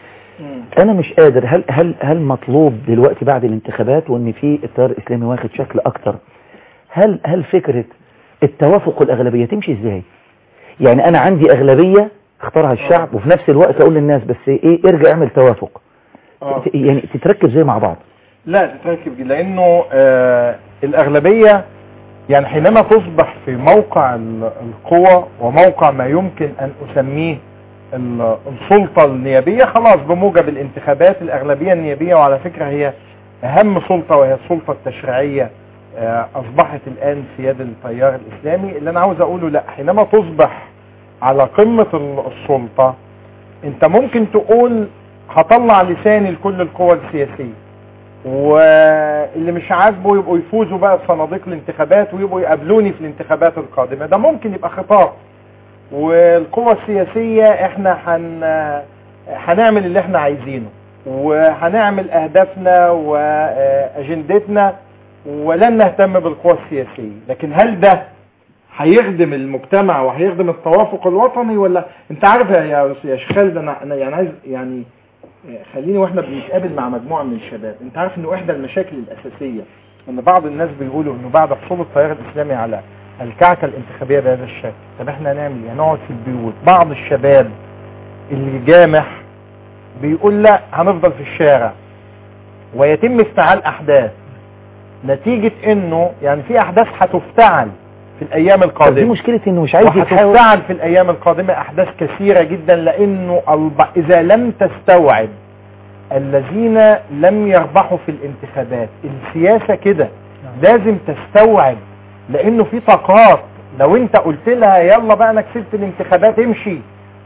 A: انا مش قادر هل هل هل مطلوب دلوقتي بعد الانتخابات وان في التيار الاسلامي واخد شكل اكتر هل هل فكره التوافق والاغلبيه تمشي ازاي يعني انا عندي اغلبيه اختارها الشعب وفي نفس الوقت اقول للناس بس ايه ارجع اعمل توافق
M: آه.
A: ت- يعني تتركب زي مع بعض
M: لا تتركب جدا لانه آه الاغلبيه يعني حينما تصبح في موقع ال- القوى وموقع ما يمكن ان اسميه ال- السلطه النيابيه خلاص بموجب الانتخابات الاغلبيه النيابيه وعلى فكره هي اهم سلطه وهي السلطه التشريعيه آه، اصبحت الان في يد التيار الاسلامي اللي انا عاوز اقوله لا حينما تصبح على قمه ال- السلطه انت ممكن تقول هطلع لساني لكل القوى السياسيه واللي مش عاجبه يبقوا يفوزوا بقى في صناديق الانتخابات ويبقوا يقابلوني في الانتخابات القادمة ده ممكن يبقى خطاب والقوى السياسية احنا هن هنعمل اللي احنا عايزينه وهنعمل اهدافنا واجندتنا ولن نهتم بالقوى السياسية لكن هل ده هيخدم المجتمع وهيخدم التوافق الوطني ولا انت عارف يا يا يا شيخ خالد انا انا يعني عايز يعني خليني واحنا بنتقابل مع مجموعه من الشباب انت عارف انه احدى المشاكل الاساسيه ان بعض الناس بيقولوا انه بعد حصول التيار الاسلامي على الكعكه الانتخابيه بهذا الشكل طب احنا هنعمل ايه هنقعد في البيوت بعض الشباب اللي جامح بيقول لا هنفضل في الشارع ويتم افتعال احداث نتيجه انه يعني في احداث هتفتعل في الايام
A: طب دي
M: القادمه
A: مشكله انه مش عايز يتحاول
M: وهتفتعل في الايام القادمه احداث كثيره جدا لانه الب... اذا لم تستوعب الذين لم يربحوا في الانتخابات السياسه كده لازم تستوعب لانه في طاقات لو انت قلت لها يلا بقى انا كسبت الانتخابات امشي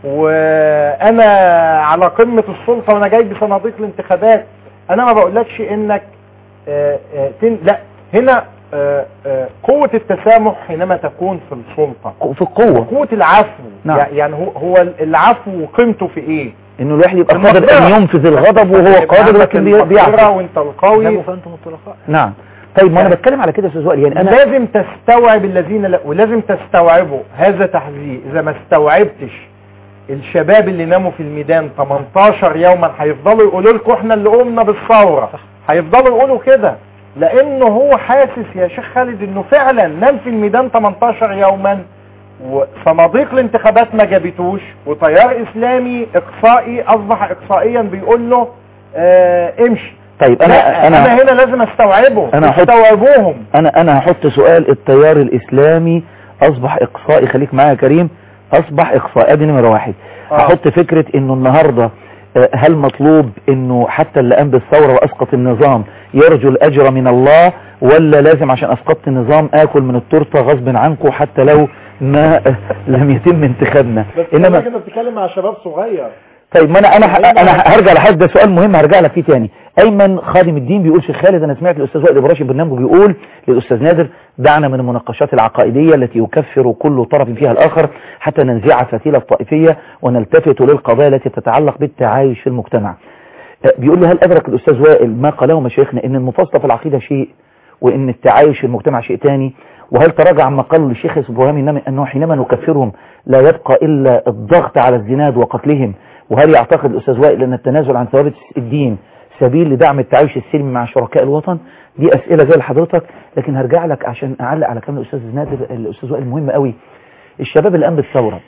M: وانا على قمه السلطه وانا جاي بصناديق الانتخابات انا ما بقولكش انك آه، آه، تن... لا هنا آه، آه، قوة التسامح حينما تكون في السلطة
A: في القوه
M: قوة العفو
A: نعم.
M: يع- يعني هو هو العفو قيمته في ايه؟
A: انه الواحد يبقى قادر
M: المقدرة.
A: ان ينفذ الغضب وهو
M: يبقى
A: قادر
M: عندك
A: لكن بي-
M: المقدرة
A: بيعفو
M: وانت القوي
N: فانتم الطلقاء
A: نعم طيب ما انا بتكلم على كده يا استاذ وائل يعني انا
M: لازم تستوعب الذين لا ولازم تستوعبوا هذا تحذير اذا ما استوعبتش الشباب اللي ناموا في الميدان 18 يوما هيفضلوا يقولوا لكم احنا اللي قمنا بالثوره هيفضلوا يقولوا كده لانه هو حاسس يا شيخ خالد انه فعلا نام في الميدان 18 يوما وصناديق الانتخابات ما جابتوش وتيار اسلامي اقصائي اصبح اقصائيا بيقول له اه امشي
A: طيب انا
M: لا،
A: انا
M: انا هنا لازم استوعبه
A: أنا هحط-
M: استوعبوهم
A: انا انا هحط سؤال التيار الاسلامي اصبح اقصائي خليك معايا يا كريم اصبح اقصائي ادي نمره واحد
M: آه.
A: هحط فكرة انه النهاردة آه، هل مطلوب انه حتى اللي قام بالثورة واسقط النظام يرجو الاجر من الله ولا لازم عشان اسقطت النظام اكل من التورته غصب عنكم حتى لو ما آه، لم يتم انتخابنا انما
M: انت بتتكلم مع شباب صغير
A: طيب ما انا انا انا هرجع لحد ده سؤال مهم هرجع لك فيه تاني ايمن خادم الدين بيقول شيخ خالد انا سمعت الاستاذ وائل ابراشي برنامجه بيقول للاستاذ نادر دعنا من المناقشات العقائديه التي يكفر كل طرف فيها الاخر حتى ننزع فتيل الطائفيه ونلتفت للقضايا التي تتعلق بالتعايش في المجتمع آه، بيقول له هل ادرك الاستاذ وائل ما قاله مشايخنا ان المفاصله في العقيده شيء وان التعايش في المجتمع شيء تاني وهل تراجع عما قاله الشيخ ابراهيم إنما- انه حينما نكفرهم لا يبقى الا الضغط على الزناد وقتلهم وهل يعتقد الاستاذ وائل ان التنازل عن ثوابت الدين سبيل لدعم التعايش السلمي مع شركاء الوطن دي اسئله جايه لحضرتك لكن هرجع لك عشان اعلق على كلام الاستاذ نادر الاستاذ وائل مهم قوي الشباب اللي قام بالثوره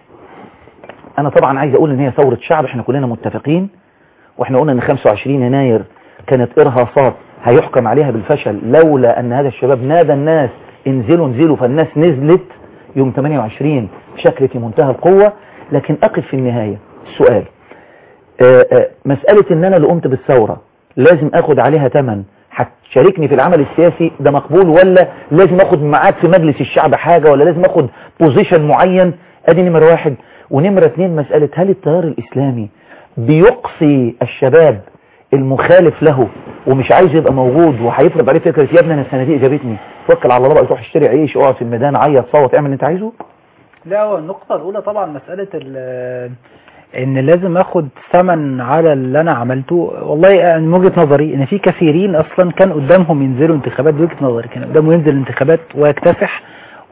A: انا طبعا عايز اقول ان هي ثوره شعب احنا كلنا متفقين واحنا قلنا ان 25 يناير كانت ارهاصات هيحكم عليها بالفشل لولا ان هذا الشباب نادى الناس انزلوا انزلوا فالناس نزلت يوم 28 بشكل في منتهى القوة لكن اقف في النهاية السؤال آه، آه، مسألة ان انا اللي قمت بالثورة لازم اخد عليها تمن هتشاركني في العمل السياسي ده مقبول ولا لازم اخد معاك في مجلس الشعب حاجة ولا لازم اخد بوزيشن معين ادي نمرة واحد ونمرة اتنين مسألة هل التيار الاسلامي بيقصي الشباب المخالف له ومش عايز يبقى موجود وهيفرض عليه فكرة يا ابني انا الصناديق جابتني توكل على الله بقى تروح اشتري عيش اقعد في الميدان عيط صوت اعمل اللي انت عايزه
N: لا هو النقطة الأولى طبعا مسألة ال- إن لازم آخد ثمن على اللي أنا عملته والله يعني من وجهة نظري إن في كثيرين أصلا كان قدامهم ينزلوا انتخابات دي وجهة نظري كان قدامه ينزل انتخابات ويكتسح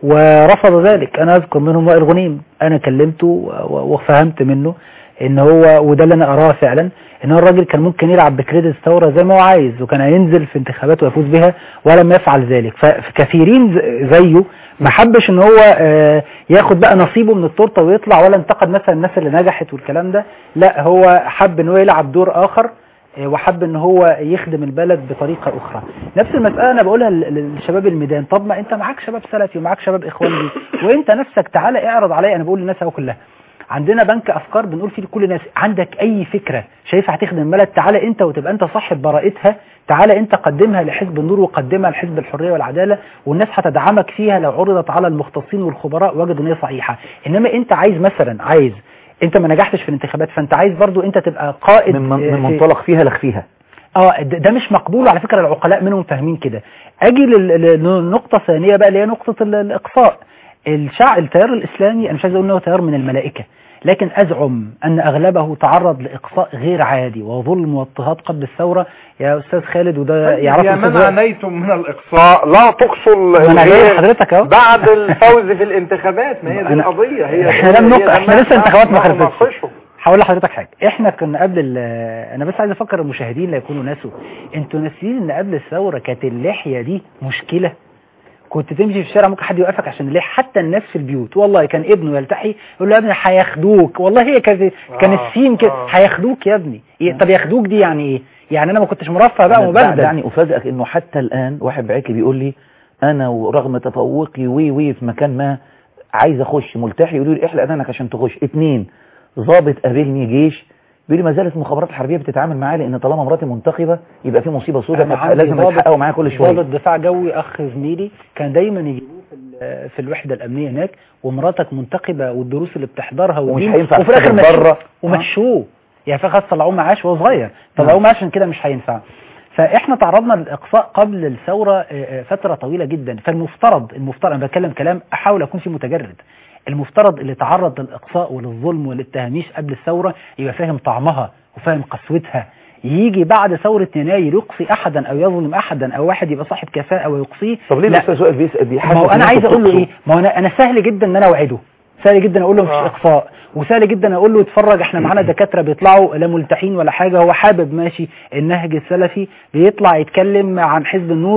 N: ورفض ذلك أنا أذكر منهم وائل غنيم أنا كلمته و- و- وفهمت منه إن هو وده اللي أنا أراه فعلا إن هو الراجل كان ممكن يلعب بكريدت الثورة زي ما هو عايز وكان هينزل في انتخابات ويفوز بها ولم يفعل ذلك فكثيرين ز- زيه ما حبش ان هو آه، ياخد بقى نصيبه من التورته ويطلع ولا انتقد مثلا الناس اللي نجحت والكلام ده لا هو حب ان هو يلعب دور اخر آه، وحب ان هو يخدم البلد بطريقه اخرى نفس المساله انا بقولها لل- للشباب الميدان طب ما انت معاك شباب سلفي ومعاك شباب اخواني وانت نفسك تعالى اعرض عليا انا بقول للناس اهو كلها عندنا بنك افكار بنقول فيه لكل الناس عندك اي فكره شايفها هتخدم البلد تعالى انت وتبقى انت صاحب براءتها تعالى انت قدمها لحزب النور وقدمها لحزب الحريه والعداله والناس هتدعمك فيها لو عرضت على المختصين والخبراء وجدوا ان هي صحيحه انما انت عايز مثلا عايز انت ما نجحتش في الانتخابات فانت عايز برضو انت تبقى قائد
A: من,
N: آه،
A: من
N: في-
A: منطلق فيها لخ فيها
N: اه ده ده مش مقبول على فكرة العقلاء منهم فاهمين كده اجي لل- للنقطة الثانية بقى اللي هي نقطة ال- الاقصاء الشعب التيار الاسلامي انا مش عايز اقول انه تيار من الملائكة لكن ازعم ان اغلبه تعرض لاقصاء غير عادي وظلم واضطهاد قبل الثورة يا استاذ خالد وده يعرفه
M: يا
N: الأستاذ
M: من
N: وائل.
M: عنيتم من الإقصاء لا تقصوا
N: ما أنا جاي
M: الغير
N: لحضرتك أهو.
M: بعد الفوز في الانتخابات ما هي دي
N: أنا-
M: القضية هي
N: احنا لم
M: هي
N: نقطع احنا
M: لما-
N: لسه انتخابات ما
M: ما- ما-
N: خلصتش
M: ناقشه.
N: هقول لحضرتك حاجه احنا كنا قبل ال- انا بس عايز افكر المشاهدين لا يكونوا ناسوا انتوا ناسيين ان قبل الثوره كانت اللحيه دي مشكله كنت تمشي في الشارع ممكن حد يوقفك عشان اللحيه حتى الناس في البيوت والله كان ابنه يلتحي يقول له يا ابني هياخدوك والله هي كانت كان
A: آه،
N: السين كده هياخدوك يا ابني إيه، طب ياخدوك دي يعني ايه يعني انا ما كنتش مرفه بقى
A: أنا
N: مبدل
A: يعني افاجئك انه حتى الان واحد بعت لي بيقول لي انا ورغم تفوقي وي وي في مكان ما عايز اخش ملتحي يقولوا لي احلق اذانك عشان تخش اتنين ضابط قابلني جيش بيقول لي ما زالت المخابرات الحربيه بتتعامل معايا لان طالما مراتي منتخبه يبقى في مصيبه سوداء
N: أنا
A: فالحق-
N: عندي
A: لازم
N: ضابط-
A: يتحققوا معايا كل شويه
N: ضابط دفاع جوي اخ زميلي كان دايما يجيبوه في ال- في الوحده الامنيه هناك ومراتك منتخبه والدروس اللي بتحضرها
A: ومش
N: والدين،
A: هينفع
N: وفي الاخر
A: تشتغل
N: مشوه
A: بره.
N: ومشوه يعني في خاص طلعوه معاش وهو صغير طلعوه معاش عشان كده مش هينفع فاحنا تعرضنا للاقصاء قبل الثوره آه، آه، فتره طويله جدا فالمفترض المفترض انا بتكلم كلام احاول اكون فيه متجرد المفترض اللي تعرض للاقصاء وللظلم وللتهميش قبل الثوره يبقى فاهم طعمها وفاهم قسوتها يجي بعد ثورة يناير يقصي أحدا أو يظلم أحدا أو واحد يبقى صاحب كفاءة ويقصيه
A: طب ليه
N: لا.
A: الاستاذ وائل بيسال بيحاسب
N: ما هو انا
A: الناس
N: عايز اقول له
A: بتقصه؟
N: ايه ما هو انا انا سهل جدا ان انا اوعده سهل جدا اقول له مفيش اقصاء وسهل جدا اقول له اتفرج احنا معانا دكاتره بيطلعوا لا ملتحين ولا حاجه هو حابب ماشي النهج السلفي بيطلع يتكلم عن حزب النور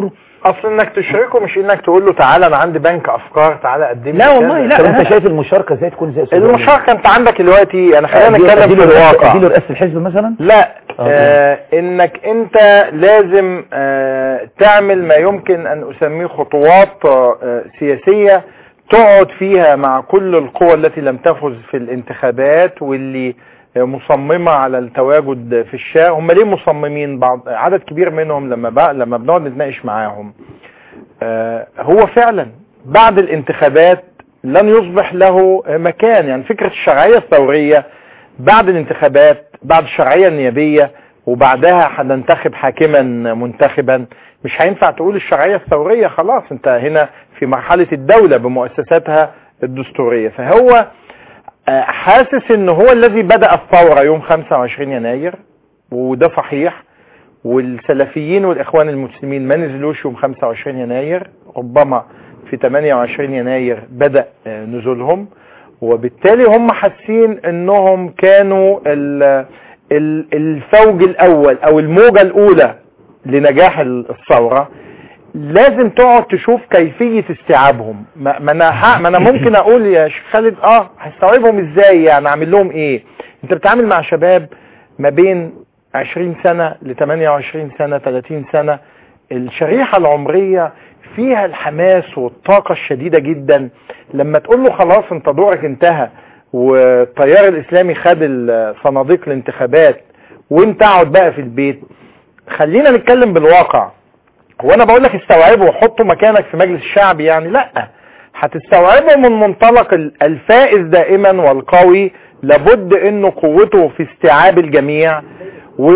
M: اصل انك تشركه مش انك تقول له تعالى انا عندي بنك افكار تعالى قدم لي
A: لا
M: كذا.
A: والله لا طب انت شايف المشاركه ازاي تكون زي
M: المشاركه انت عندك دلوقتي انا خلينا
A: أديله-
M: نتكلم
A: أديله
M: في
A: رئاسة-
M: الواقع
A: اديله رئاسه الحزب مثلا
M: لا
A: آه.
M: آه انك انت لازم آه تعمل ما يمكن ان اسميه خطوات آه سياسية تقعد فيها مع كل القوى التي لم تفز في الانتخابات واللي آه، مصممة على التواجد في الشارع هم ليه مصممين بعض عدد كبير منهم لما بقى لما بنقعد نتناقش معاهم آه هو فعلا بعد الانتخابات لن يصبح له آه، مكان يعني فكرة الشرعية الثورية بعد الانتخابات بعد الشرعية النيابية وبعدها هننتخب حاكما منتخبا مش هينفع تقول الشرعية الثورية خلاص انت هنا في مرحلة الدولة بمؤسساتها الدستورية فهو آه، حاسس ان هو الذي بدأ الثورة يوم 25 يناير وده صحيح والسلفيين والاخوان المسلمين ما نزلوش يوم 25 يناير ربما في 28 يناير بدأ آه، نزولهم وبالتالي هم حاسين انهم كانوا ال- ال- الفوج الاول او الموجة الاولى لنجاح ال- الثورة لازم تقعد تشوف كيفية استيعابهم ما ما انا ح- ما انا ممكن اقول يا شيخ خالد اه هستوعبهم ازاي يعني اعمل لهم ايه انت بتتعامل مع شباب ما بين 20 سنة ل 28 سنة 30 سنة الشريحة العمرية فيها الحماس والطاقة الشديدة جدا لما تقول له خلاص انت دورك انتهى والتيار الاسلامي خد ال- صناديق الانتخابات وانت اقعد بقى في البيت خلينا نتكلم بالواقع هو انا بقول لك استوعبه وحطه مكانك في مجلس الشعب يعني لا هتستوعبه من منطلق ال- الفائز دائما والقوي لابد انه قوته في استيعاب الجميع و...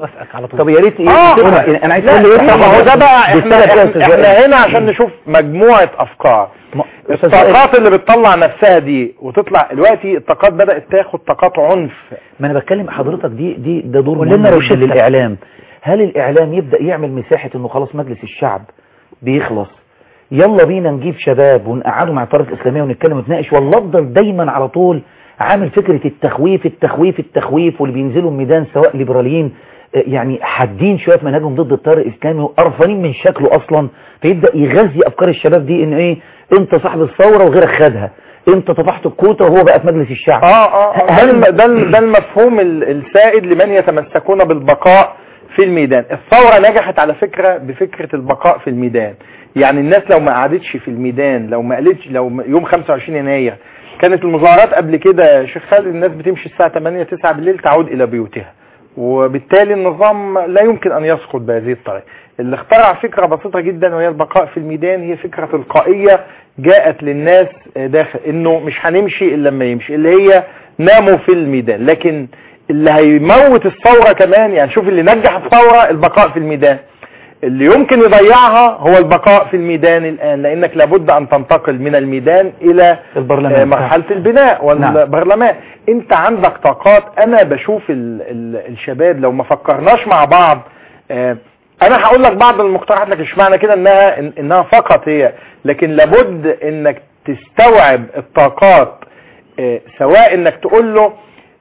A: طب يا ريت ايه
M: اه
A: تفهم- انا عايز
M: لا،
A: اقول له ايه
M: ما هو ده بقى احنا,
A: بيشتغل فيها يا أستاذ
M: احنا,
A: وائل.
M: احنا هنا عشان نشوف مجموعة افكار
A: أستاذ وائل.
M: الطاقات اللي بتطلع نفسها دي وتطلع دلوقتي الطاقات بدأت تاخد طاقات عنف
A: ما انا بتكلم حضرتك دي دي ده دور
N: قول لنا
A: مهم جدا
N: روشتة.
A: للاعلام هل الاعلام يبدا يعمل مساحه انه خلاص مجلس الشعب بيخلص يلا بينا نجيب شباب ونقعدوا مع الطرف الاسلاميه ونتكلم ونتناقش ولا افضل دايما على طول عامل فكره التخويف التخويف التخويف واللي بينزلوا الميدان سواء ليبراليين آه، يعني حادين شويه في منهجهم ضد التيار الاسلامي وقرفانين من شكله اصلا فيبدا يغذي افكار الشباب دي ان ايه انت صاحب الثوره وغيرك خدها انت طفحت الكوته وهو بقى في مجلس الشعب
M: اه اه آه، ده الم- ده الم- ده المفهوم ال- السائد لمن يتمسكون بالبقاء في الميدان الثورة نجحت على فكرة بفكرة البقاء في الميدان يعني الناس لو ما قعدتش في الميدان لو ما قالتش لو م- يوم 25 يناير كانت المظاهرات قبل كده يا شيخ خالد الناس بتمشي الساعة 8 9 بالليل تعود إلى بيوتها وبالتالي النظام لا يمكن أن يسقط بهذه الطريقة اللي اخترع فكرة بسيطة جدا وهي البقاء في الميدان هي فكرة تلقائية جاءت للناس داخل انه مش هنمشي الا لما يمشي اللي هي ناموا في الميدان لكن اللي هيموت الثورة كمان يعني شوف اللي نجح الثورة البقاء في الميدان اللي يمكن يضيعها هو البقاء في الميدان الآن لأنك لابد أن تنتقل من الميدان إلى
A: البرلمان.
M: آه، مرحلة البناء والبرلمان انت عندك طاقات انا بشوف ال ال الشباب لو ما فكرناش مع بعض آه، انا هقول لك بعض المقترحات لكن مش معنى كده انها إن- انها فقط هي لكن لابد انك تستوعب الطاقات آه، سواء انك تقول له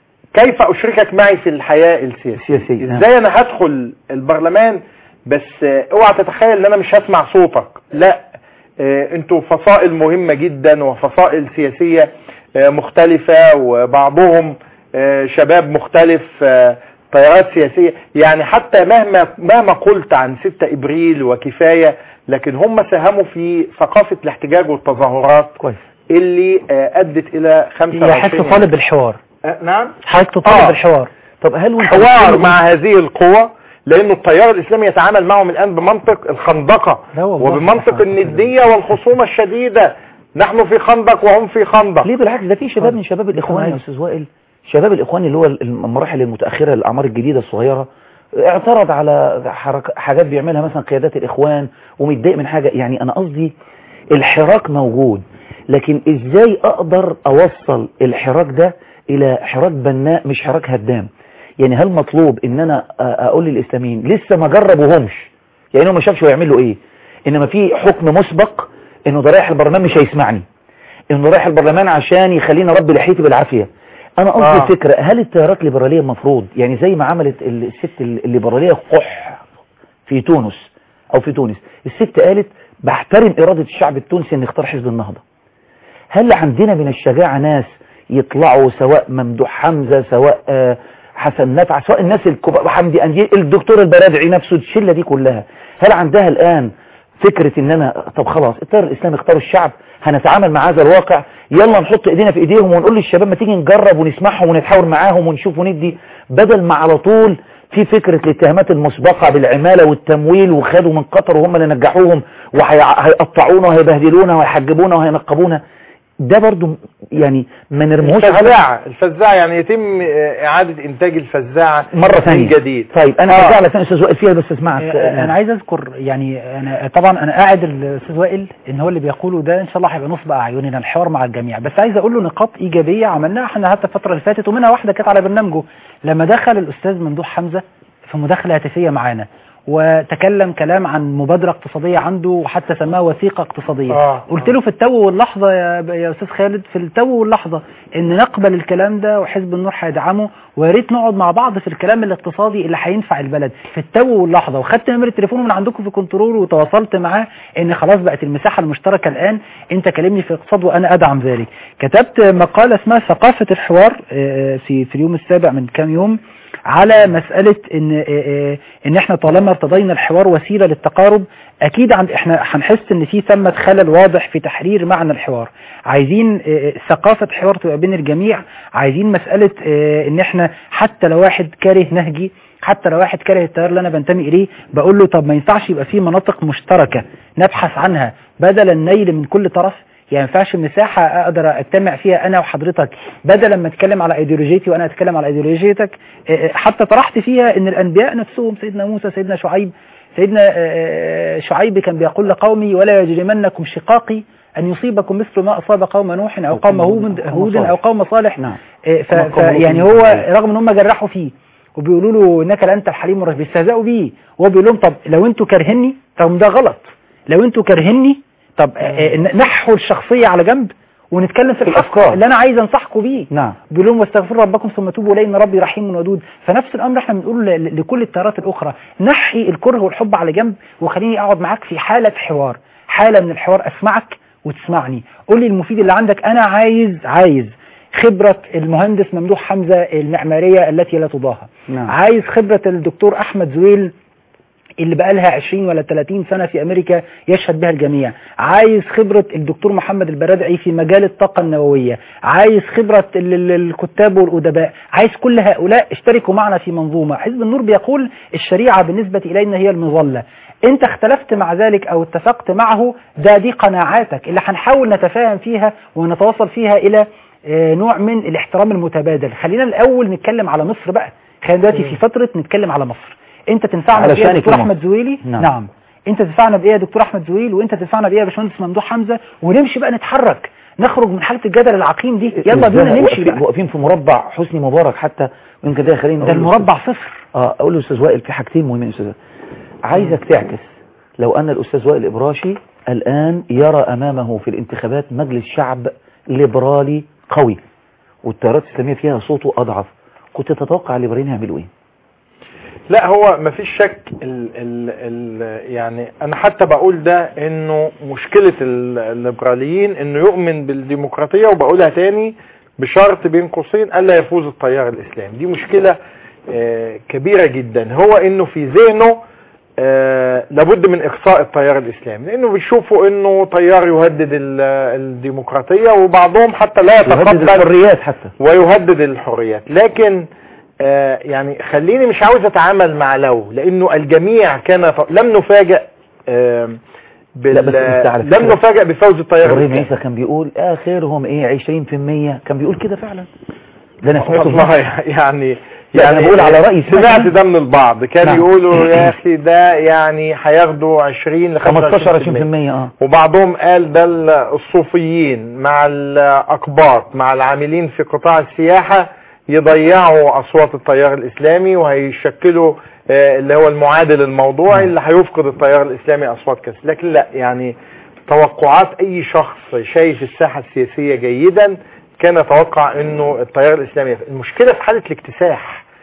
M: كيف اشركك معي في الحياة السياسية
A: السياسية
M: ازاي انا هدخل البرلمان بس آه، اوعى تتخيل ان انا مش هسمع صوتك لا آه، انتوا فصائل مهمة جدا وفصائل سياسية آه، مختلفة وبعضهم آه، شباب مختلف آه، تيارات سياسية يعني حتى مهما مهما قلت عن 6 ابريل وكفاية لكن هم ساهموا في ثقافة الاحتجاج والتظاهرات
A: كويس
M: اللي آه، ادت الى 25
N: هي حضرتك تطالب بالحوار
M: آه، نعم
N: حضرتك تطالب
M: آه.
N: بالحوار
A: طب هل وانت
M: حوار
A: بتتكلم-
M: مع هذه القوى لأن التيار الإسلامي يتعامل معهم الآن بمنطق الخندقة
N: لا والله.
M: وبمنطق الندية والخصومة الشديدة نحن في خندق وهم في خندق
A: ليه بالعكس ده في شباب من شباب الاخوان يا استاذ وائل شباب الاخوان اللي هو المراحل المتاخره الاعمار الجديده الصغيره اعترض على حرك حاجات بيعملها مثلا قيادات الاخوان ومتضايق من حاجه يعني انا قصدي الحراك موجود لكن ازاي اقدر اوصل الحراك ده الى حراك بناء مش حراك هدام يعني هل مطلوب ان انا أ- اقول للاسلاميين لسه ما جربوهمش يعني هو ما شافش هو يعمل له ايه انما في حكم مسبق انه ده رايح البرلمان مش هيسمعني انه رايح البرلمان عشان يخليني اربي لحيتي بالعافيه انا قصدي
M: آه.
A: آه. فكره هل التيارات الليبراليه المفروض يعني زي ما عملت الست الليبراليه قح في تونس او في تونس الست قالت بحترم اراده الشعب التونسي ان يختار حزب النهضه هل عندنا من الشجاعه ناس يطلعوا سواء ممدوح حمزه سواء آه، حسن نفع سواء الناس الكبار حمدي انجيل الدكتور البرادعي نفسه الشله دي كلها هل عندها الان فكره ان انا طب خلاص التيار الاسلامي اختاروا الشعب هنتعامل مع هذا الواقع يلا نحط ايدينا في ايديهم ونقول للشباب ما تيجي نجرب ونسمعهم ونتحاور معاهم ونشوف وندي بدل ما على طول في فكرة الاتهامات المسبقة بالعمالة والتمويل وخدوا من قطر وهم اللي نجحوهم وهيقطعونا وهيبهدلونا وهيحجبونا وهينقبونا ده برضو يعني ما نرموش على
M: الفزاعة الفزاعة يعني يتم آه، إعادة إنتاج الفزاعة
A: مرة
M: من
A: ثانية
M: جديد
A: طيب انا
M: آه.
A: هرجع لك تاني استاذ وائل فيها بس اسمعك
N: آه، انا عايز اذكر يعني انا طبعا انا قاعد الاستاذ وائل ان هو اللي بيقوله ده ان شاء الله هيبقى نصب اعيننا الحوار مع الجميع بس عايز اقول له نقاط ايجابيه عملناها احنا حتى الفتره اللي فاتت ومنها واحده كانت على برنامجه لما دخل الاستاذ ممدوح حمزه في مداخله هاتفيه معانا وتكلم كلام عن مبادره اقتصاديه عنده وحتى سماها وثيقه اقتصاديه
M: آه.
N: قلت له في التو واللحظه يا يا استاذ خالد في التو واللحظه ان نقبل الكلام ده وحزب النور هيدعمه ويا ريت نقعد مع بعض في الكلام الاقتصادي اللي هينفع البلد في التو واللحظه وخدت نمره التليفون من عندكم في كنترول وتواصلت معاه ان خلاص بقت المساحه المشتركه الان انت كلمني في اقتصاد وانا ادعم ذلك كتبت مقاله اسمها ثقافه الحوار آه، في في اليوم السابع من كام يوم على مسألة ان آه، آه، ان احنا طالما ارتضينا الحوار وسيلة للتقارب اكيد عند احنا هنحس ان في ثمة خلل واضح في تحرير معنى الحوار عايزين آه، آه، ثقافة حوار تبقى بين الجميع عايزين مسألة آه، ان احنا حتى لو واحد كاره نهجي حتى لو واحد كاره التيار اللي انا بنتمي اليه بقول له طب ما ينفعش يبقى في مناطق مشتركة نبحث عنها بدل النيل من كل طرف يعني ما ينفعش مساحة اقدر اجتمع فيها انا وحضرتك بدل ما اتكلم على ايديولوجيتي وانا اتكلم على ايديولوجيتك آه، آه، حتى طرحت فيها ان الانبياء نفسهم سيدنا موسى سيدنا شعيب سيدنا آه، آه، شعيب كان بيقول لقومي ولا يجرمنكم شقاقي ان يصيبكم مثل ما اصاب قوم نوح او قوم هود هود او قوم صالح
A: نعم
N: آه، ف-
A: قوم
N: ف-
A: لوط
N: يعني
A: من
N: هو
A: البداية.
N: رغم ان هم جرحوا فيه وبيقولوا له انك لانت الحليم الرشيد بيستهزئوا بيه وهو بيقول لهم طب لو انتوا كارهني طب ده غلط لو انتوا كارهني طب آه، آه، نحوا الشخصيه على جنب ونتكلم في الافكار اللي انا عايز انصحكم بيه
A: نعم
N: بيقول لهم واستغفروا ربكم ثم توبوا اليه ان ربي رحيم ودود فنفس الامر احنا بنقول ل- لكل التيارات الاخرى نحي الكره والحب على جنب وخليني اقعد معاك في حاله حوار حاله من الحوار اسمعك وتسمعني قول لي المفيد اللي عندك انا عايز عايز خبرة المهندس ممدوح حمزة المعمارية التي لا تضاهى
A: نعم.
N: عايز خبرة الدكتور أحمد زويل اللي بقالها 20 ولا 30 سنة في أمريكا يشهد بها الجميع عايز خبرة الدكتور محمد البرادعي في مجال الطاقة النووية عايز خبرة ال- ال- الكتاب والأدباء عايز كل هؤلاء اشتركوا معنا في منظومة حزب النور بيقول الشريعة بالنسبة إلينا هي المظلة انت اختلفت مع ذلك او اتفقت معه ده دي قناعاتك اللي هنحاول نتفاهم فيها ونتوصل فيها الى آه، نوع من الاحترام المتبادل خلينا الاول نتكلم على مصر بقى خلينا دلوقتي في فترة نتكلم على مصر انت تنفعنا
A: على
N: بايه يا
A: شأنك
N: دكتور
A: لمصر.
N: احمد زويلي
A: نعم.
N: نعم انت تنفعنا بايه يا دكتور احمد زويل وانت تنفعنا بايه يا باشمهندس ممدوح حمزه ونمشي بقى نتحرك نخرج من حاله الجدل العقيم دي يلا بينا
A: إزاي
N: نمشي
A: واقفين-
N: بقى
A: واقفين في مربع حسني مبارك حتى ويمكن ده خلينا
N: ده المربع صفر
A: اه اقول له استاذ وائل في حاجتين مهمين يا استاذ وائل. عايزك تعكس لو ان الاستاذ وائل الابراشي الان يرى امامه في الانتخابات مجلس شعب ليبرالي قوي والتيارات الاسلاميه فيها صوته اضعف كنت تتوقع الليبراليين يعملوا ايه؟
M: لا هو مفيش شك ال ال ال يعني انا حتى بقول ده انه مشكلة ال- الليبراليين انه يؤمن بالديمقراطية وبقولها تاني بشرط بين قوسين الا يفوز التيار الاسلامي دي مشكلة آه، كبيرة جدا هو انه في ذهنه آه، لابد من اقصاء التيار الاسلامي لانه بيشوفوا انه تيار يهدد ال- الديمقراطية وبعضهم حتى لا
A: يهدد
M: يتقبل
A: الحريات حتى
M: ويهدد الحريات لكن آه يعني خليني مش عاوز اتعامل مع لو لانه الجميع كان ف... لم نفاجئ آه بال...
A: لا بس انت على
M: لم
A: فكرة
M: نفاجئ بفوز التيار
A: ابراهيم
M: الإسلامي.
A: عيسى كان بيقول اخرهم ايه 20% كان بيقول كده فعلا ده انا سمعته
M: والله
A: بنفسي.
M: يعني
A: لا،
M: يعني
A: أنا بقول على رأيي سمعت
M: سمعت
A: ده.
M: ده من البعض كان
A: نعم.
M: يقولوا يا اخي ده يعني هياخدوا 20 ل
A: 15 20%
M: 25%
A: اه
M: وبعضهم قال ده ال- الصوفيين مع الأقباط مع العاملين في قطاع السياحة يضيعوا أصوات التيار الإسلامي وهيشكلوا آه، اللي هو المعادل الموضوعي اللي هيفقد التيار الإسلامي أصوات كثيرة لكن لا يعني توقعات أي شخص شايف الساحة السياسية جيدا كان يتوقع أنه التيار الإسلامي المشكلة في حالة الاكتساح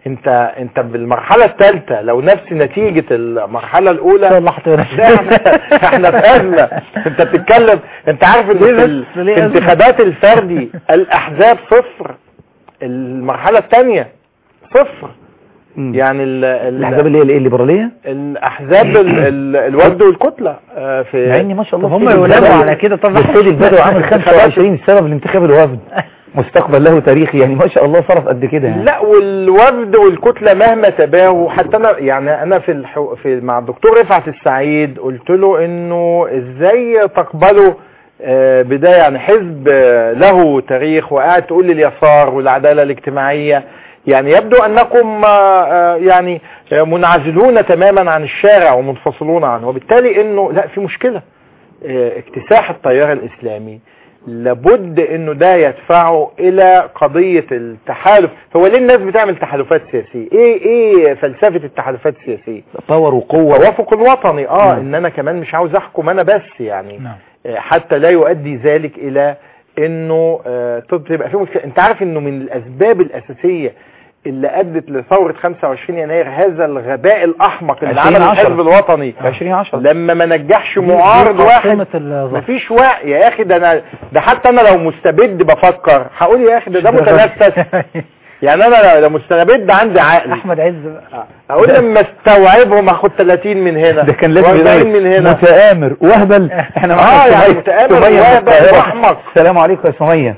M: انت انت بالمرحله الثالثه لو نفس نتيجه المرحله الاولى
N: ان شاء الله
M: ده احنا احنا في ازمه انت بتتكلم انت عارف ان في ال-
N: بس ليه
M: في
N: أزمة؟
M: انتخابات الفردي الاحزاب صفر المرحله الثانيه صفر يعني ال- ال-
A: الاحزاب اللي هي الايه الليبراليه
M: الاحزاب ال- ال- الوفد والكتله آه، في
A: مع اني ما شاء الله
N: طب هم
A: السيد
N: يولدوا
A: البدوي-
N: على كده طبعا.
A: السيد البدوي عامل 25 سبب لانتخاب الوفد مستقبل له تاريخي يعني ما شاء الله صرف قد كده يعني
M: لا والوفد والكتله مهما تباهوا حتى انا يعني انا في الحو في مع الدكتور رفعت السعيد قلت له انه ازاي تقبلوا آه، بدايه يعني حزب آه، له تاريخ وقاعد تقول لي اليسار والعداله الاجتماعيه يعني يبدو انكم آه، آه، يعني آه، منعزلون تماما عن الشارع ومنفصلون عنه وبالتالي انه لا في مشكله آه، اكتساح التيار الاسلامي لابد انه ده يدفعه الى قضية التحالف هو ليه الناس بتعمل تحالفات سياسية ايه ايه فلسفة التحالفات السياسية
A: باور وقوة
M: التوافق الوطني اه
A: نعم.
M: ان انا كمان مش عاوز احكم انا بس يعني
N: نعم.
M: آه، حتى لا يؤدي ذلك الى انه آه، تبقى في مشكلة انت عارف انه من الاسباب الاساسية اللي ادت لثورة 25 يناير هذا الغباء الاحمق اللي
A: 20
M: عمله
A: عشرة.
M: الحزب الوطني
A: 20 10
M: لما ما نجحش
N: دي-
M: معارض
N: دي
M: واحد
N: عاصمة الظهر.
M: مفيش وعي يا اخي ده انا ده حتى انا لو مستبد بفكر هقول يا اخي ده ده متنفس يعني انا لو مستبد عندي عقل
N: احمد عز بقى.
M: اقول لما استوعبهم اخد 30 من هنا
A: ده كان لازم
M: و40
A: يبقى
M: من هنا
A: متآمر وهبل احنا معانا
M: اه يعني
A: سمية.
M: متآمر
A: سمية من
M: وهبل
A: القاهرة.
M: واحمق
A: السلام عليكم يا سمية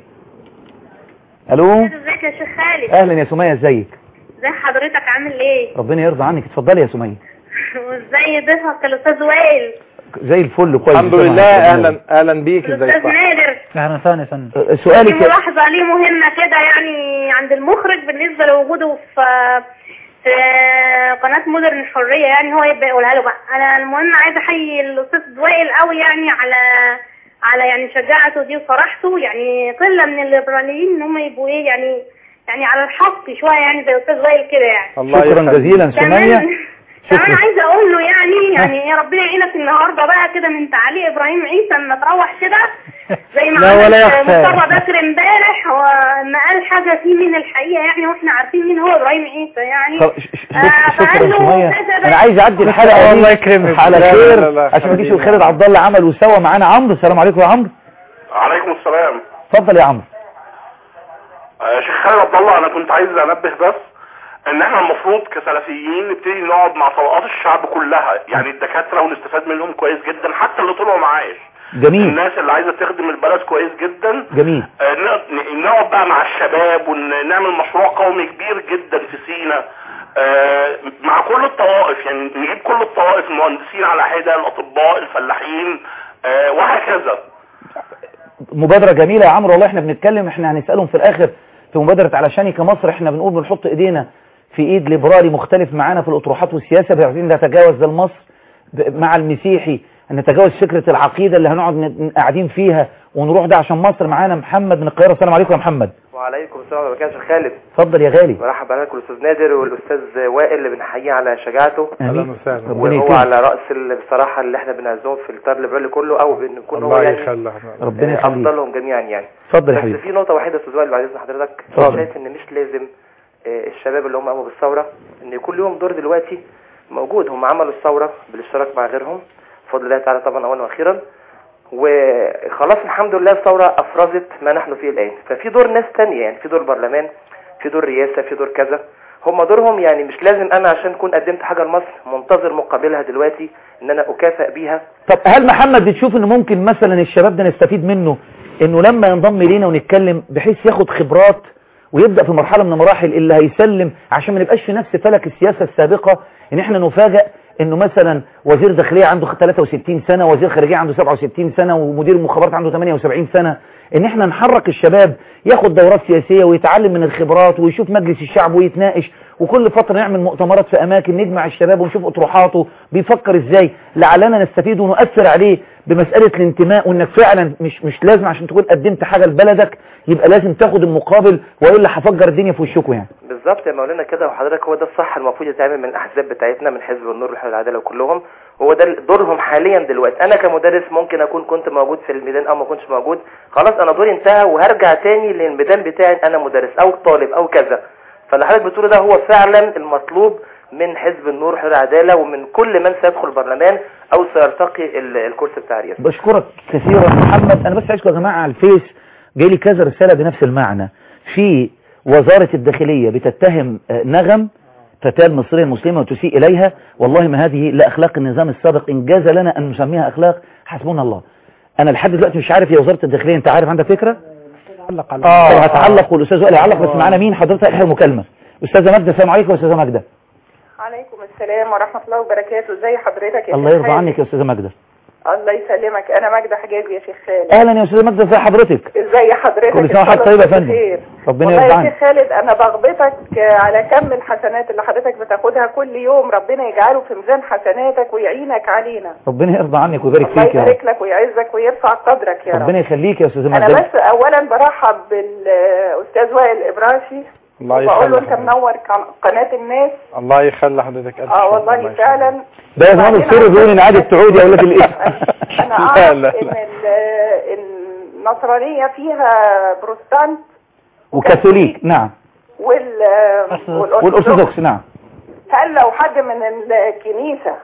A: الو
Q: ازيك يا شيخ خالد
A: اهلا يا سمية ازيك
Q: ازي حضرتك عامل ايه
A: ربنا يرضى عنك اتفضلي يا سمية
Q: وازاي ضيفك الاستاذ وائل
A: زي الفل كويس
M: الحمد لله اهلا اهلا بيك ازيك
Q: الاستاذ نادر
N: اهلا وسهلا يا فندم
Q: في
A: سؤالك
Q: ملاحظة ليه مهمة كده يعني عند المخرج بالنسبة لوجوده في في قناة مودرن الحرية يعني هو يبقى يقولها له بقى أنا المهم عايزة أحيي الأستاذ وائل قوي يعني على على يعني شجاعته دي وصراحته يعني قلة من الليبراليين إن هم يبقوا إيه يعني يعني على الحق شوية يعني زي الأستاذ وائل كده يعني
M: الله
A: شكرا
M: يخليك.
A: جزيلا
Q: كمان
A: سمية
Q: كمان
A: شكرا.
Q: عايزه اقول له يعني يعني يا ربنا يعينك النهارده بقى كده من تعليق ابراهيم عيسى اما تروح كده زي ما
N: لا ولا
Q: عمل
N: يخفى.
Q: مصطفى بكر امبارح هو ما قال حاجه فيه من الحقيقه يعني واحنا عارفين مين هو ابراهيم عيسى يعني
A: خلاص، ش- ش-
Q: آه،
A: شكرا
Q: فقال له
A: سمية
Q: كذا
A: انا
Q: بقى.
A: عايز اعدي الحلقة
N: الله
A: دي
N: يكرمك.
A: على
M: لا، لا،
A: خير
M: لا، لا،
A: عشان ما يجيش
M: خلينا.
A: خالد عبد الله عمل وسوى معانا عمرو السلام عليكم يا عمرو
R: عليكم السلام
A: اتفضل يا عمرو
R: آه، شيخ خالد عبد الله انا كنت عايز انبه بس ان احنا المفروض كسلفيين نبتدي نقعد مع طبقات الشعب كلها يعني الدكاتره ونستفاد منهم كويس جدا حتى اللي طلعوا معاش
A: جميل
R: الناس اللي عايزه تخدم البلد كويس جدا
A: جميل
R: آه، ن- نقعد بقى مع الشباب ونعمل مشروع قومي كبير جدا في سينا آه، مع كل الطوائف يعني نجيب كل الطوائف المهندسين على حده الاطباء الفلاحين آه، وهكذا
A: مبادرة جميلة يا عمرو والله احنا بنتكلم احنا هنسألهم في الاخر في مبادرة علشان كمصر احنا بنقول بنحط ايدينا في ايد ليبرالي مختلف معانا في الاطروحات والسياسة عايزين نتجاوز ده لمصر ب- مع المسيحي ان نتجاوز فكرة العقيدة اللي هنقعد ن- قاعدين فيها ونروح ده عشان مصر معانا محمد من القاهرة السلام عليكم يا محمد
S: وعليكم السلام ورحمة الله وبركاته خالد
A: اتفضل يا غالي
S: مرحبا بكم الاستاذ نادر والاستاذ وائل اللي بنحييه على شجاعته
A: امين
M: وسهلا.
A: ربنا
S: وهو
A: يكرمك
S: على راس ال- بصراحه اللي احنا بنعزهم في الطار الليبرالي كله او بنكون هو
M: الله
S: يعني
M: يخليك
A: ربنا
S: آه،
A: يخليك
S: افضلهم جميعا يعني
A: اتفضل يا
S: بس
A: حبيبي
S: في نقطه وحيده يا استاذ وائل بعد اذن حضرتك
A: اتفضل.
S: انا شايف ان مش لازم آه، الشباب اللي هم قاموا بالثوره ان يكون لهم دور دلوقتي موجود هم عملوا الثوره بالاشتراك مع غيرهم بفضل الله تعالى طبعا اولا واخيرا وخلاص الحمد لله الثوره افرزت ما نحن فيه الان ففي دور ناس تانية يعني في دور برلمان في دور رئاسه في دور كذا هم دورهم يعني مش لازم انا عشان اكون قدمت حاجه لمصر منتظر مقابلها دلوقتي ان انا اكافئ بيها
A: طب هل محمد بتشوف ان ممكن مثلا الشباب ده نستفيد منه انه لما ينضم لينا ونتكلم بحيث ياخد خبرات ويبدأ في مرحلة من المراحل اللي هيسلم عشان ما نبقاش في نفس فلك السياسة السابقة ان احنا نفاجأ انه مثلا وزير داخلية عنده 63 سنة وزير خارجية عنده 67 سنة ومدير المخابرات عنده 78 سنة ان احنا نحرك الشباب ياخد دورات سياسية ويتعلم من الخبرات ويشوف مجلس الشعب ويتناقش وكل فترة نعمل مؤتمرات في اماكن نجمع الشباب ونشوف اطروحاته بيفكر ازاي لعلنا نستفيد ونؤثر عليه بمسألة الانتماء وانك فعلا مش مش لازم عشان تكون قدمت حاجة لبلدك يبقى لازم تاخد المقابل والا هفجر الدنيا في وشكم يعني
S: بالظبط يا مولانا كده وحضرتك هو ده الصح المفروض يتعمل من الاحزاب بتاعتنا من حزب النور والحزب العداله وكلهم هو ده دورهم حاليا دلوقتي انا كمدرس ممكن اكون كنت موجود في الميدان او ما كنتش موجود خلاص انا دوري انتهى وهرجع تاني للميدان بتاعي انا مدرس او طالب او كذا فاللي حضرتك بتقوله ده هو فعلا المطلوب من حزب النور وحزب العداله ومن كل من سيدخل البرلمان او سيرتقي ال- الكرسي بتاع الرئاسه
A: بشكرك كثيرا محمد انا بس عايزكم يا جماعه على الفيس جاي لي كذا رساله بنفس المعنى في وزاره الداخليه بتتهم آه، نغم فتاة المصرية المسلمة وتسيء إليها والله ما هذه لا أخلاق النظام السابق إن جاز لنا أن نسميها أخلاق حسبنا الله أنا لحد دلوقتي مش عارف هي وزارة الداخلية أنت عارف عندك فكرة؟
N: علق على
A: اه هتعلق والأستاذ وائل يعلق بس معانا مين حضرتك احنا مكالمة أستاذة ماجدة السلام عليكم يا أستاذة ماجدة
T: عليكم السلام ورحمة الله وبركاته ازي حضرتك يا
A: الله
T: شيخ
A: يرضى
T: خالد؟
A: عنك يا أستاذة ماجدة
T: الله يسلمك انا ماجدة حجازي يا شيخ خالد
A: أهلا يا أستاذة ماجدة ازي حضرتك
T: ازي حضرتك
A: كل سنة وحضرتك
T: إن شاء الله
A: طيبة يا
T: تكون
A: فندم.
T: بخير.
A: ربنا
T: والله
A: يرضى
T: يا
A: عنك
T: شيخ خالد انا بغبطك على كم الحسنات اللي حضرتك بتاخدها كل يوم ربنا يجعله في ميزان حسناتك ويعينك علينا
A: ربنا يرضى عنك ويبارك
T: الله
A: فيك يا رب
T: يبارك لك ويعزك ويرفع قدرك يا رب
A: ربنا يخليك يا أستاذة
T: انا
A: ماجدة
T: بس اولا برحب بالاستاذ وائل الابراشي
M: الله
T: وبقول له
M: يخلي
T: انت منور قن- قناة الناس
M: الله يخلي حضرتك ألف
T: اه
M: شكر.
T: والله فعلا
A: ده يا زمان السر بيقول إن عادة تعود يا ولاد الإيه
T: انا
M: لا
T: اعرف
M: لا
T: ان ال- النصرانية فيها بروتستانت
A: وكاثوليك نعم
T: وال والأرثوذكس
A: والأرثوذكس نعم
T: هل لو حد من الكنيسة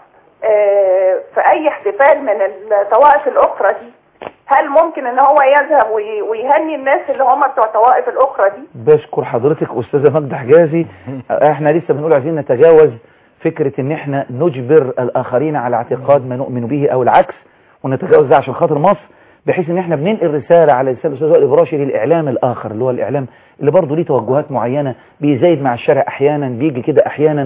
T: آه، في اي احتفال من الطوائف الاخرى دي هل ممكن ان هو يذهب وي- ويهني الناس اللي هم بتوع الطوائف الاخرى دي
A: بشكر حضرتك أستاذة مجد حجازي احنا لسه بنقول عايزين نتجاوز فكرة ان احنا نجبر الآخرين على اعتقاد ما نؤمن به أو العكس ونتجاوز ده عشان خاطر مصر بحيث ان احنا بننقل رسالة على لسان الأستاذ وائل الإبراشي للإعلام الآخر اللي هو الإعلام اللي برضه ليه توجهات معينة بيزايد مع الشارع أحيانا بيجي كده أحيانا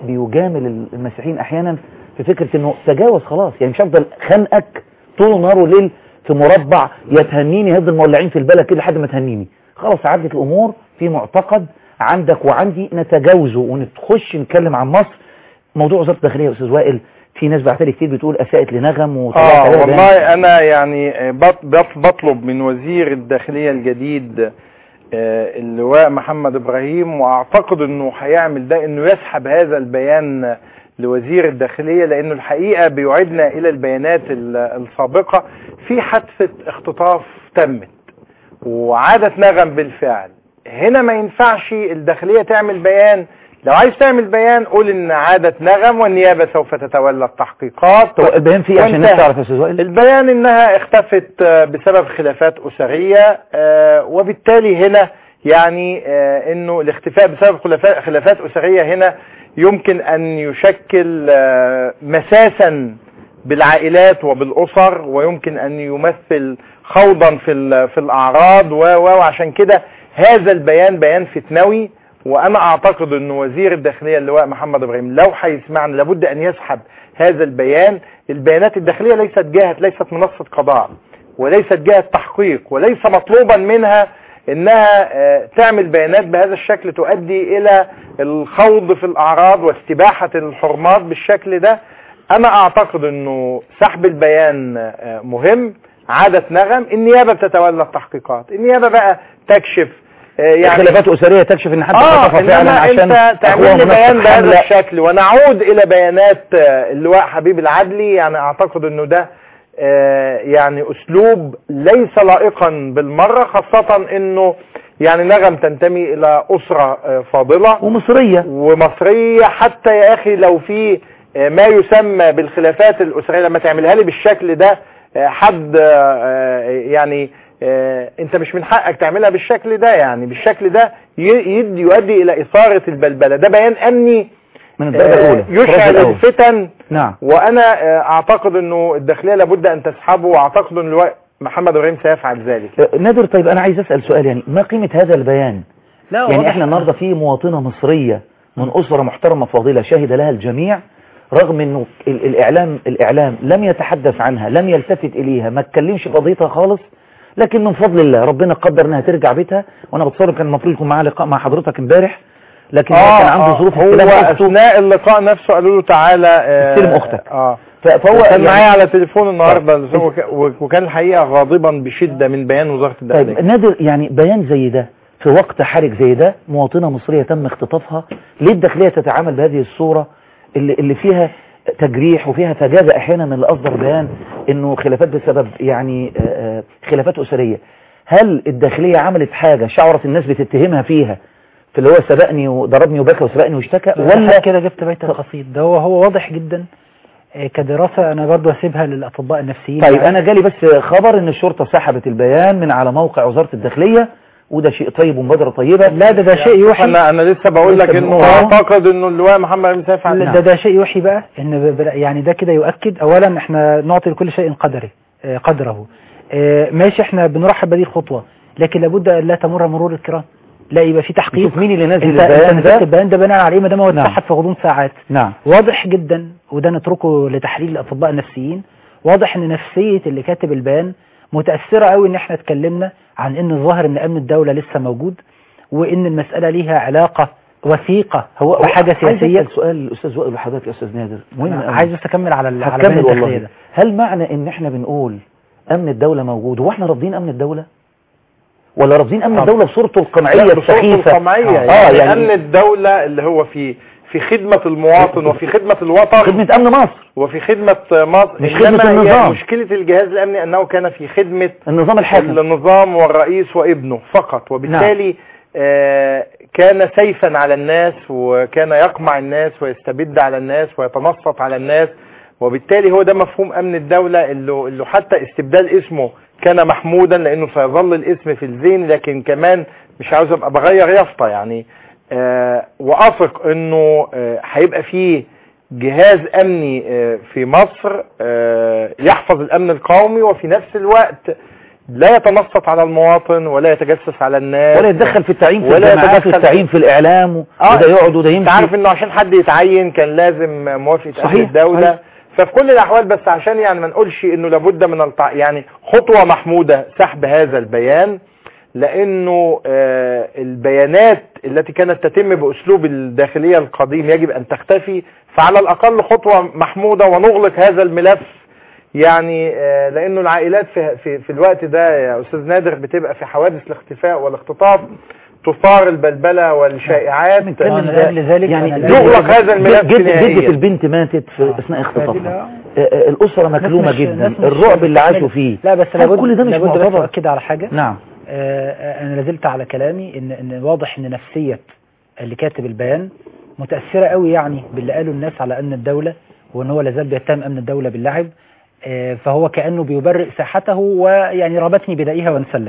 A: بيجامل المسيحيين أحيانا في فكرة انه تجاوز خلاص يعني مش هفضل خانقك طول نهار وليل في مربع يا تهنيني هفضل مولعين في البلد كده لحد ما تهنيني خلاص عدت الأمور في معتقد عندك وعندي نتجاوزه ونخش نتكلم عن مصر موضوع وزارة الداخلية يا أستاذ وائل في ناس بعتلي كتير بتقول أساءت لنغم وطلعت
M: اه
A: عليها بيان.
M: والله انا يعني بط بط بطلب من وزير الداخلية الجديد آه، اللواء محمد ابراهيم واعتقد انه هيعمل ده انه يسحب هذا البيان لوزير الداخلية لانه الحقيقة بيعيدنا الى البيانات ال- السابقة في حادثة اختطاف تمت وعادت نغم بالفعل هنا ما ينفعش الداخلية تعمل بيان لو عايز تعمل بيان قول ان عادت نغم والنيابة سوف تتولى التحقيقات
A: طب البيان فيه عشان الناس
M: وانتهى.
A: تعرف يا أستاذ وائل
M: البيان انها اختفت آه، بسبب خلافات اسرية آه، وبالتالي هنا يعني آه، انه الاختفاء بسبب خلافات خلافات اسرية هنا يمكن ان يشكل آه، مساسا بالعائلات وبالاسر ويمكن ان يمثل خوضا في ال- في الاعراض و- و- وعشان كده هذا البيان بيان فتنوي وانا اعتقد ان وزير الداخليه اللواء محمد ابراهيم لو هيسمعنا لابد ان يسحب هذا البيان البيانات الداخليه ليست جهه ليست منصه قضاء وليست جهه تحقيق وليس مطلوبا منها انها آه، تعمل بيانات بهذا الشكل تؤدي الى الخوض في الاعراض واستباحه الحرمات بالشكل ده انا اعتقد انه سحب البيان آه، مهم عادة نغم النيابة بتتولى التحقيقات النيابة بقى تكشف آه، يعني
A: خلافات أسرية تكشف ان حد
M: اه
A: خطفها فعلا
M: انما
A: عشان
M: انت تعمل
A: أخوها
M: لي
A: منصف
M: بيان بهذا
A: حملة.
M: الشكل ونعود الى بيانات آه، اللواء حبيب العدلي يعني اعتقد انه ده آه، يعني اسلوب ليس لائقا بالمرة خاصة انه يعني نغم تنتمي الى اسرة آه، فاضلة
A: ومصرية
M: ومصرية حتى يا اخي لو في آه، ما يسمى بالخلافات الاسرية لما تعملها لي بالشكل ده آه، حد آه، آه، يعني آه، انت مش من حقك تعملها بالشكل ده يعني بالشكل ده ي- يدي يؤدي الى اثارة البلبلة ده بيان امني
A: من الدرجة
M: آه،
A: الأولى الطراز
M: يشعل
A: الأول.
M: الفتن
A: نعم
M: وانا آه، اعتقد انه الداخلية لابد ان تسحبه واعتقد ان اللواء محمد ابراهيم سيفعل ذلك
A: آه، نادر طيب أنا عايز أسأل سؤال يعني ما قيمة هذا البيان
N: لا
A: يعني
N: واضح-
A: احنا النهاردة في مواطنة مصرية من أسرة محترمة فاضلة شهد لها الجميع رغم انه ال- الاعلام الاعلام لم يتحدث عنها لم يلتفت اليها ما اتكلمش في قضيتها خالص لكن من فضل الله ربنا قدر انها ترجع بيتها وانا بتصور كان المفروض يكون معاه لقاء مع حضرتك امبارح لكن هو كان عنده ظروف
M: هو
A: استلام اخته
M: اثناء اللقاء نفسه قالوا له تعالى آه،
A: استلم أختك.
M: اه
A: ف- فهو
M: كان
A: يعني-
M: معايا على تليفون النهارده وك- وكان الحقيقه غاضبا بشده من بيان وزاره الداخليه
A: طيب نادر يعني بيان زي ده في وقت حرج زي ده مواطنة مصرية تم اختطافها ليه الداخلية تتعامل بهذه الصورة اللي, اللي فيها تجريح وفيها فجاجة احيانا من اللي اصدر بيان انه خلافات بسبب يعني آه، آه، خلافات اسرية هل الداخلية عملت حاجة شعرت الناس بتتهمها فيها في اللي هو سبقني وضربني وبكى وسبقني واشتكى
N: ولا
A: ولا
N: كده جبت بيت القصيد ده هو هو واضح جدا آه، كدراسة انا برضو اسيبها للاطباء النفسيين
A: طيب
N: معايا.
A: انا جالي بس خبر ان الشرطة سحبت البيان من على موقع وزارة الداخلية وده شيء طيب ومبادرة طيبة
N: لا ده ده شيء يوحي
M: انا انا لسه بقول لك
N: لسه
M: انه
N: بنقول.
M: اعتقد انه اللواء محمد امين سيف
N: لا، ده ده شيء يوحي بقى ان ب- ب- يعني ده كده يؤكد اولا احنا نعطي لكل شيء قدره آه، قدره آه، ماشي احنا بنرحب بهذه الخطوه لكن لابد ان لا تمر مرور الكرام لا يبقى في تحقيق
A: نشوف مين اللي نزل
N: انت
A: البيان
N: انت
A: ده.
N: نزلت البيان ده بناء على ايه ما دام هو
A: نعم.
N: اتسحب في غضون ساعات
A: نعم
N: واضح جدا وده نتركه لتحليل الاطباء النفسيين واضح ان نفسيه اللي كاتب البيان متاثره قوي ان احنا اتكلمنا عن ان الظاهر ان امن الدوله لسه موجود وان المساله ليها علاقه وثيقه
A: هو
N: بحاجه
A: عايز
N: سياسيه
A: أسأل سؤال الاستاذ وائل وحضرتك يا استاذ نادر مهم
N: أنا
A: قوي.
N: عايز بس اكمل على ال- على
A: هكمل
N: بيان الداخليه
A: والله
N: ده
A: هل معنى ان احنا بنقول امن الدولة موجود هو احنا رافضين امن الدولة ولا رافضين امن
M: طب.
A: الدولة بصورته القمعية
M: لا، بصورته
A: السخيفة
M: القمعية
A: اه
M: يعني,
A: يعني
M: امن الدولة اللي هو في في خدمة المواطن وفي خدمة الوطن
A: خدمة امن مصر
M: وفي خدمة مصر
A: مش
M: إنما
A: خدمة
M: هي
A: النظام.
M: مشكلة الجهاز الأمني أنه كان في خدمة
A: النظام الحاكم
M: النظام والرئيس وابنه فقط وبالتالي آه كان سيفا على الناس وكان يقمع الناس ويستبد على الناس ويتنصت على الناس وبالتالي هو ده مفهوم أمن الدولة اللي, اللي حتى استبدال اسمه كان محمودا لأنه سيظل الاسم في الذهن لكن كمان مش عاوز أبقى بغير يافطة يعني آه وأثق أنه آه هيبقى فيه جهاز أمني آه في مصر آه يحفظ الأمن القومي وفي نفس الوقت لا يتنصت على المواطن ولا يتجسس على الناس
A: ولا يتدخل في التعيين في
M: ولا
A: الجامعات
M: يتدخل-
A: والتعيين في الاعلام
M: آه،
A: وده يقعد وده
M: انت
A: يمشي
M: عارف انه عشان حد يتعين كان لازم موافقة
A: صحيح،
M: أهل الدولة
A: صحيح.
M: ففي كل الاحوال بس عشان يعني ما نقولش انه لابد من التع... يعني خطوة محمودة سحب هذا البيان لانه آه البيانات التي كانت تتم باسلوب الداخلية القديم يجب ان تختفي فعلى الاقل خطوة محمودة ونغلق هذا الملف يعني آه لانه العائلات في, في, في الوقت ده يا استاذ نادر بتبقى في حوادث الاختفاء والاختطاف تثار البلبلة والشائعات
A: بنتكلم
N: من
A: ده-
N: أجل ذلك
A: يعني
N: أنا
M: يغلق هذا الملف
A: جد
M: نهائياً.
A: جدة البنت ماتت في اثناء اختطافها
N: فدي-
A: آه، آه، الاسرة مكلومة
N: الناس مش-
A: جدا
N: الناس مش
A: الرعب اللي
N: مستحملة.
A: عاشوا فيه
N: لا بس
A: هل
N: لابد
A: كل ده مش
N: لابد بس
A: معتبر
N: اؤكد على حاجه
A: نعم
N: آه، آه، انا لازلت على كلامي ان ان واضح ان نفسيه اللي كاتب البيان متاثره قوي يعني باللي قاله الناس على امن الدوله وان هو لازال بيتهم امن الدوله باللعب آه، فهو كانه بيبرئ ساحته ويعني ربتني بدائها وانسلت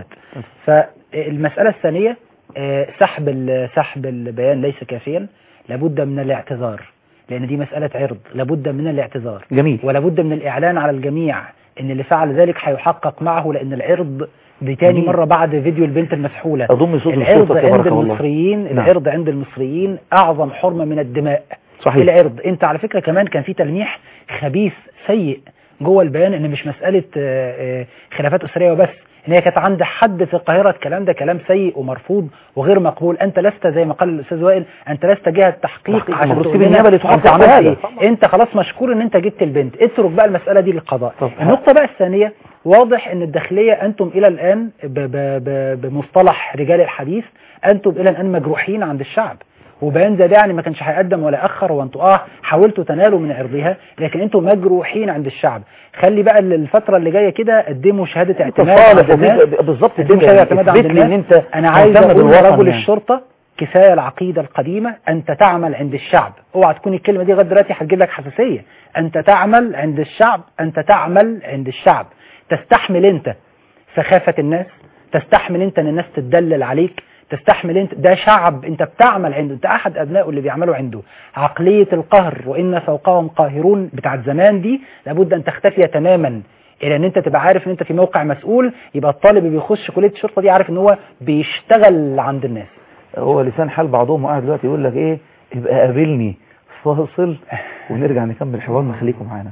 N: فالمساله الثانيه آه، سحب ال- سحب البيان ليس كافيا لابد من الاعتذار لان دي مساله عرض لابد من الاعتذار
A: جميل
N: ولا بد من الإعلان على الجميع إن اللي فعل ذلك هيحقق معه لأن العرض دي تاني
A: جميل.
N: مرة بعد فيديو البنت المسحولة
A: أضم صوت
N: العرض
A: الصوت
N: عند
A: تبارك الله.
N: المصريين
A: نعم.
N: العرض عند المصريين أعظم حرمة من الدماء
A: صحيح.
N: العرض أنت على فكرة كمان كان في تلميح خبيث سيء جوه البيان إن مش مسألة آه، آه، خلافات أسرية وبس ان هي كانت عند حد في القاهره الكلام ده كلام سيء ومرفوض وغير مقبول انت لست زي ما قال الاستاذ وائل انت لست جهه تحقيق
A: تحقيق.
N: عشان
A: المفروض
N: تقول
A: تسيب
N: لنا
A: النيابة اللي تحقق
N: انت عملت
A: بهذا.
N: ايه انت خلاص مشكور ان انت جبت البنت اترك بقى المساله دي للقضاء
A: طب.
N: النقطه بقى الثانيه واضح ان الداخليه انتم الى الان ب ب ب بمصطلح رجال الحديث انتم الى الان مجروحين عند الشعب وبيان زي ده يعني ما كانش هيقدم ولا اخر وانتوا اه حاولتوا تنالوا من عرضها لكن انتم مجروحين عند الشعب خلي بقى الفتره اللي جايه كده قدموا شهاده اعتماد
A: تصالح
N: عند الناس
A: وفي- بالظبط
N: قدموا
A: كده
N: شهاده
A: يعني
N: اعتماد عند
A: اثبت لي
N: الناس
A: ان انت
N: انا عايز
A: مهتم
N: اقول
A: بالوطن
N: لرجل
A: يعني.
N: الشرطه كفايه العقيده القديمه انت تعمل عند الشعب اوعى تكون الكلمه دي لغايه دلوقتي هتجيب لك حساسيه انت تعمل عند الشعب انت تعمل عند الشعب تستحمل انت سخافه الناس تستحمل انت ان الناس تتدلل عليك تستحمل انت ده شعب انت بتعمل عنده انت احد ابنائه اللي بيعملوا عنده عقليه القهر وان فوقهم قاهرون بتاعت زمان دي لابد ان تختفي تماما الى ان انت تبقى عارف ان انت في موقع مسؤول يبقى الطالب اللي بيخش كليه الشرطه دي عارف ان هو بيشتغل عند الناس
A: هو لسان حال بعضهم وقاعد دلوقتي يقول لك ايه ابقى قابلني فاصل ونرجع نكمل حوارنا خليكم معانا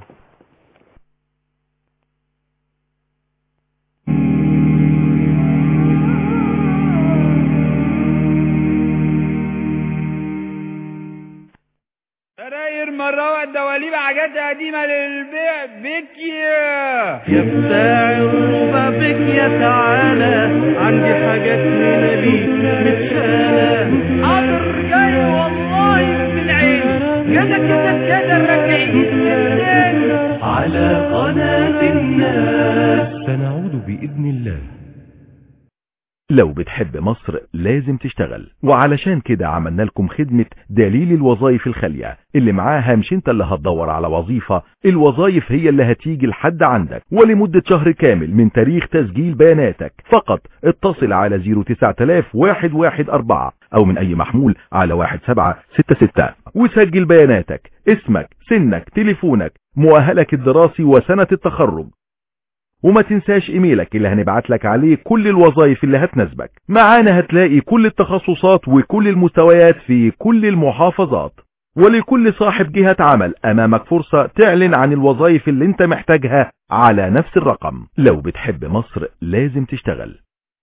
U: سراير مراوح دواليب حاجات قديمة للبيع بكيا
K: يا بتاع الربا بك يا تعالى عندي حاجات هنا ليك متشالة
U: حاضر جاي والله من العين كده كده كده راجعين
K: على قناة الناس سنعود بإذن الله
B: لو بتحب مصر لازم تشتغل وعلشان كده عملنا لكم خدمة دليل الوظائف الخالية اللي معاها مش انت اللي هتدور على وظيفة الوظائف هي اللي هتيجي لحد عندك ولمدة شهر كامل من تاريخ تسجيل بياناتك فقط اتصل على 0900114 او من اي محمول على 1766 وسجل بياناتك اسمك سنك تليفونك مؤهلك الدراسي وسنة التخرج وما تنساش ايميلك اللي هنبعت لك عليه كل الوظائف اللي هتناسبك معانا هتلاقي كل التخصصات وكل المستويات في كل المحافظات ولكل صاحب جهة عمل امامك فرصة تعلن عن الوظائف اللي انت محتاجها على نفس الرقم لو بتحب مصر لازم تشتغل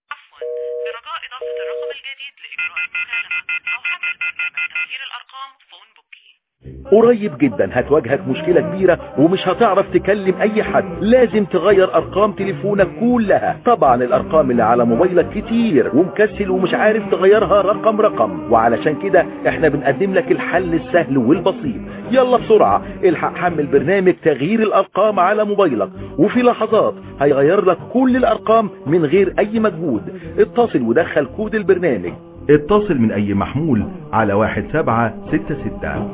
B: قريب جدا هتواجهك مشكلة كبيرة ومش هتعرف تكلم اي حد لازم تغير ارقام تليفونك كلها طبعا الارقام اللي على موبايلك كتير ومكسل ومش عارف تغيرها رقم رقم وعلشان كده احنا بنقدم لك الحل السهل والبسيط يلا بسرعة الحق حمل برنامج تغيير الارقام على موبايلك وفي لحظات هيغير لك كل الارقام من غير اي مجهود اتصل ودخل كود البرنامج اتصل من اي محمول على واحد سبعة ستة ستة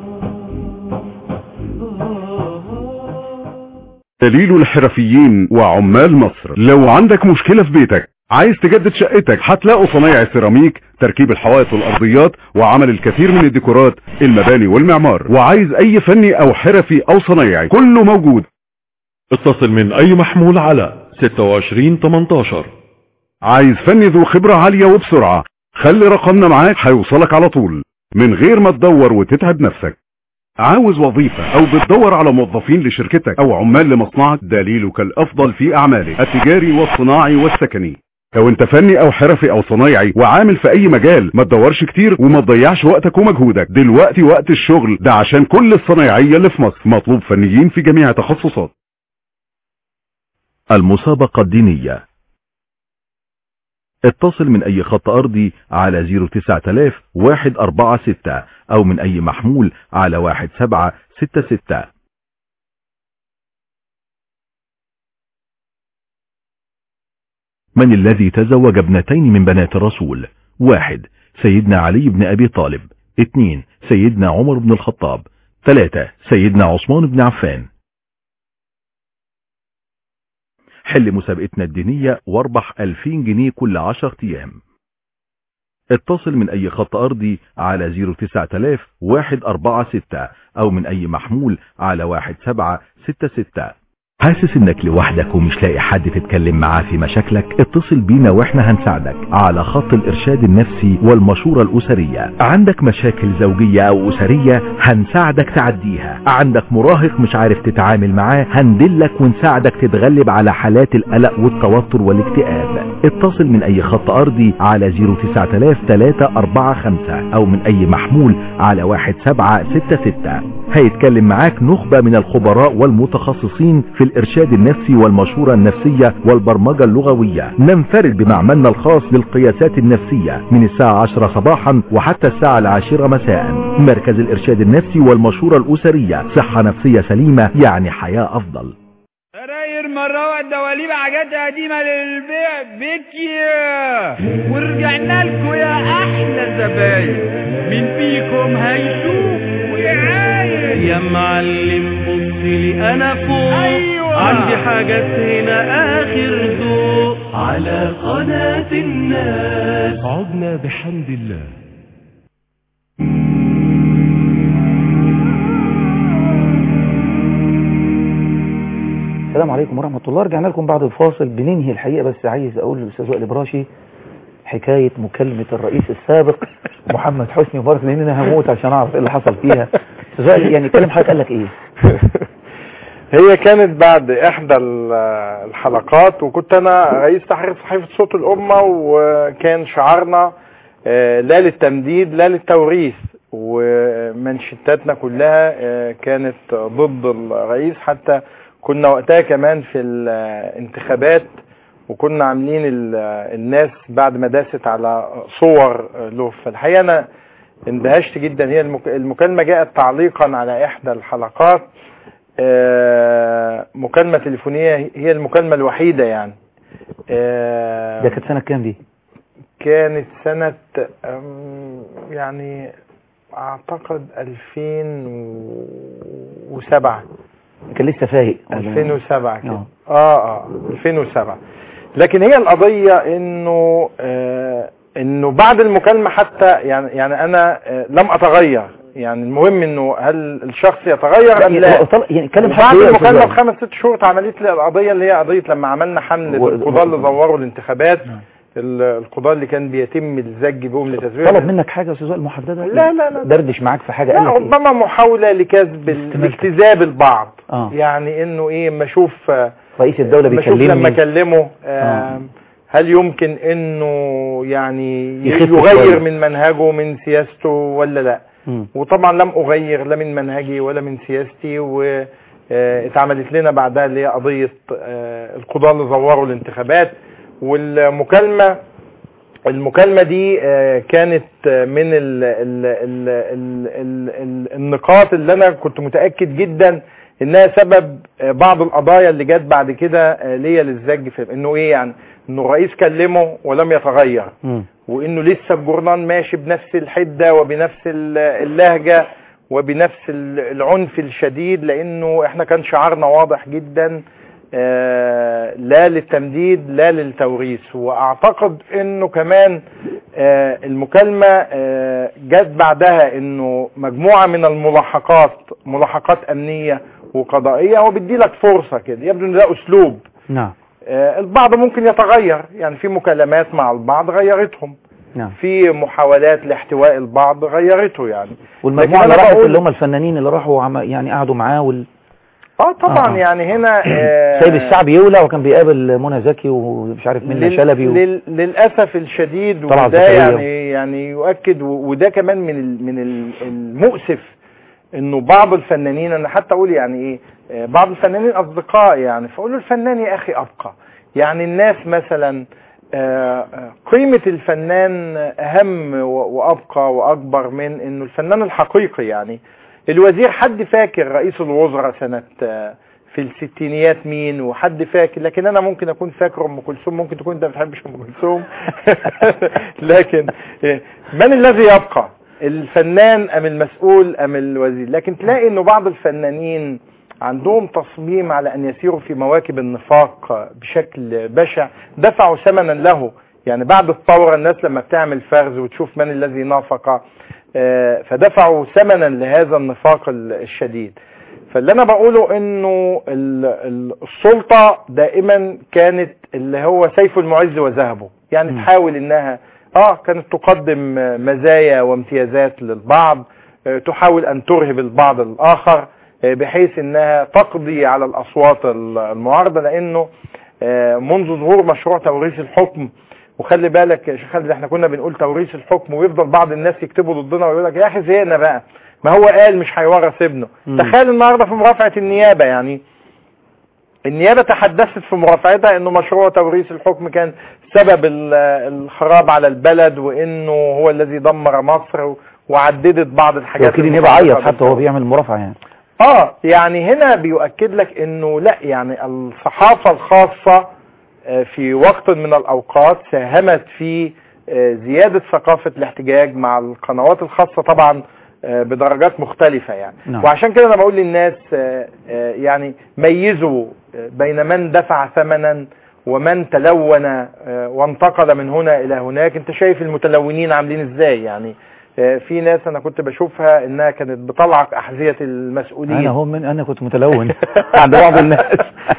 V: دليل الحرفيين وعمال مصر لو عندك مشكلة في بيتك عايز تجدد شقتك هتلاقوا صنايع السيراميك تركيب الحوائط والارضيات وعمل الكثير من الديكورات المباني والمعمار وعايز اي فني او حرفي او صنايعي كله موجود
W: اتصل من اي محمول على 26 18
V: عايز فني ذو خبرة عالية وبسرعة خلي رقمنا معاك هيوصلك على طول من غير ما تدور وتتعب نفسك عاوز وظيفة او بتدور على موظفين لشركتك او عمال لمصنعك دليلك الافضل في اعمالك التجاري والصناعي والسكني لو انت فني او حرفي او صنايعي وعامل في اي مجال ما تدورش كتير وما تضيعش وقتك ومجهودك دلوقتي وقت الشغل ده عشان كل الصنايعية اللي في مصر مطلوب فنيين في جميع تخصصات
B: المسابقة الدينية اتصل من اي خط ارضي على 09000 146 او من اي محمول على 1766 من الذي تزوج ابنتين من بنات الرسول واحد سيدنا علي بن ابي طالب اثنين سيدنا عمر بن الخطاب ثلاثة سيدنا عثمان بن عفان حل مسابقتنا الدينية واربح 2000 جنيه كل 10 ايام اتصل من اي خط ارضي على 09000 146 او من اي محمول على 1766 حاسس انك لوحدك ومش لاقي حد تتكلم معاه في مشاكلك اتصل بينا واحنا هنساعدك على خط الارشاد النفسي والمشورة الاسرية عندك مشاكل زوجية او اسرية هنساعدك تعديها عندك مراهق مش عارف تتعامل معاه هندلك ونساعدك تتغلب على حالات القلق والتوتر والاكتئاب اتصل من اي خط ارضي على 0900345 او من اي محمول على 1766 هيتكلم معاك نخبة من الخبراء والمتخصصين في الارشاد النفسي والمشورة النفسية والبرمجة اللغوية ننفرد بمعملنا الخاص للقياسات النفسية من الساعة 10 صباحا وحتى الساعة العاشرة مساء مركز الارشاد النفسي والمشورة الاسرية صحة نفسية سليمة يعني حياة افضل
U: سراير مراوح دواليب حاجات قديمة للبيع بكيا ورجعنا لكم يا أحلى زباين مين فيكم هيشوف ويعاين
K: يا معلم بص لي انا فوق
U: أيوة.
K: عندي حاجات هنا اخر ذوق على قناة الناس عدنا بحمد الله
A: السلام عليكم ورحمة الله رجعنا لكم بعد الفاصل بننهي الحقيقة بس عايز أقول للأستاذ وائل براشي حكاية مكالمة الرئيس السابق محمد حسني مبارك لأن أنا هموت عشان أعرف إيه اللي حصل فيها أستاذ وائل يعني كلم حضرتك قال لك إيه؟
M: هي كانت بعد احدى ال- الحلقات وكنت انا رئيس تحرير صحيفة صوت الامة وكان شعارنا آه، لا للتمديد لا للتوريث ومنشتاتنا كلها آه، كانت ضد الرئيس حتى كنا وقتها كمان في الانتخابات وكنا عاملين ال- الناس بعد ما داست على صور له فالحقيقة انا اندهشت جدا هي المك- المكالمة جاءت تعليقا على احدى الحلقات آه، مكالمة تليفونية هي المكالمة الوحيدة يعني آه،
A: ده كانت سنة كام دي؟
M: كانت سنة أم، يعني اعتقد 2007
A: كان لسه فايق
M: 2007 كده
A: آه.
M: اه اه 2007 لكن هي القضية انه آه انه بعد المكالمة حتى يعني يعني انا آه لم اتغير يعني المهم انه هل الشخص يتغير ام لا
A: هو طل- يعني اتكلم
M: بعد
A: حد إيه يا
M: المكالمة
A: أستاذ
M: بخمس ست شهور اتعملت لي القضية اللي هي قضية لما عملنا حملة
A: و-
M: القضاة اللي زوروا الانتخابات ال- القضاة اللي كان بيتم الزج بهم لتزوير
A: طلب منك حاجه يا استاذ وائل محدده
M: لا لا لا
A: دردش معاك في حاجه
M: لا
A: قال لك إيه؟
M: ربما محاولة لكسب ال- لاجتذاب البعض
A: آه.
M: يعني انه ايه اما اشوف آه،
A: رئيس الدوله
M: لما اشوف
A: بيكلمني
M: لما اكلمه آه
A: آه.
M: هل يمكن انه يعني
A: يخف
M: يغير
A: شوية.
M: من منهجه من سياسته ولا لا
A: مم.
M: وطبعا لم اغير لا من منهجي ولا من سياستي واتعملت لنا بعدها اللي هي قضيه آه، القضاه اللي زوروا الانتخابات والمكالمه المكالمه دي آه، كانت آه، من ال ال ال ال ال ال النقاط اللي انا كنت متاكد جدا انها سبب آه، بعض القضايا اللي جت بعد كده آه، ليا للزج في انه ايه يعني انه الرئيس كلمه ولم يتغير
A: مم.
M: وانه لسه الجورنال ماشي بنفس الحده وبنفس ال- اللهجه وبنفس ال- العنف الشديد لانه احنا كان شعارنا واضح جدا آه، لا للتمديد لا للتوريث واعتقد انه كمان آه، المكالمه آه، جت بعدها انه مجموعه من الملاحقات ملاحقات امنيه وقضائيه هو بيدي لك فرصه كده يبدو ان ده اسلوب
A: نعم
M: آه، البعض ممكن يتغير يعني في مكالمات مع البعض غيرتهم
A: نعم
M: في محاولات لاحتواء البعض غيرته يعني
A: والمجموعه
M: لكن
A: اللي
M: أنا
A: راحت
M: بقول-
A: اللي هم الفنانين اللي راحوا عم... يعني قعدوا معاه وال...
M: اه طبعا
A: آه.
M: يعني هنا آه،
A: سايب الشعب يولع وكان بيقابل منى زكي ومش عارف مين
M: لل-
A: شلبي و...
M: لل... للاسف الشديد
A: طلعت
M: وده
A: زكريا.
M: يعني يعني يؤكد و- وده كمان من ال... من ال- المؤسف انه بعض الفنانين انا حتى اقول يعني ايه آه، بعض الفنانين اصدقائي يعني فاقول له الفنان يا اخي ابقى يعني الناس مثلا آه، آه، قيمة الفنان أهم و- وأبقى وأكبر من إنه الفنان الحقيقي يعني الوزير حد فاكر رئيس الوزراء سنة آه، في الستينيات مين وحد فاكر لكن أنا ممكن أكون فاكر أم كلثوم ممكن تكون أنت ما بتحبش أم كلثوم لكن آه، من الذي يبقى الفنان أم المسؤول أم الوزير لكن تلاقي إنه بعض الفنانين عندهم تصميم على أن يسيروا في مواكب النفاق بشكل بشع دفعوا ثمنا له يعني بعد الثورة الناس لما بتعمل فرز وتشوف من الذي نافق آه، فدفعوا ثمنا لهذا النفاق ال- الشديد فاللي انا بقوله انه ال- ال- السلطة دائما كانت اللي هو سيف المعز وذهبه يعني تحاول انها اه كانت تقدم آه، مزايا وامتيازات للبعض آه، تحاول ان ترهب البعض الاخر آه، بحيث انها تقضي على الاصوات ال- المعارضة لانه آه، منذ ظهور مشروع توريث الحكم وخلي بالك يا شيخ خالد احنا كنا بنقول توريث الحكم ويفضل بعض الناس يكتبوا ضدنا ويقول لك يا اخي زهقنا بقى ما هو قال مش هيورث ابنه
A: مم.
M: تخيل النهارده في مرافعه النيابه يعني النيابه تحدثت في مرافعتها انه مشروع توريث الحكم كان سبب ال- الخراب على البلد وانه هو الذي دمر مصر وعددت بعض الحاجات
A: وكيل النيابه
M: المتعلقة
A: عيط حتى وهو بيعمل مرافعه يعني
M: اه يعني هنا بيؤكد لك انه لا يعني الصحافة الخاصة آه، في وقت من الاوقات ساهمت في آه، زيادة ثقافة الاحتجاج مع القنوات الخاصة طبعا آه، بدرجات مختلفة يعني
A: نعم.
M: وعشان كده انا بقول للناس آه، آه، يعني ميزوا آه، بين من دفع ثمنا ومن تلون آه، وانتقل من هنا الى هناك انت شايف المتلونين عاملين ازاي يعني آه، في ناس انا كنت بشوفها انها كانت بتلعق احذية المسؤولين
A: انا هو من انا كنت متلون عند بعض الناس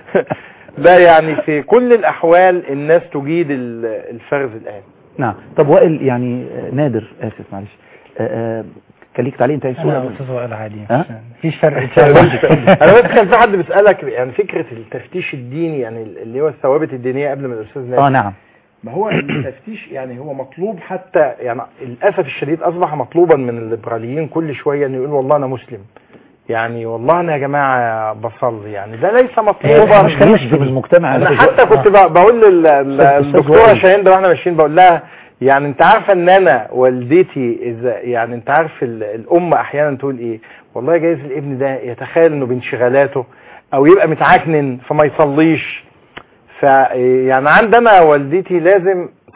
M: لا يعني في كل الاحوال الناس تجيد ال- الفرز الان
A: نعم طب وائل يعني آه، نادر اسف معلش آه، آه، كان ليك تعليق انت عايز تقول
N: انا
A: قبل؟
N: استاذ وائل عادي
A: ها؟
N: مفيش فرق
M: انا بس كان في حد بيسالك يعني فكره التفتيش الديني يعني اللي هو الثوابت الدينيه قبل ما الاستاذ نادر
A: اه نعم
M: ما هو التفتيش يعني هو مطلوب حتى يعني للاسف الشديد اصبح مطلوبا من الليبراليين كل شويه انه يقول والله انا مسلم يعني والله انا يا جماعه بصلي يعني ده ليس مطلوبا
A: مش يشبه المجتمع
M: انا
A: على
M: حتى
A: فكرة.
M: كنت ب- بقول لل- ال-
A: أستاذ
M: الدكتوره
A: وائل.
M: شاهين ده واحنا ماشيين بقول لها يعني انت عارفه ان انا والدتي اذا يعني انت عارف ال- الام احيانا تقول ايه والله جايز الابن ده يتخيل انه بانشغالاته او يبقى متعكنن فما يصليش ف يعني عندنا والدتي لازم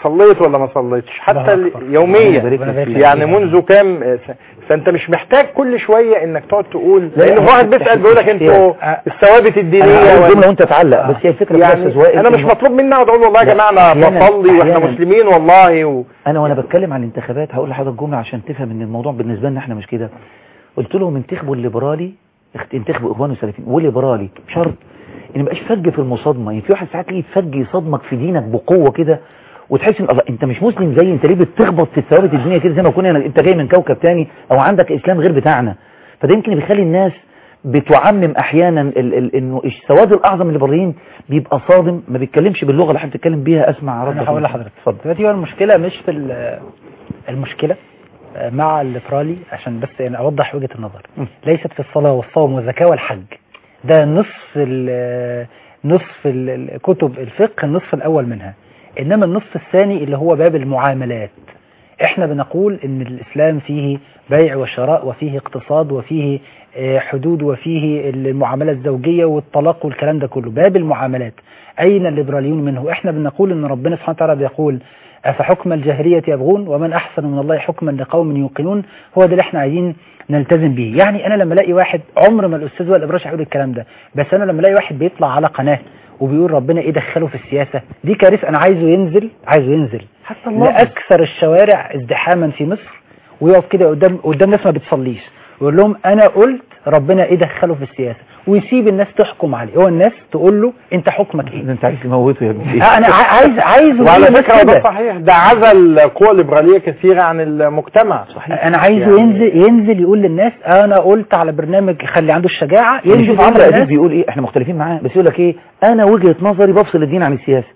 M: صليت ولا ما صليتش حتى
N: الله
M: ال-
N: أكبر.
M: يوميا
N: ربنا يبارك فيك.
M: يعني منذ كام آه، س- فانت مش محتاج كل شويه انك تقعد تقول
A: لا،
M: لان
A: لا،
M: واحد
A: لا،
M: بيسال
A: لا،
M: بيقول لك
A: لا،
M: انتوا
A: لا.
M: الثوابت الدينيه
A: انا هقول
M: وال-
A: جمله وانت تعلق بس هي الفكره في
M: يعني
A: استاذ وائل
M: انا مش
A: إنه-
M: مطلوب مني اقعد اقول والله يا
A: لا،
M: جماعه انا
A: أحياناً-
M: بصلي واحنا
A: أحياناً.
M: مسلمين والله و...
A: انا وانا بتكلم عن الانتخابات هقول لحضرتك جمله عشان تفهم ان الموضوع بالنسبه لنا احنا مش كده قلت لهم انتخبوا الليبرالي اخت- انتخبوا اخوان وسلفيين وليبرالي شرط ان ما يبقاش فج في المصادمه يعني في واحد ساعات تلاقيه فج يصادمك في دينك بقوه كده وتحس ان الله انت مش مسلم زي انت ليه بتخبط في الثوابت الدينيه كده زي ما كنا انت جاي من كوكب تاني او عندك اسلام غير بتاعنا فده يمكن بيخلي الناس بتعمم احيانا ال ال انه السواد الاعظم الليبراليين بيبقى صادم ما بيتكلمش باللغه اللي احنا بنتكلم بيها اسمع ربك
N: انا هقول لحضرتك
A: اتفضل
N: دلوقتي هو المشكله مش في ال- المشكله آه، مع الليبرالي عشان بس يعني اوضح وجهه النظر ليست في الصلاه والصوم والزكاه والحج ده نصف ال- نصف ال- ال- كتب الفقه النصف الاول منها انما النصف الثاني اللي هو باب المعاملات احنا بنقول ان الاسلام فيه بيع وشراء وفيه اقتصاد وفيه آه، حدود وفيه المعاملة الزوجية والطلاق والكلام ده كله باب المعاملات أين الليبراليون منه احنا بنقول ان ربنا سبحانه وتعالى بيقول أفحكم الجاهلية يبغون ومن أحسن من الله حكما لقوم يوقنون هو ده اللي احنا عايزين نلتزم به يعني أنا لما الاقي واحد عمر ما الأستاذ وائل إبراش هيقول الكلام ده بس أنا لما الاقي واحد بيطلع على قناة وبيقول ربنا ايه دخله في السياسة دي كارثة أنا عايزه ينزل عايزه ينزل
M: حتى الله
N: لأكثر الشوارع ازدحاما في مصر ويقف كده قدام قدام ناس ما بتصليش ويقول لهم انا قلت ربنا ايه دخله في السياسه ويسيب الناس تحكم عليه هو الناس تقول له انت حكمك ايه
A: انت عايز تموته يا ابني
N: آه، انا ع- عايز عايز
M: وعلى
N: يقول
M: فكره
N: كده.
M: ده صحيح ده عزل قوى ليبراليه كثيره عن المجتمع صحيح
N: انا عايزه
M: يعني-
N: ينزل ينزل يقول للناس انا قلت على برنامج خلي عنده الشجاعه
A: يعني
N: ينزل
A: شوف
N: يقول
A: عمرو اديب
N: للناس
A: بيقول ايه احنا مختلفين معاه بس يقول لك ايه انا وجهة نظري بفصل الدين عن السياسة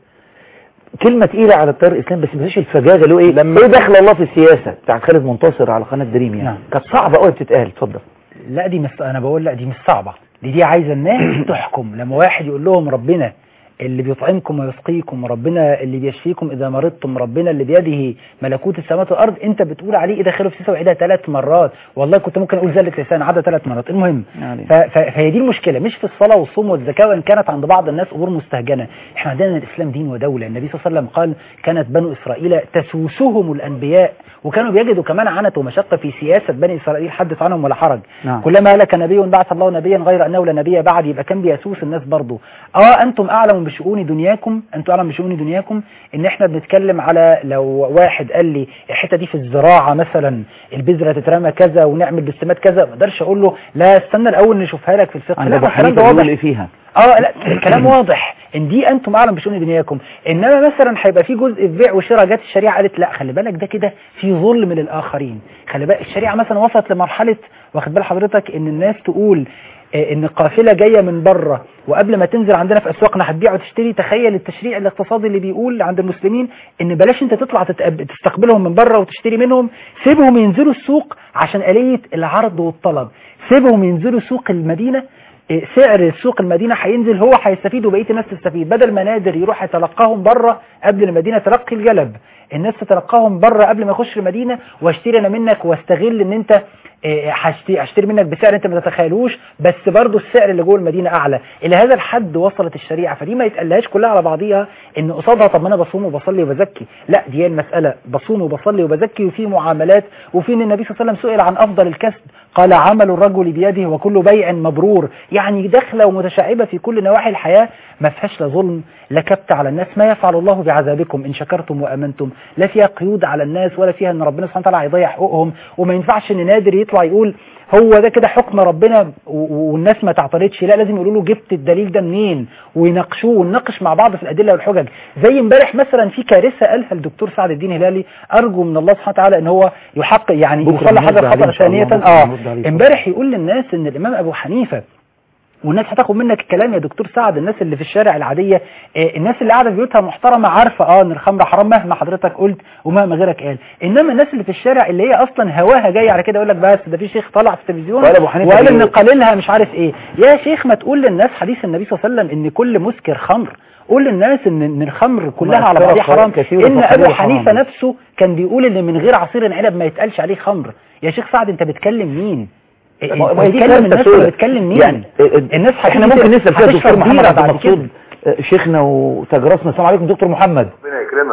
A: كلمة تقيلة على التيار الاسلامي بس ما فيهاش الفجاجة اللي هو ايه
M: لما-
A: ايه دخل الله في السياسة بتاعت خالد منتصر على قناة دريم يعني
N: نعم.
A: كانت صعبة قوي بتتقال اتفضل
N: لا دي مش انا بقول لا دي مش صعبه دي دي عايزه الناس تحكم لما واحد يقول لهم ربنا اللي بيطعمكم ويسقيكم وربنا اللي بيشفيكم اذا مرضتم ربنا اللي بيده ملكوت السماوات والارض انت بتقول عليه ايه دخله في سياسه وعيدها ثلاث مرات والله كنت ممكن اقول زلة لسان عدى ثلاث مرات المهم
A: يعني.
N: ف- ف- فهي دي المشكله مش في الصلاه والصوم والزكاه وان كانت عند بعض الناس امور مستهجنه احنا عندنا الاسلام دين ودوله النبي صلى الله عليه وسلم قال كانت بنو اسرائيل تسوسهم الانبياء وكانوا بيجدوا كمان عنت ومشقه في سياسه بني اسرائيل حدث عنهم ولا حرج
A: نعم.
N: كلما هلك نبي بعث الله نبيا غير انه لا نبي بعد يبقى كان بيسوس الناس برضه اه انتم اعلم بشؤون دنياكم انتم اعلم بشؤون دنياكم ان احنا بنتكلم على لو واحد قال لي الحته دي في الزراعه مثلا البذره تترمى كذا ونعمل بالسمات كذا ما اقدرش اقول له لا استنى الاول نشوفها لك في الفقه
A: عند
N: لا
A: ابو
N: ما الكلام
A: حنيفة
N: ده
A: بيقول
N: واضح
A: ايه فيها
N: اه لا الكلام واضح ان دي انتم اعلم بشؤون دنياكم انما مثلا هيبقى في جزء في بيع وشراء جت الشريعه قالت لا خلي بالك ده كده في ظلم للاخرين خلي بالك الشريعه مثلا وصلت لمرحله واخد بال حضرتك ان الناس تقول آه، ان قافله جايه من بره وقبل ما تنزل عندنا في اسواقنا هتبيع وتشتري تخيل التشريع الاقتصادي اللي بيقول عند المسلمين ان بلاش انت تطلع تتقب- تستقبلهم من بره وتشتري منهم سيبهم ينزلوا السوق عشان آلية العرض والطلب سيبهم ينزلوا سوق المدينة إيه، سعر سوق المدينة هينزل هو هيستفيد وبقية الناس تستفيد بدل ما نادر يروح يتلقاهم بره قبل المدينة تلقي الجلب الناس تتلقاهم بره قبل ما يخش المدينة واشتري انا منك واستغل ان انت إيه، هشتري هشتري منك بسعر انت ما تتخيلوش بس برضو السعر اللي جوه المدينة اعلى الى هذا الحد وصلت الشريعة فدي ما يتقلهاش كلها على بعضيها ان قصادها طب ما انا بصوم وبصلي وبزكي لا دي هي المسألة بصوم وبصلي وبزكي وفي معاملات وفي ان النبي صلى الله عليه وسلم سئل عن افضل الكسب قال عمل الرجل بيده وكل بيع مبرور يعني داخله ومتشعبه في كل نواحي الحياه ما فيهاش لا ظلم لا كبت على الناس ما يفعل الله بعذابكم ان شكرتم وامنتم لا فيها قيود على الناس ولا فيها ان ربنا سبحانه وتعالى هيضيع حقوقهم وما ينفعش ان نادر يطلع يقول هو ده كده حكم ربنا و- والناس ما تعترضش لا لازم يقولوا له جبت الدليل ده منين ويناقشوه ونناقش مع بعض في الادله والحجج زي امبارح مثلا في كارثه قالها الدكتور سعد الدين هلالي ارجو من الله سبحانه وتعالى ان هو يحقق يعني
A: بكرة
N: يصلح هذا
A: نرد عليه
N: الخطا
A: إن شاء الله.
N: ثانيه
A: بكرة
N: اه
A: نرد عليه.
N: امبارح يقول للناس ان الامام ابو حنيفه والناس هتاخد منك الكلام يا دكتور سعد الناس اللي في الشارع العاديه آه، الناس اللي قاعده في بيوتها محترمه عارفه اه ان الخمر حرام مهما حضرتك قلت ومهما غيرك قال انما الناس اللي في الشارع اللي هي اصلا هواها جاي على كده يقول لك بس ده في شيخ طلع في التلفزيون
A: وقال أبو حنيفة
N: وقال ان
A: بيقول-
N: قليلها مش عارف ايه يا شيخ ما تقول للناس حديث النبي صلى الله عليه وسلم ان كل مسكر خمر قول للناس ان ان الخمر كلها على
A: مؤثرة
N: بعضها حرام
A: كثيرة
N: ان
A: فقليل
N: ابو
A: حرام.
N: حنيفه نفسه كان بيقول ان من غير عصير العنب ما يتقالش عليه خمر يا شيخ سعد انت بتكلم مين
A: ما- ما هي دي
N: بتكلم
A: كارثة
N: الناس
A: سودة.
N: ولا بتكلم مين
A: يعني
N: الناس
A: احنا
N: هتيجي
A: ممكن نسال فيها
N: هتشرب
A: الدكتور محمد
N: بيرة
A: عبد
N: بعد
A: المقصود آه، شيخنا وتاج راسنا السلام عليكم دكتور محمد
C: ربنا يكرمك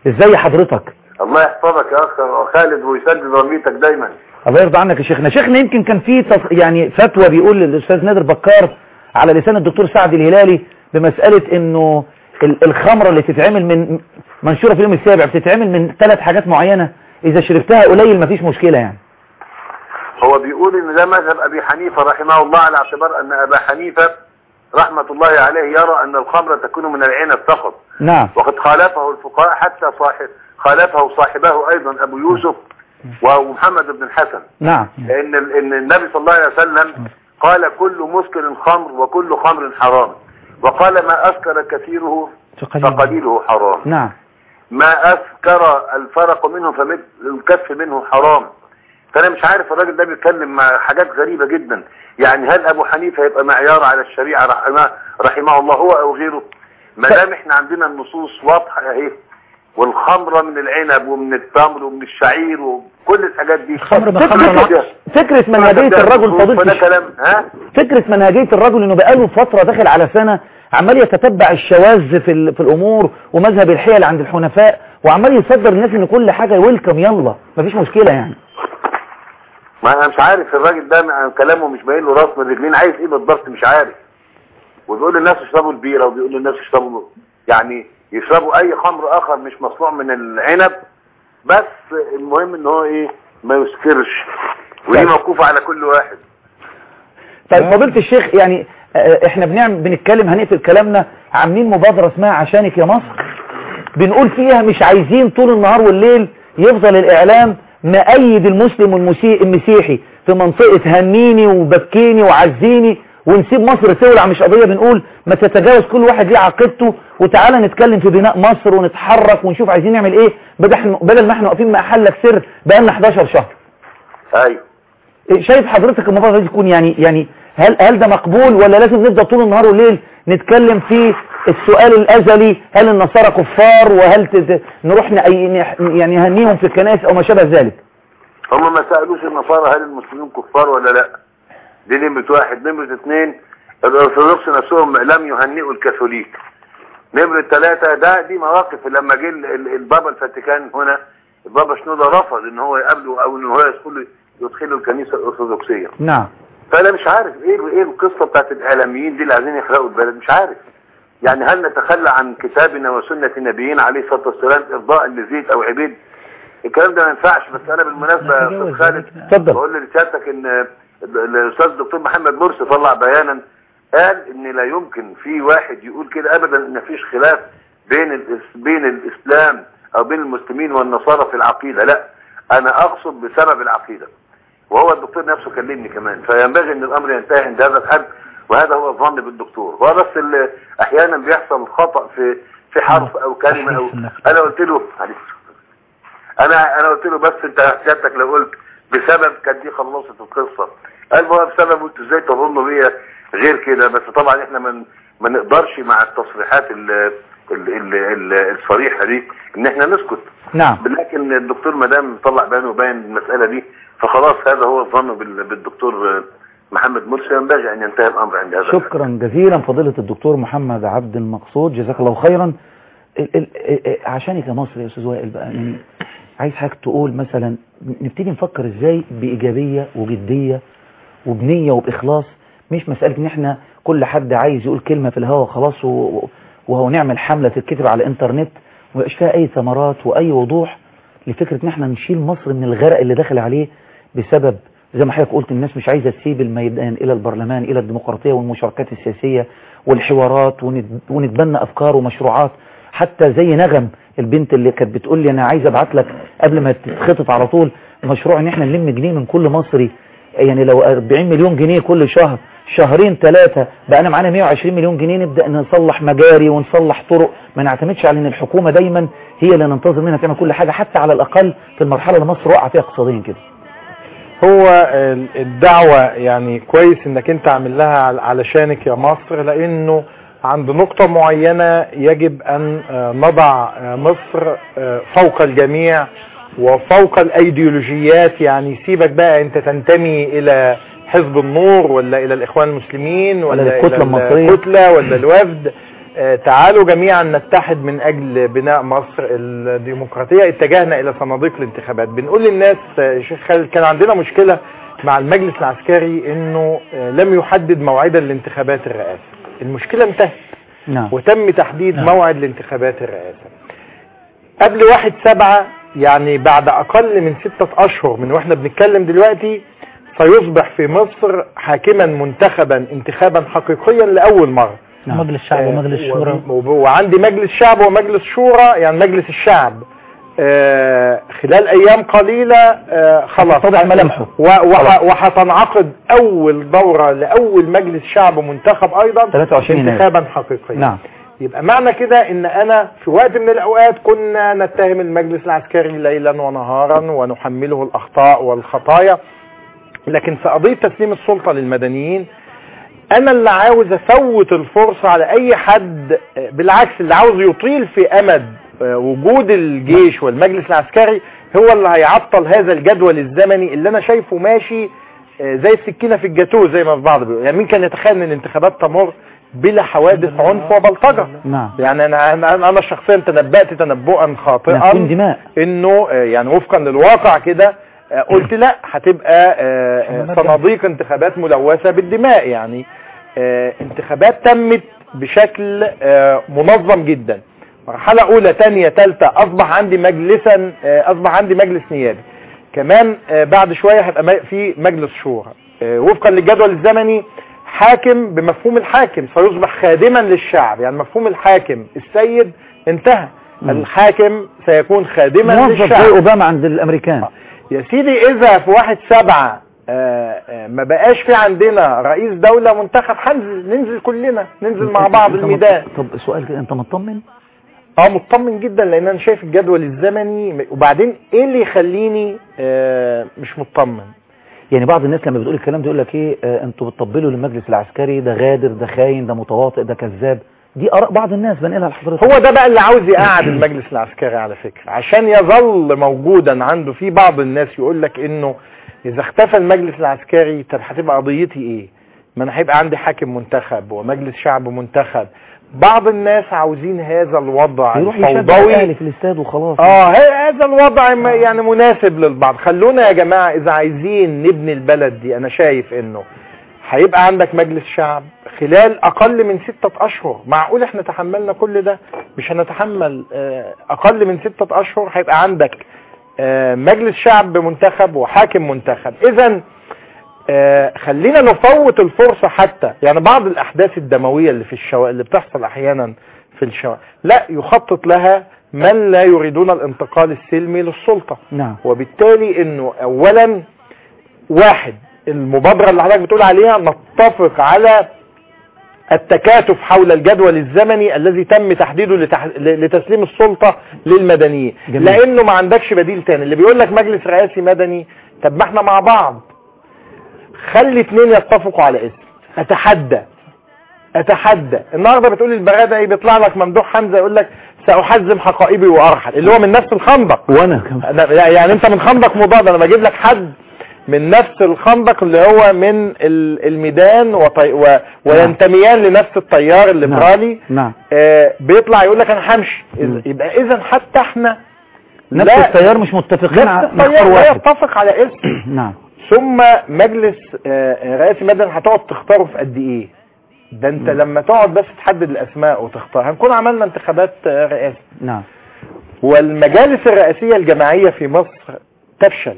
A: ازاي حضرتك
C: الله يحفظك يا اخ خالد ويسدد رميتك دايما
A: الله يرضى عنك يا شيخنا شيخنا يمكن كان في تص... يعني فتوى بيقول للاستاذ نادر بكار على لسان الدكتور سعد الهلالي بمسألة انه ال- الخمرة اللي تتعمل من منشورة في اليوم السابع بتتعمل من ثلاث حاجات معينة اذا شربتها قليل مفيش مشكلة يعني
C: هو بيقول ان ده مذهب ابي حنيفه رحمه الله على اعتبار ان ابا حنيفه رحمه الله عليه يرى ان الخمر تكون من العنب فقط
A: نعم
C: وقد خالفه الفقهاء حتى صاحب خالفه صاحبه ايضا ابو يوسف ومحمد بن الحسن
A: نعم
C: ان ال- ان النبي صلى الله عليه وسلم قال كل مسكر خمر وكل خمر حرام وقال ما اسكر كثيره فقليله حرام
A: نعم
C: ما أسكر الفرق منه فمثل الكف منه حرام فأنا مش عارف الراجل ده بيتكلم مع حاجات غريبة جدا يعني هل أبو حنيفة يبقى معيار على الشريعة رحمه, رحمه الله هو أو غيره ما دام احنا عندنا النصوص واضحة اهي والخمرة من العنب ومن التمر ومن الشعير وكل الحاجات دي
A: فكرة, فكرة منهجية الرجل فضيلة
C: فده
A: الشيخ
C: كلام ها
A: فكرة منهجية الرجل انه بقاله فترة داخل على سنة عمال يتتبع الشواذ في, ال- في الامور ومذهب الحيل عند الحنفاء وعمال يصدر الناس ان كل حاجة ويلكم يلا مفيش مشكلة يعني
C: ما انا مش عارف الراجل ده م- كلامه مش باين له راس من رجلين عايز ايه بالضبط مش عارف وبيقول للناس اشربوا البيره وبيقول للناس اشربوا يعني يشربوا اي خمر اخر مش مصنوع من العنب بس المهم ان هو ايه ما يسكرش ودي موقوفه على كل واحد
A: طيب فضيلة الشيخ يعني آه، احنا بنعمل بنتكلم هنقفل كلامنا عاملين مبادرة اسمها عشانك يا مصر بنقول فيها مش عايزين طول النهار والليل يفضل الاعلام مأيد المسلم والمسيء المسيحي في منطقة هنيني وبكيني وعزيني ونسيب مصر تولع مش قضية بنقول ما تتجاوز كل واحد ليه عقيدته وتعالى نتكلم في بناء مصر ونتحرك ونشوف عايزين نعمل ايه بدل بدل ما احنا واقفين محلك سر بقالنا 11 شهر
C: ايوه
A: شايف حضرتك المبادرة دي تكون يعني يعني هل هل ده مقبول ولا لازم نفضل طول النهار والليل نتكلم في السؤال الأزلي هل النصارى كفار وهل تت- نروح نأي- نح- يعني نهنيهم في الكنائس أو ما شابه ذلك
C: هم ما سألوش النصارى هل المسلمين كفار ولا لا دي نمرة واحد نمرة اثنين الارثوذكس نفسهم لم يهنئوا الكاثوليك نمرة ثلاثة ده دي مواقف لما جه ال- ال- البابا الفاتيكان هنا البابا شنودة رفض ان هو يقابله او ان هو يدخل يدخله الكنيسة الارثوذكسية
A: نعم
C: فانا مش عارف ايه ايه القصة بتاعت الاعلاميين دي اللي عايزين يخلقوا البلد مش عارف يعني هل نتخلى عن كتابنا وسنة نبينا عليه الصلاة والسلام ارضاء لزيد او عبيد الكلام ده ما ينفعش بس انا بالمناسبة يا استاذ خالد
A: اتفضل.
C: بقول لرسالتك ان ال- الاستاذ الدكتور محمد مرسي طلع بيانا قال ان لا يمكن في واحد يقول كده ابدا ان مفيش خلاف بين الإس- بين الاسلام او بين المسلمين والنصارى في العقيدة لا انا اقصد بسبب العقيدة وهو الدكتور نفسه كلمني كمان فينبغي ان الامر ينتهي عند هذا الحد وهذا هو الظن بالدكتور هو بس اللي احيانا بيحصل خطأ في في حرف او كلمة او انا قلت له معلش. انا انا قلت له بس انت سيادتك لو قلت بسبب كانت دي خلصت القصة قال هو بسبب انتوا ازاي تظنوا بيا غير كده بس طبعا احنا ما ما نقدرش مع التصريحات ال ال ال ال الصريحة دي ان احنا نسكت
A: نعم
C: لكن الدكتور مدام طلع بيان وبين المسألة دي فخلاص هذا هو الظن بال- بالدكتور محمد مرسي ينبغي ان ينتهي الامر عند هذا الحد.
A: شكرا جزيلا فضيلة الدكتور محمد عبد المقصود جزاك الله خيرا ال- ال- ال- عشانك يا مصر يا استاذ وائل بقى يعني عايز حضرتك تقول مثلا نبتدي نفكر ازاي بايجابيه وجديه وبنيه وباخلاص مش مساله ان احنا كل حد عايز يقول كلمه في الهواء وخلاص و- وهو نعمل حمله تتكتب على الانترنت وميبقاش فيها اي ثمرات واي وضوح لفكره ان احنا نشيل مصر من الغرق اللي داخل عليه بسبب زي ما حضرتك قلت الناس مش عايزه تسيب الميدان الى البرلمان الى الديمقراطيه والمشاركات السياسيه والحوارات ونت- ونتبنى افكار ومشروعات حتى زي نغم البنت اللي كانت بتقول لي انا عايز ابعت لك قبل ما تتخطط على طول مشروع ان احنا نلم جنيه من كل مصري يعني لو 40 مليون جنيه كل شهر شهرين ثلاثة بقى معانا 120 مليون جنيه نبدأ نصلح مجاري ونصلح طرق ما نعتمدش على ان الحكومة دايما هي اللي ننتظر منها تعمل كل حاجة حتى على الاقل في المرحلة اللي مصر واقعة فيها اقتصاديا كده
M: هو ال- الدعوة يعني كويس انك انت عامل لها عل- علشانك يا مصر لانه عند نقطة معينة يجب ان آه، نضع آه، مصر آه، فوق الجميع وفوق الايديولوجيات يعني سيبك بقى انت تنتمي الى حزب النور ولا الى الاخوان المسلمين ولا,
A: ولا الكتلة
M: إلى
A: المصرية.
M: الكتلة ولا الوفد آه، تعالوا جميعا نتحد من اجل بناء مصر الديمقراطيه اتجهنا الى صناديق الانتخابات بنقول للناس آه، شيخ خالد كان عندنا مشكله مع المجلس العسكري انه آه، لم يحدد موعدا لانتخابات الرئاسه المشكله انتهت
A: نعم
M: وتم تحديد موعد لانتخابات الرئاسه قبل واحد سبعة يعني بعد اقل من ستة اشهر من واحنا بنتكلم دلوقتي سيصبح في مصر حاكما منتخبا انتخابا حقيقيا لاول مرة
N: مجلس الشعب ومجلس
M: آه،
N: الشورى
M: و- و- وعندي مجلس شعب ومجلس شورى يعني مجلس الشعب آه، خلال ايام قليلة آه، خلاص
A: تتضح ملامحه.
M: و- وح-
A: خلاص.
M: وهتنعقد اول دورة لاول مجلس شعب منتخب ايضا
A: 23 يناير.
M: انتخابا حقيقيا
A: نعم
M: يبقى معنى كده ان انا في وقت من الاوقات كنا نتهم المجلس العسكري ليلا ونهارا ونحمله الاخطاء والخطايا لكن في قضية تسليم السلطة للمدنيين انا اللي عاوز افوت الفرصة على اي حد آه، بالعكس اللي عاوز يطيل في امد آه، وجود الجيش والمجلس العسكري هو اللي هيعطل هذا الجدول الزمني اللي انا شايفه ماشي آه، زي السكينة في الجاتوه زي ما البعض بيقول يعني مين كان يتخيل ان الانتخابات تمر بلا حوادث عنف وبلطجة
A: نعم
M: يعني انا انا انا شخصيا تنبأت تنبؤا خاطئا
A: نكون دماء
M: انه آه، يعني وفقا للواقع كده آه، قلت لا هتبقى آه، آه، صناديق انتخابات ملوثة بالدماء يعني آه، انتخابات تمت بشكل آه، منظم جدا مرحلة اولى تانية تالتة اصبح عندي مجلسا آه، اصبح عندي مجلس نيابي كمان آه، بعد شوية هيبقى م- في مجلس شورى آه، وفقا للجدول الزمني حاكم بمفهوم الحاكم سيصبح خادما للشعب يعني مفهوم الحاكم السيد انتهى الحاكم سيكون خادما
A: موظف زي
M: للشعب
A: اوباما عند الامريكان
M: يا سيدي اذا في واحد سبعة آه، آه، ما بقاش في عندنا رئيس دولة منتخب هنزل ننزل كلنا ننزل مع بعض
A: أنت
M: الميدان
A: مط- طب سؤال كده انت مطمن
M: اه مطمن جدا لان انا شايف الجدول الزمني وبعدين ايه اللي يخليني آه، مش مطمن
A: يعني بعض الناس لما بتقول الكلام ده يقول لك ايه آه انتوا بتطبلوا للمجلس العسكري ده غادر ده خاين ده متواطئ ده كذاب دي اراء بعض الناس بنقلها لحضرتك
M: هو ده بقى اللي عاوز يقعد المجلس العسكري على فكرة عشان يظل موجودا عنده في بعض الناس يقول لك انه اذا اختفى المجلس العسكري طب هتبقى قضيتي ايه ما انا هيبقى عندي حاكم منتخب ومجلس شعب منتخب بعض الناس عاوزين هذا الوضع
A: يروح يشجع
M: الفوضوي
A: الاهلي في الاستاد وخلاص
M: اه ه- هذا الوضع م- يعني مناسب للبعض خلونا يا جماعة اذا عايزين نبني البلد دي انا شايف انه هيبقى عندك مجلس شعب خلال اقل من ستة اشهر معقول احنا تحملنا كل ده مش هنتحمل آه، اقل من ستة اشهر هيبقى عندك آه، مجلس شعب منتخب وحاكم منتخب اذا آه، خلينا نفوت الفرصة حتى يعني بعض الاحداث الدموية اللي في الشوارع اللي بتحصل احيانا في الشوارع لا يخطط لها من لا يريدون الانتقال السلمي للسلطة
A: نعم
M: وبالتالي انه اولا واحد المبادرة اللي حضرتك بتقول عليها نتفق على التكاتف حول الجدول الزمني الذي تم تحديده لتح... ل- لتسليم السلطة للمدنيين
A: جميل.
M: لانه ما عندكش بديل تاني اللي بيقول لك مجلس رئاسي مدني طب ما احنا مع بعض خلي اتنين يتفقوا على اسم اتحدى اتحدى النهارده بتقول البغادة ايه بيطلع لك ممدوح حمزه يقول لك ساحزم حقائبي وارحل اللي هو من نفس الخندق
A: وانا كمان
M: أنا- يعني انت من خندق مضاد انا بجيب لك حد من نفس الخندق اللي هو من ال- الميدان وطي و وينتميان لنفس التيار الليبرالي
A: نعم
M: آه بيطلع يقول لك انا همشي إذ- يبقى اذا حتى احنا
A: نفس
M: لا-
A: التيار مش متفقين
M: نفس
A: على
M: التيار
A: نختار
M: لا
A: واحد
M: يتفق على اسم
A: نعم
M: ثم مجلس آه، رئاسي مدني هتقعد تختاره في قد ايه ده انت لما تقعد بس تحدد الاسماء وتختار هنكون عملنا انتخابات آه، رئاسة
A: نعم
M: والمجالس الرئاسية الجماعية في مصر تفشل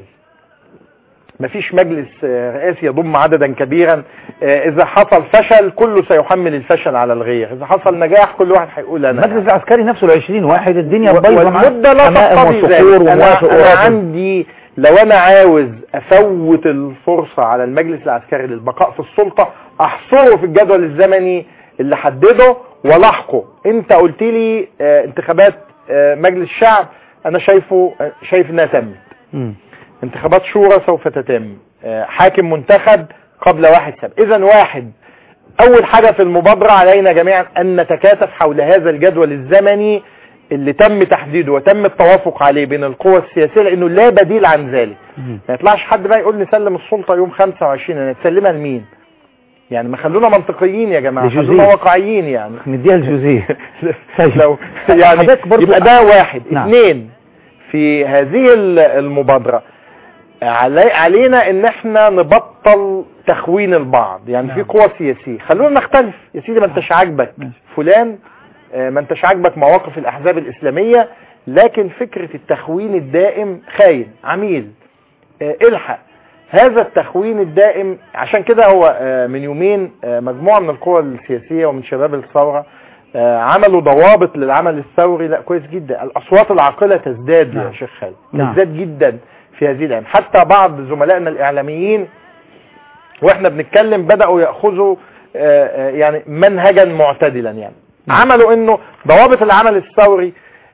M: مفيش مجلس آه، رئاسي يضم عددا كبيرا آه، اذا حصل فشل كله سيحمل الفشل على الغير اذا حصل نجاح كل واحد هيقول انا
A: المجلس العسكري نفسه ال 20 واحد الدنيا
M: و-
A: بايظه معاه.
M: والمدة لا
A: حمائم
M: تقتضي
A: وصخور
M: ذلك أنا,
A: وموافق
M: أنا
A: ورافض.
M: عندي لو أنا عاوز أفوت الفرصة على المجلس العسكري للبقاء في السلطة أحصره في الجدول الزمني اللي حدده ولاحقه أنت قلت لي آه، انتخابات آه، مجلس الشعب أنا شايفه آه، شايف إنها تمت
A: مم.
M: انتخابات شورى سوف تتم آه، حاكم منتخب قبل واحد سبع اذا واحد اول حاجة في المبادرة علينا جميعا ان نتكاتف حول هذا الجدول الزمني اللي تم تحديده وتم التوافق عليه بين القوى السياسية لانه لا بديل عن ذلك ما يطلعش حد بقى يقول نسلم السلطة يوم 25 انا تسلمها لمين يعني ما خلونا منطقيين يا جماعه
A: لجوزيه.
M: خلونا واقعيين يعني
A: نديها لجوزيه
M: لو يعني
A: حضرتك برضو-
M: يبقى ده واحد
A: نعم.
M: اثنين في هذه ال- المبادرة علي علينا ان احنا نبطل تخوين البعض يعني في قوى سياسية خلونا نختلف يا سيدي ما انتش عاجبك فلان آه، ما انتش عاجبك مواقف الاحزاب الاسلامية لكن فكرة التخوين الدائم خاين عميل آه، الحق هذا التخوين الدائم عشان كده هو آه، من يومين آه، مجموعة من القوى السياسية ومن شباب الثورة آه، عملوا ضوابط للعمل الثوري لا كويس جدا الاصوات العاقلة تزداد يا
A: نعم.
M: شيخ خالد
A: نعم.
M: تزداد جدا في هذه الايام حتى بعض زملائنا الاعلاميين واحنا بنتكلم بدأوا يأخذوا آه، آه، يعني منهجا معتدلا يعني عملوا انه ضوابط العمل الثوري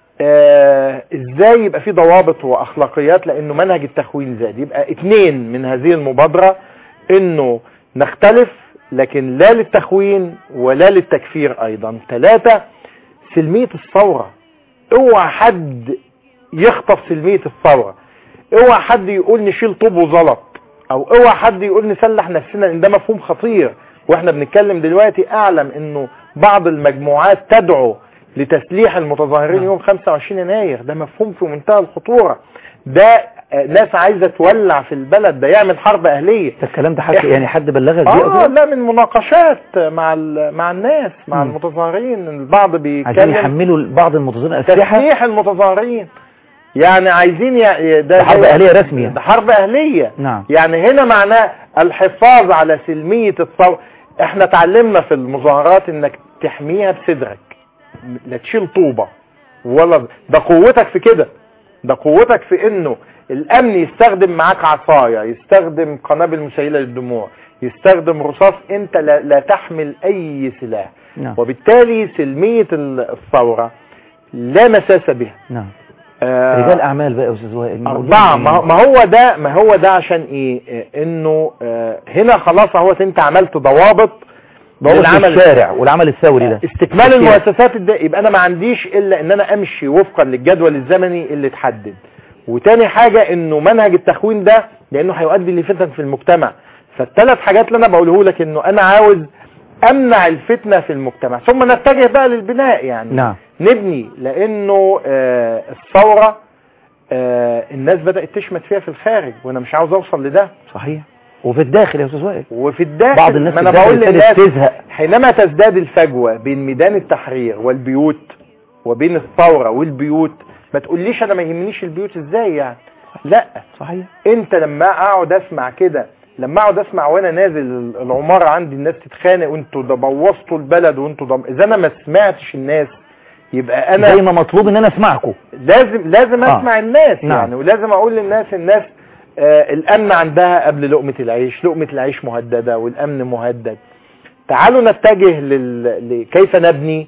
M: آه، ازاي يبقى في ضوابط واخلاقيات لانه منهج التخوين زاد يبقى اتنين من هذه المبادرة انه نختلف لكن لا للتخوين ولا للتكفير ايضا ثلاثة سلمية الثورة اوعى حد يخطف سلمية الثورة اوعى حد يقول نشيل طوب وزلط او اوعى حد يقول نسلح نفسنا لان ده مفهوم خطير واحنا بنتكلم دلوقتي اعلم انه بعض المجموعات تدعو لتسليح المتظاهرين يوم 25 يناير ده مفهوم في منتهى الخطورة ده آه، ناس عايزة تولع في البلد ده يعمل حرب اهلية
A: ده الكلام ده حد
M: إحنا-
A: يعني حد بلغك بيه
M: اه
A: أصلاً؟
M: لا من مناقشات مع ال- مع الناس مع
A: مم.
M: المتظاهرين البعض
A: عايزين
M: بيتكلم
A: يحملوا بعض المتظاهرين اسلحه
M: تسليح المتظاهرين يعني عايزين ي... ده
A: ده حرب
M: زي-
A: أهلية رسمية.
M: ده حرب اهليه
A: نعم
M: يعني هنا معناه الحفاظ على سلميه الثوره احنا اتعلمنا في المظاهرات انك تحميها بصدرك لا تشيل طوبه ولا ده قوتك في كده ده قوتك في انه الامن يستخدم معاك عصايه يستخدم قنابل مسيله للدموع يستخدم رصاص انت لا, لا تحمل اي سلاح
A: نعم
M: وبالتالي سلميه ال- الثوره لا مساس بها
A: نعم
M: آه،
A: رجال اعمال بقى يا استاذ وائل
M: أربعة ما هو- ما هو ده ما هو ده عشان إيه آه، إنه آه، هنا خلاص اهوت أنت عملت ضوابط
A: ضوابط
M: للعمل
A: الشارع والعمل الثوري ده
M: استكمال
A: تفكير.
M: المؤسسات الد... يبقى أنا ما عنديش إلا إن أنا أمشي وفقا للجدول الزمني اللي اتحدد وتاني حاجة إنه منهج التخوين ده لأنه هيؤدي لفتن في المجتمع فالثلاث حاجات اللي أنا بقوله لك إنه أنا عاوز أمنع الفتنة في المجتمع ثم نتجه بقى للبناء يعني
A: نعم
M: نبني لانه آه الثورة آه الناس بدأت تشمت فيها في الخارج وانا مش عاوز اوصل لده
A: صحيح وفي الداخل يا استاذ وائل
M: وفي الداخل
A: بعض الناس
M: ما انا
A: في الداخل
M: بقول
A: ابتدت
M: للناس
A: تزهق
M: حينما تزداد الفجوة بين ميدان التحرير والبيوت وبين الثورة والبيوت ما تقوليش انا ما يهمنيش البيوت ازاي يعني لا
A: صحيح
M: انت لما اقعد اسمع كده لما اقعد اسمع وانا نازل العمارة عندي الناس تتخانق وانتوا ده بوظتوا البلد وانتوا ده اذا انا ما سمعتش الناس يبقى انا
A: زي ما مطلوب ان انا اسمعكم
M: لازم لازم
A: آه.
M: اسمع الناس
A: نعم.
M: يعني ولازم اقول للناس الناس آه الامن عندها قبل لقمة العيش لقمة العيش مهددة والامن مهدد تعالوا نتجه لل... لكيف نبني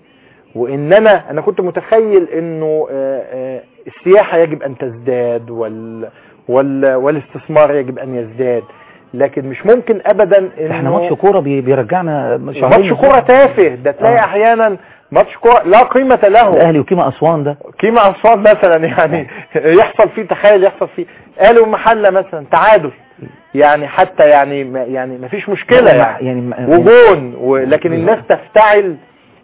M: واننا انا كنت متخيل انه آه آه السياحة يجب ان تزداد وال... وال... والاستثمار يجب ان يزداد لكن مش ممكن ابدا انه
A: احنا ماتش كوره بي- بيرجعنا شهرين
M: ماتش كوره تافه ده تلاقي
A: آه.
M: احيانا ماتش كوره لا قيمة له
A: الاهلي وكيما اسوان ده
M: كيما اسوان مثلا يعني يحصل فيه تخيل يحصل فيه قالوا محله مثلا تعادل يعني حتى يعني ما يعني ما فيش مشكله يعني,
A: يعني ما-
M: وجون ولكن الناس تفتعل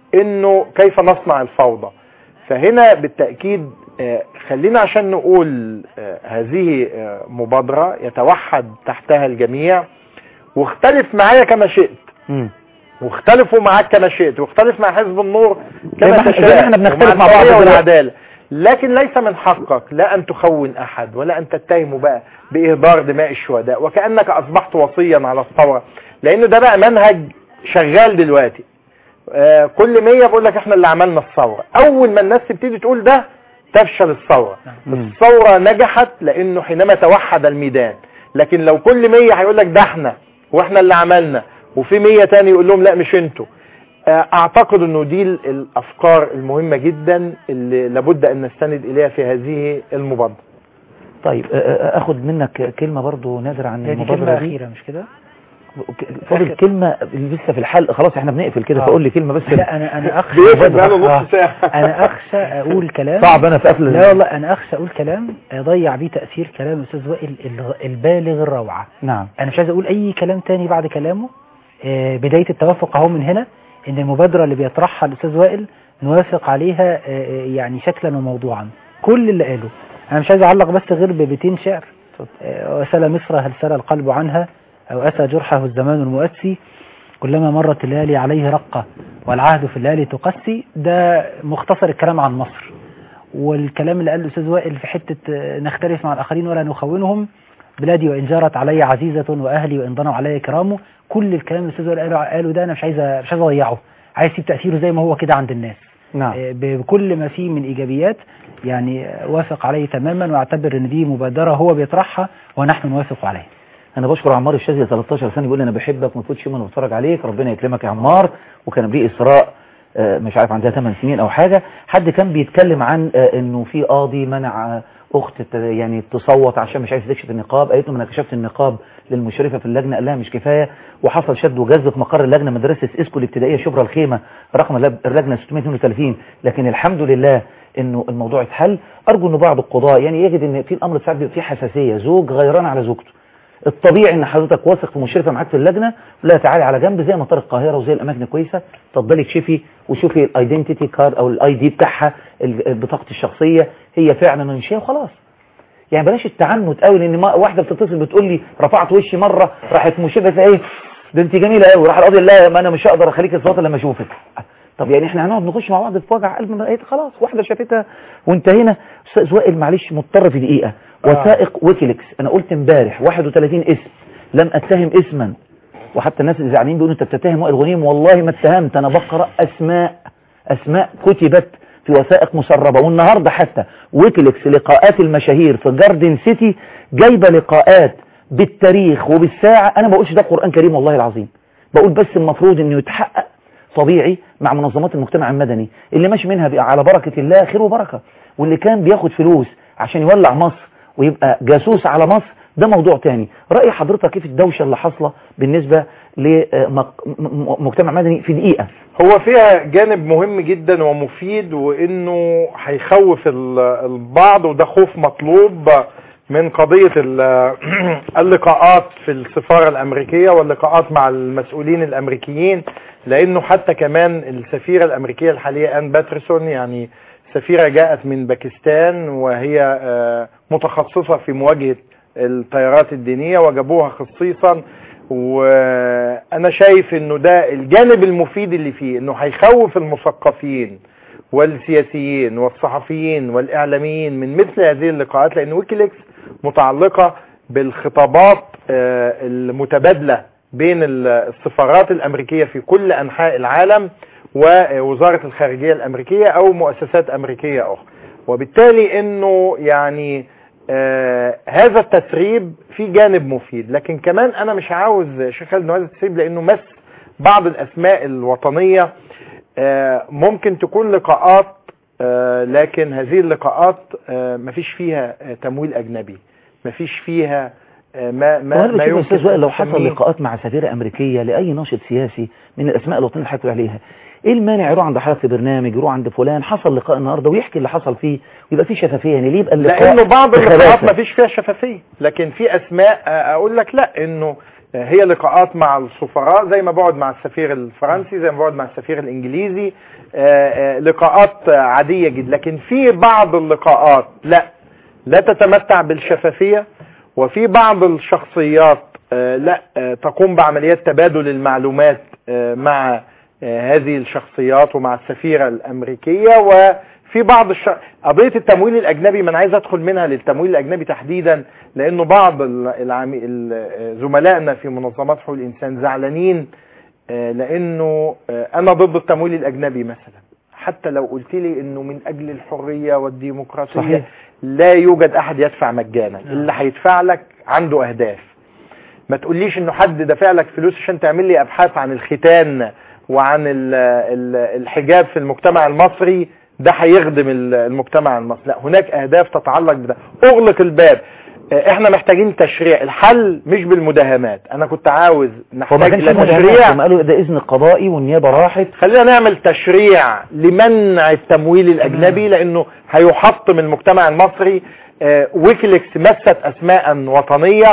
M: انه كيف نصنع الفوضى فهنا بالتاكيد آه، خلينا عشان نقول آه، هذه آه، مبادره يتوحد تحتها الجميع واختلف معايا كما شئت
A: مم.
M: واختلفوا معاك كما شئت واختلف مع حزب النور
A: زي ما
M: كما
A: احنا-
M: تشاء
A: زي ما احنا بنختلف
M: ومع
A: مع بعض
M: الحرية
A: دلوقتي.
M: والعدالة لكن ليس من حقك لا أن تخون أحد ولا أن تتهمه بقى بإهدار دماء الشهداء وكأنك أصبحت وصيا على الثورة لأن ده بقى منهج شغال دلوقتي آه كل مية بقول لك احنا اللي عملنا الثورة أول ما الناس تبتدي تقول ده تفشل الثورة الثورة نجحت لأنه حينما توحد الميدان لكن لو كل مية هيقول لك ده احنا واحنا اللي عملنا وفي مية تاني يقول لهم لا مش انتوا آه، اعتقد انه دي ال- الافكار المهمة جدا اللي لابد ان نستند اليها في هذه المبادرة
A: طيب آه، آه، اخد منك كلمه برضو نادر عن
N: هي دي
A: المبادره
N: كلمة
A: دي
N: أخيرة مش كده؟
A: فاضل
N: آخر.
A: كلمه لسه في الحلقه خلاص احنا بنقفل كده
N: آه.
A: فقول لي كلمه بس
N: لا أنا أنا أخشى
M: بيقفل بقاله نص
N: آه.
M: ساعة.
N: أنا أخشى أقول كلام
A: صعب أنا في قفل
N: لا والله أنا أخشى أقول كلام يضيع بيه تأثير كلام الأستاذ وائل الغ- البالغ الروعة
A: نعم
N: أنا مش عايز أقول أي كلام تاني بعد كلامه آه، بداية التوافق اهو من هنا ان المبادرة اللي بيطرحها الاستاذ وائل نوافق عليها آه، آه، يعني شكلا وموضوعا كل اللي قاله انا مش عايز اعلق بس غير ببيتين شعر آه، وسال مصر هل سال القلب عنها او اسى جرحه الزمان المؤسي كلما مرت الليالي عليه رقة والعهد في الليالي تقسي ده مختصر الكلام عن مصر والكلام اللي قاله الاستاذ وائل في حته آه، نختلف مع الاخرين ولا نخونهم بلادي وان جارت علي عزيزه واهلي وان ضنوا علي كرامه كل الكلام اللي الاستاذ وائل قاله قاله ده انا مش عايز مش عايز اضيعه عايز يسيب تاثيره زي ما هو كده عند الناس
A: نعم
N: آه، بكل ما فيه من ايجابيات يعني آه، وافق عليه تماما واعتبر ان دي مبادره هو بيطرحها ونحن نوافق عليها
A: انا بشكر عمار الشاذلي 13 سنه بيقول لي انا بحبك ما تفوتش يوم انا بتفرج عليك ربنا يكرمك يا عمار وكان ليه اسراء آه، مش عارف عندها 8 سنين او حاجه حد كان بيتكلم عن آه، انه في قاضي منع آه، اخت ت- يعني تصوت عشان مش عايزه تكشف النقاب قالت له ما انا كشفت النقاب للمشرفه في اللجنه قال لها مش كفايه وحصل شد وجذب في مقر اللجنه مدرسه اسكو الابتدائيه شبرا الخيمه رقم اللب- اللجنه 632 لكن الحمد لله انه الموضوع اتحل ارجو انه بعض القضاء يعني يجد ان في الامر ساعات بيبقى فيه حساسيه زوج غيران على زوجته الطبيعي ان حضرتك واثق في مشرفه معاك في اللجنه لا تعالي على جنب زي مطار القاهره وزي الاماكن الكويسه اتفضلي اكشفي وشوفي الايدنتيتي كارد او الاي دي بتاعها ال- بطاقه الشخصيه هي فعلا مش هي وخلاص يعني بلاش التعنت قوي لان ما- واحده بتتصل بتقول لي رفعت وشي مره راحت مشرفه ايه ده انت جميله قوي راح القاضي لا ما انا مش هقدر اخليك الصوت لما اشوفك طب يعني احنا هنقعد نخش مع بعض في وجع قلب من رأيت خلاص واحده شافتها وانتهينا استاذ وائل معلش مضطر في دقيقه وثائق ويكيليكس انا قلت امبارح 31 اسم لم اتهم اسما وحتى الناس اللي زعلانين بيقولوا انت بتتهم وائل غنيم والله ما اتهمت انا بقرا اسماء اسماء كتبت في وثائق مسربه والنهارده حتى ويكيليكس لقاءات المشاهير في جاردن سيتي جايبه لقاءات بالتاريخ وبالساعه انا ما بقولش ده قران كريم والله العظيم بقول بس المفروض انه يتحقق طبيعي مع منظمات المجتمع المدني اللي ماشي منها بقى على بركة الله خير وبركة واللي كان بياخد فلوس عشان يولع مصر ويبقى جاسوس على مصر ده موضوع تاني رأي حضرتك كيف الدوشة اللي حاصلة بالنسبة لمجتمع مدني في دقيقة
M: هو فيها جانب مهم جدا ومفيد وانه هيخوف ال- البعض وده خوف مطلوب من قضية ال- اللقاءات في السفارة الامريكية واللقاءات مع المسؤولين الامريكيين لانه حتى كمان السفيرة الامريكية الحالية ان باترسون يعني سفيرة جاءت من باكستان وهي آه، متخصصة في مواجهة التيارات الدينية وجابوها خصيصا وانا شايف انه ده الجانب المفيد اللي فيه انه هيخوف المثقفين والسياسيين والصحفيين والاعلاميين من مثل هذه اللقاءات لان ويكيليكس متعلقة بالخطابات آه، المتبادلة بين ال- السفارات الامريكية في كل انحاء العالم ووزارة الخارجية الامريكية او مؤسسات امريكية اخرى وبالتالي انه يعني آه هذا التسريب في جانب مفيد لكن كمان انا مش عاوز شيخ خالد إنه هذا التسريب لانه مس بعض الاسماء الوطنية آه ممكن تكون لقاءات آه لكن هذه اللقاءات آه مفيش فيها آه تمويل اجنبي مفيش فيها آه ما ما,
A: وهل
M: ما
A: بتشوف يا استاذ وائل لو حصل
M: نسميه-
A: لقاءات مع سفيرة امريكية لاي ناشط سياسي من الاسماء الوطنية اللي حكوا عليها ايه المانع يروح عند حضرتك في برنامج يروح عند فلان حصل لقاء النهارده ويحكي اللي حصل فيه ويبقى فيه شفافية يعني ليه يبقى اللقاء
M: لانه بعض اللقاءات
A: بخباثة؟
M: ما فيش فيها شفافيه لكن في اسماء آه، اقول لك لا انه هي لقاءات مع السفراء زي ما بقعد مع السفير الفرنسي زي ما بقعد مع السفير الانجليزي آه، آه، لقاءات آه، عاديه جدا لكن في بعض اللقاءات لا لا تتمتع بالشفافيه وفي بعض الشخصيات آه، لا آه، تقوم بعمليات تبادل المعلومات آه، مع آه، هذه الشخصيات ومع السفيرة الأمريكية وفي بعض الش... قضية التمويل الأجنبي ما أنا عايز أدخل منها للتمويل الأجنبي تحديدا لأنه بعض ال- العم... ال- زملائنا في منظمات حقوق الإنسان زعلانين آه، لأنه آه، أنا ضد التمويل الأجنبي مثلا حتى لو قلت لي انه من اجل الحرية والديمقراطية
A: صحيح.
M: لا يوجد احد يدفع مجانا اللي هيدفع لك عنده اهداف ما تقوليش انه حد دافع لك فلوس عشان تعمل لي ابحاث عن الختان وعن ال ال الحجاب في المجتمع المصري ده هيخدم ال- المجتمع المصري لا هناك اهداف تتعلق بده اغلق الباب آه، احنا محتاجين تشريع الحل مش بالمداهمات انا كنت عاوز
A: هو ما
M: نحتاج
A: كانش
M: الى
A: في مداهمات
M: تشريع
A: هم قالوا ده اذن قضائي والنيابه راحت
M: خلينا نعمل تشريع لمنع التمويل الاجنبي لانه هيحطم المجتمع المصري آه، ويكيليكس مست اسماء وطنيه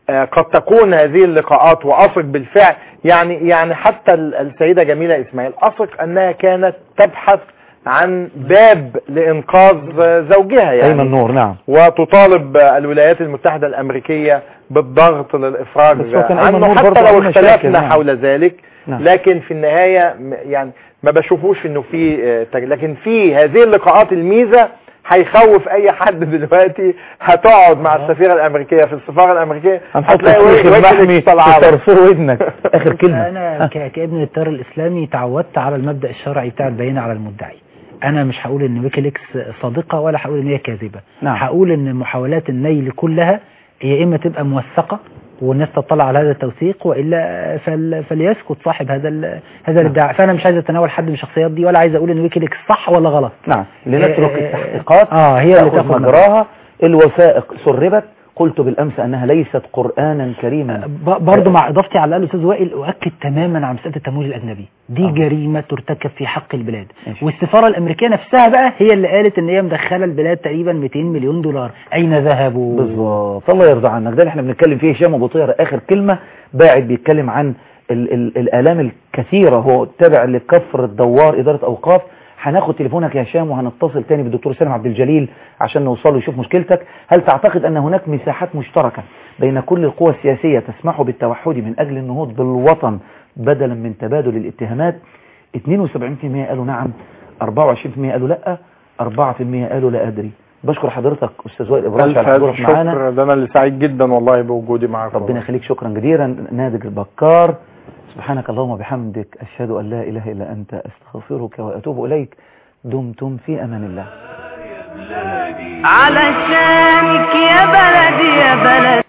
M: آه، قد تكون هذه اللقاءات واثق بالفعل يعني يعني حتى ال- السيده جميله اسماعيل اثق انها كانت تبحث عن باب لانقاذ زوجها يعني
A: ايمن نور نعم
M: وتطالب الولايات المتحدة الأمريكية بالضغط للإفراج
A: بس هو كان أيمن
M: عنه
A: نور
M: حتى
A: برضه
M: لو
A: عنده مشاكل،
M: اختلفنا
A: نعم.
M: حول ذلك
A: نعم.
M: لكن في النهاية م- يعني ما بشوفوش انه في آه، تج- لكن في هذه اللقاءات الميزة هيخوف اي حد دلوقتي هتقعد مع السفيرة الامريكية في السفارة الامريكية
A: هنحط
M: هتلاقي
A: الشيخ
M: وجه
A: المحمي
M: طالعة
A: في طرفه ودنك اخر كلمة
N: انا ك- كابن التيار الاسلامي تعودت على المبدا الشرعي بتاع البيان على المدعي انا مش هقول ان ويكيليكس صادقه ولا هقول ان هي كاذبه
A: نعم.
N: هقول ان محاولات النيل كلها هي اما تبقى موثقه والناس تطلع على هذا التوثيق والا فل فليسكت صاحب هذا ال- هذا الادعاء فانا مش عايز اتناول حد من الشخصيات دي ولا عايز اقول ان ويكيليكس صح ولا غلط
A: نعم لنترك
N: آه،
A: التحقيقات
N: اه هي اللي
A: تاخذ
N: تاخد
A: مجراها الوثائق سربت قلت بالامس انها ليست قرانا كريما
N: ب- برضو مع اضافتي على الاقل استاذ وائل اؤكد تماما على مساله التمويل الاجنبي دي
A: آه.
N: آه. جريمه ترتكب في حق البلاد
A: ماشي.
N: والسفاره الامريكيه نفسها بقى هي اللي قالت ان هي مدخله البلاد تقريبا 200 مليون دولار اين ذهبوا
A: بالظبط الله يرضى عنك ده اللي احنا بنتكلم فيه هشام ابو طير اخر كلمه باعت بيتكلم عن ال ال الالام الكثيره هو تابع لكفر الدوار اداره اوقاف هناخد تليفونك يا هشام وهنتصل تاني بالدكتور سالم عبد الجليل عشان نوصل له يشوف مشكلتك هل تعتقد ان هناك مساحات مشتركه بين كل القوى السياسيه تسمح بالتوحد من اجل النهوض بالوطن بدلا من تبادل الاتهامات 72% قالوا نعم 24% قالوا لا 4% قالوا لا ادري بشكر حضرتك استاذ وائل ابراهيم
M: ألف
A: على حضورك
M: ألف
A: معانا
M: شكر ده أنا اللي سعيد جدا والله بوجودي معاكم
A: ربنا يخليك شكرا جزيلا نادج البكار سبحانك اللهم وبحمدك أشهد أن لا إله إلا أنت أستغفرك وأتوب إليك دمتم في أمان الله
D: علشانك يا بلدي يا بلد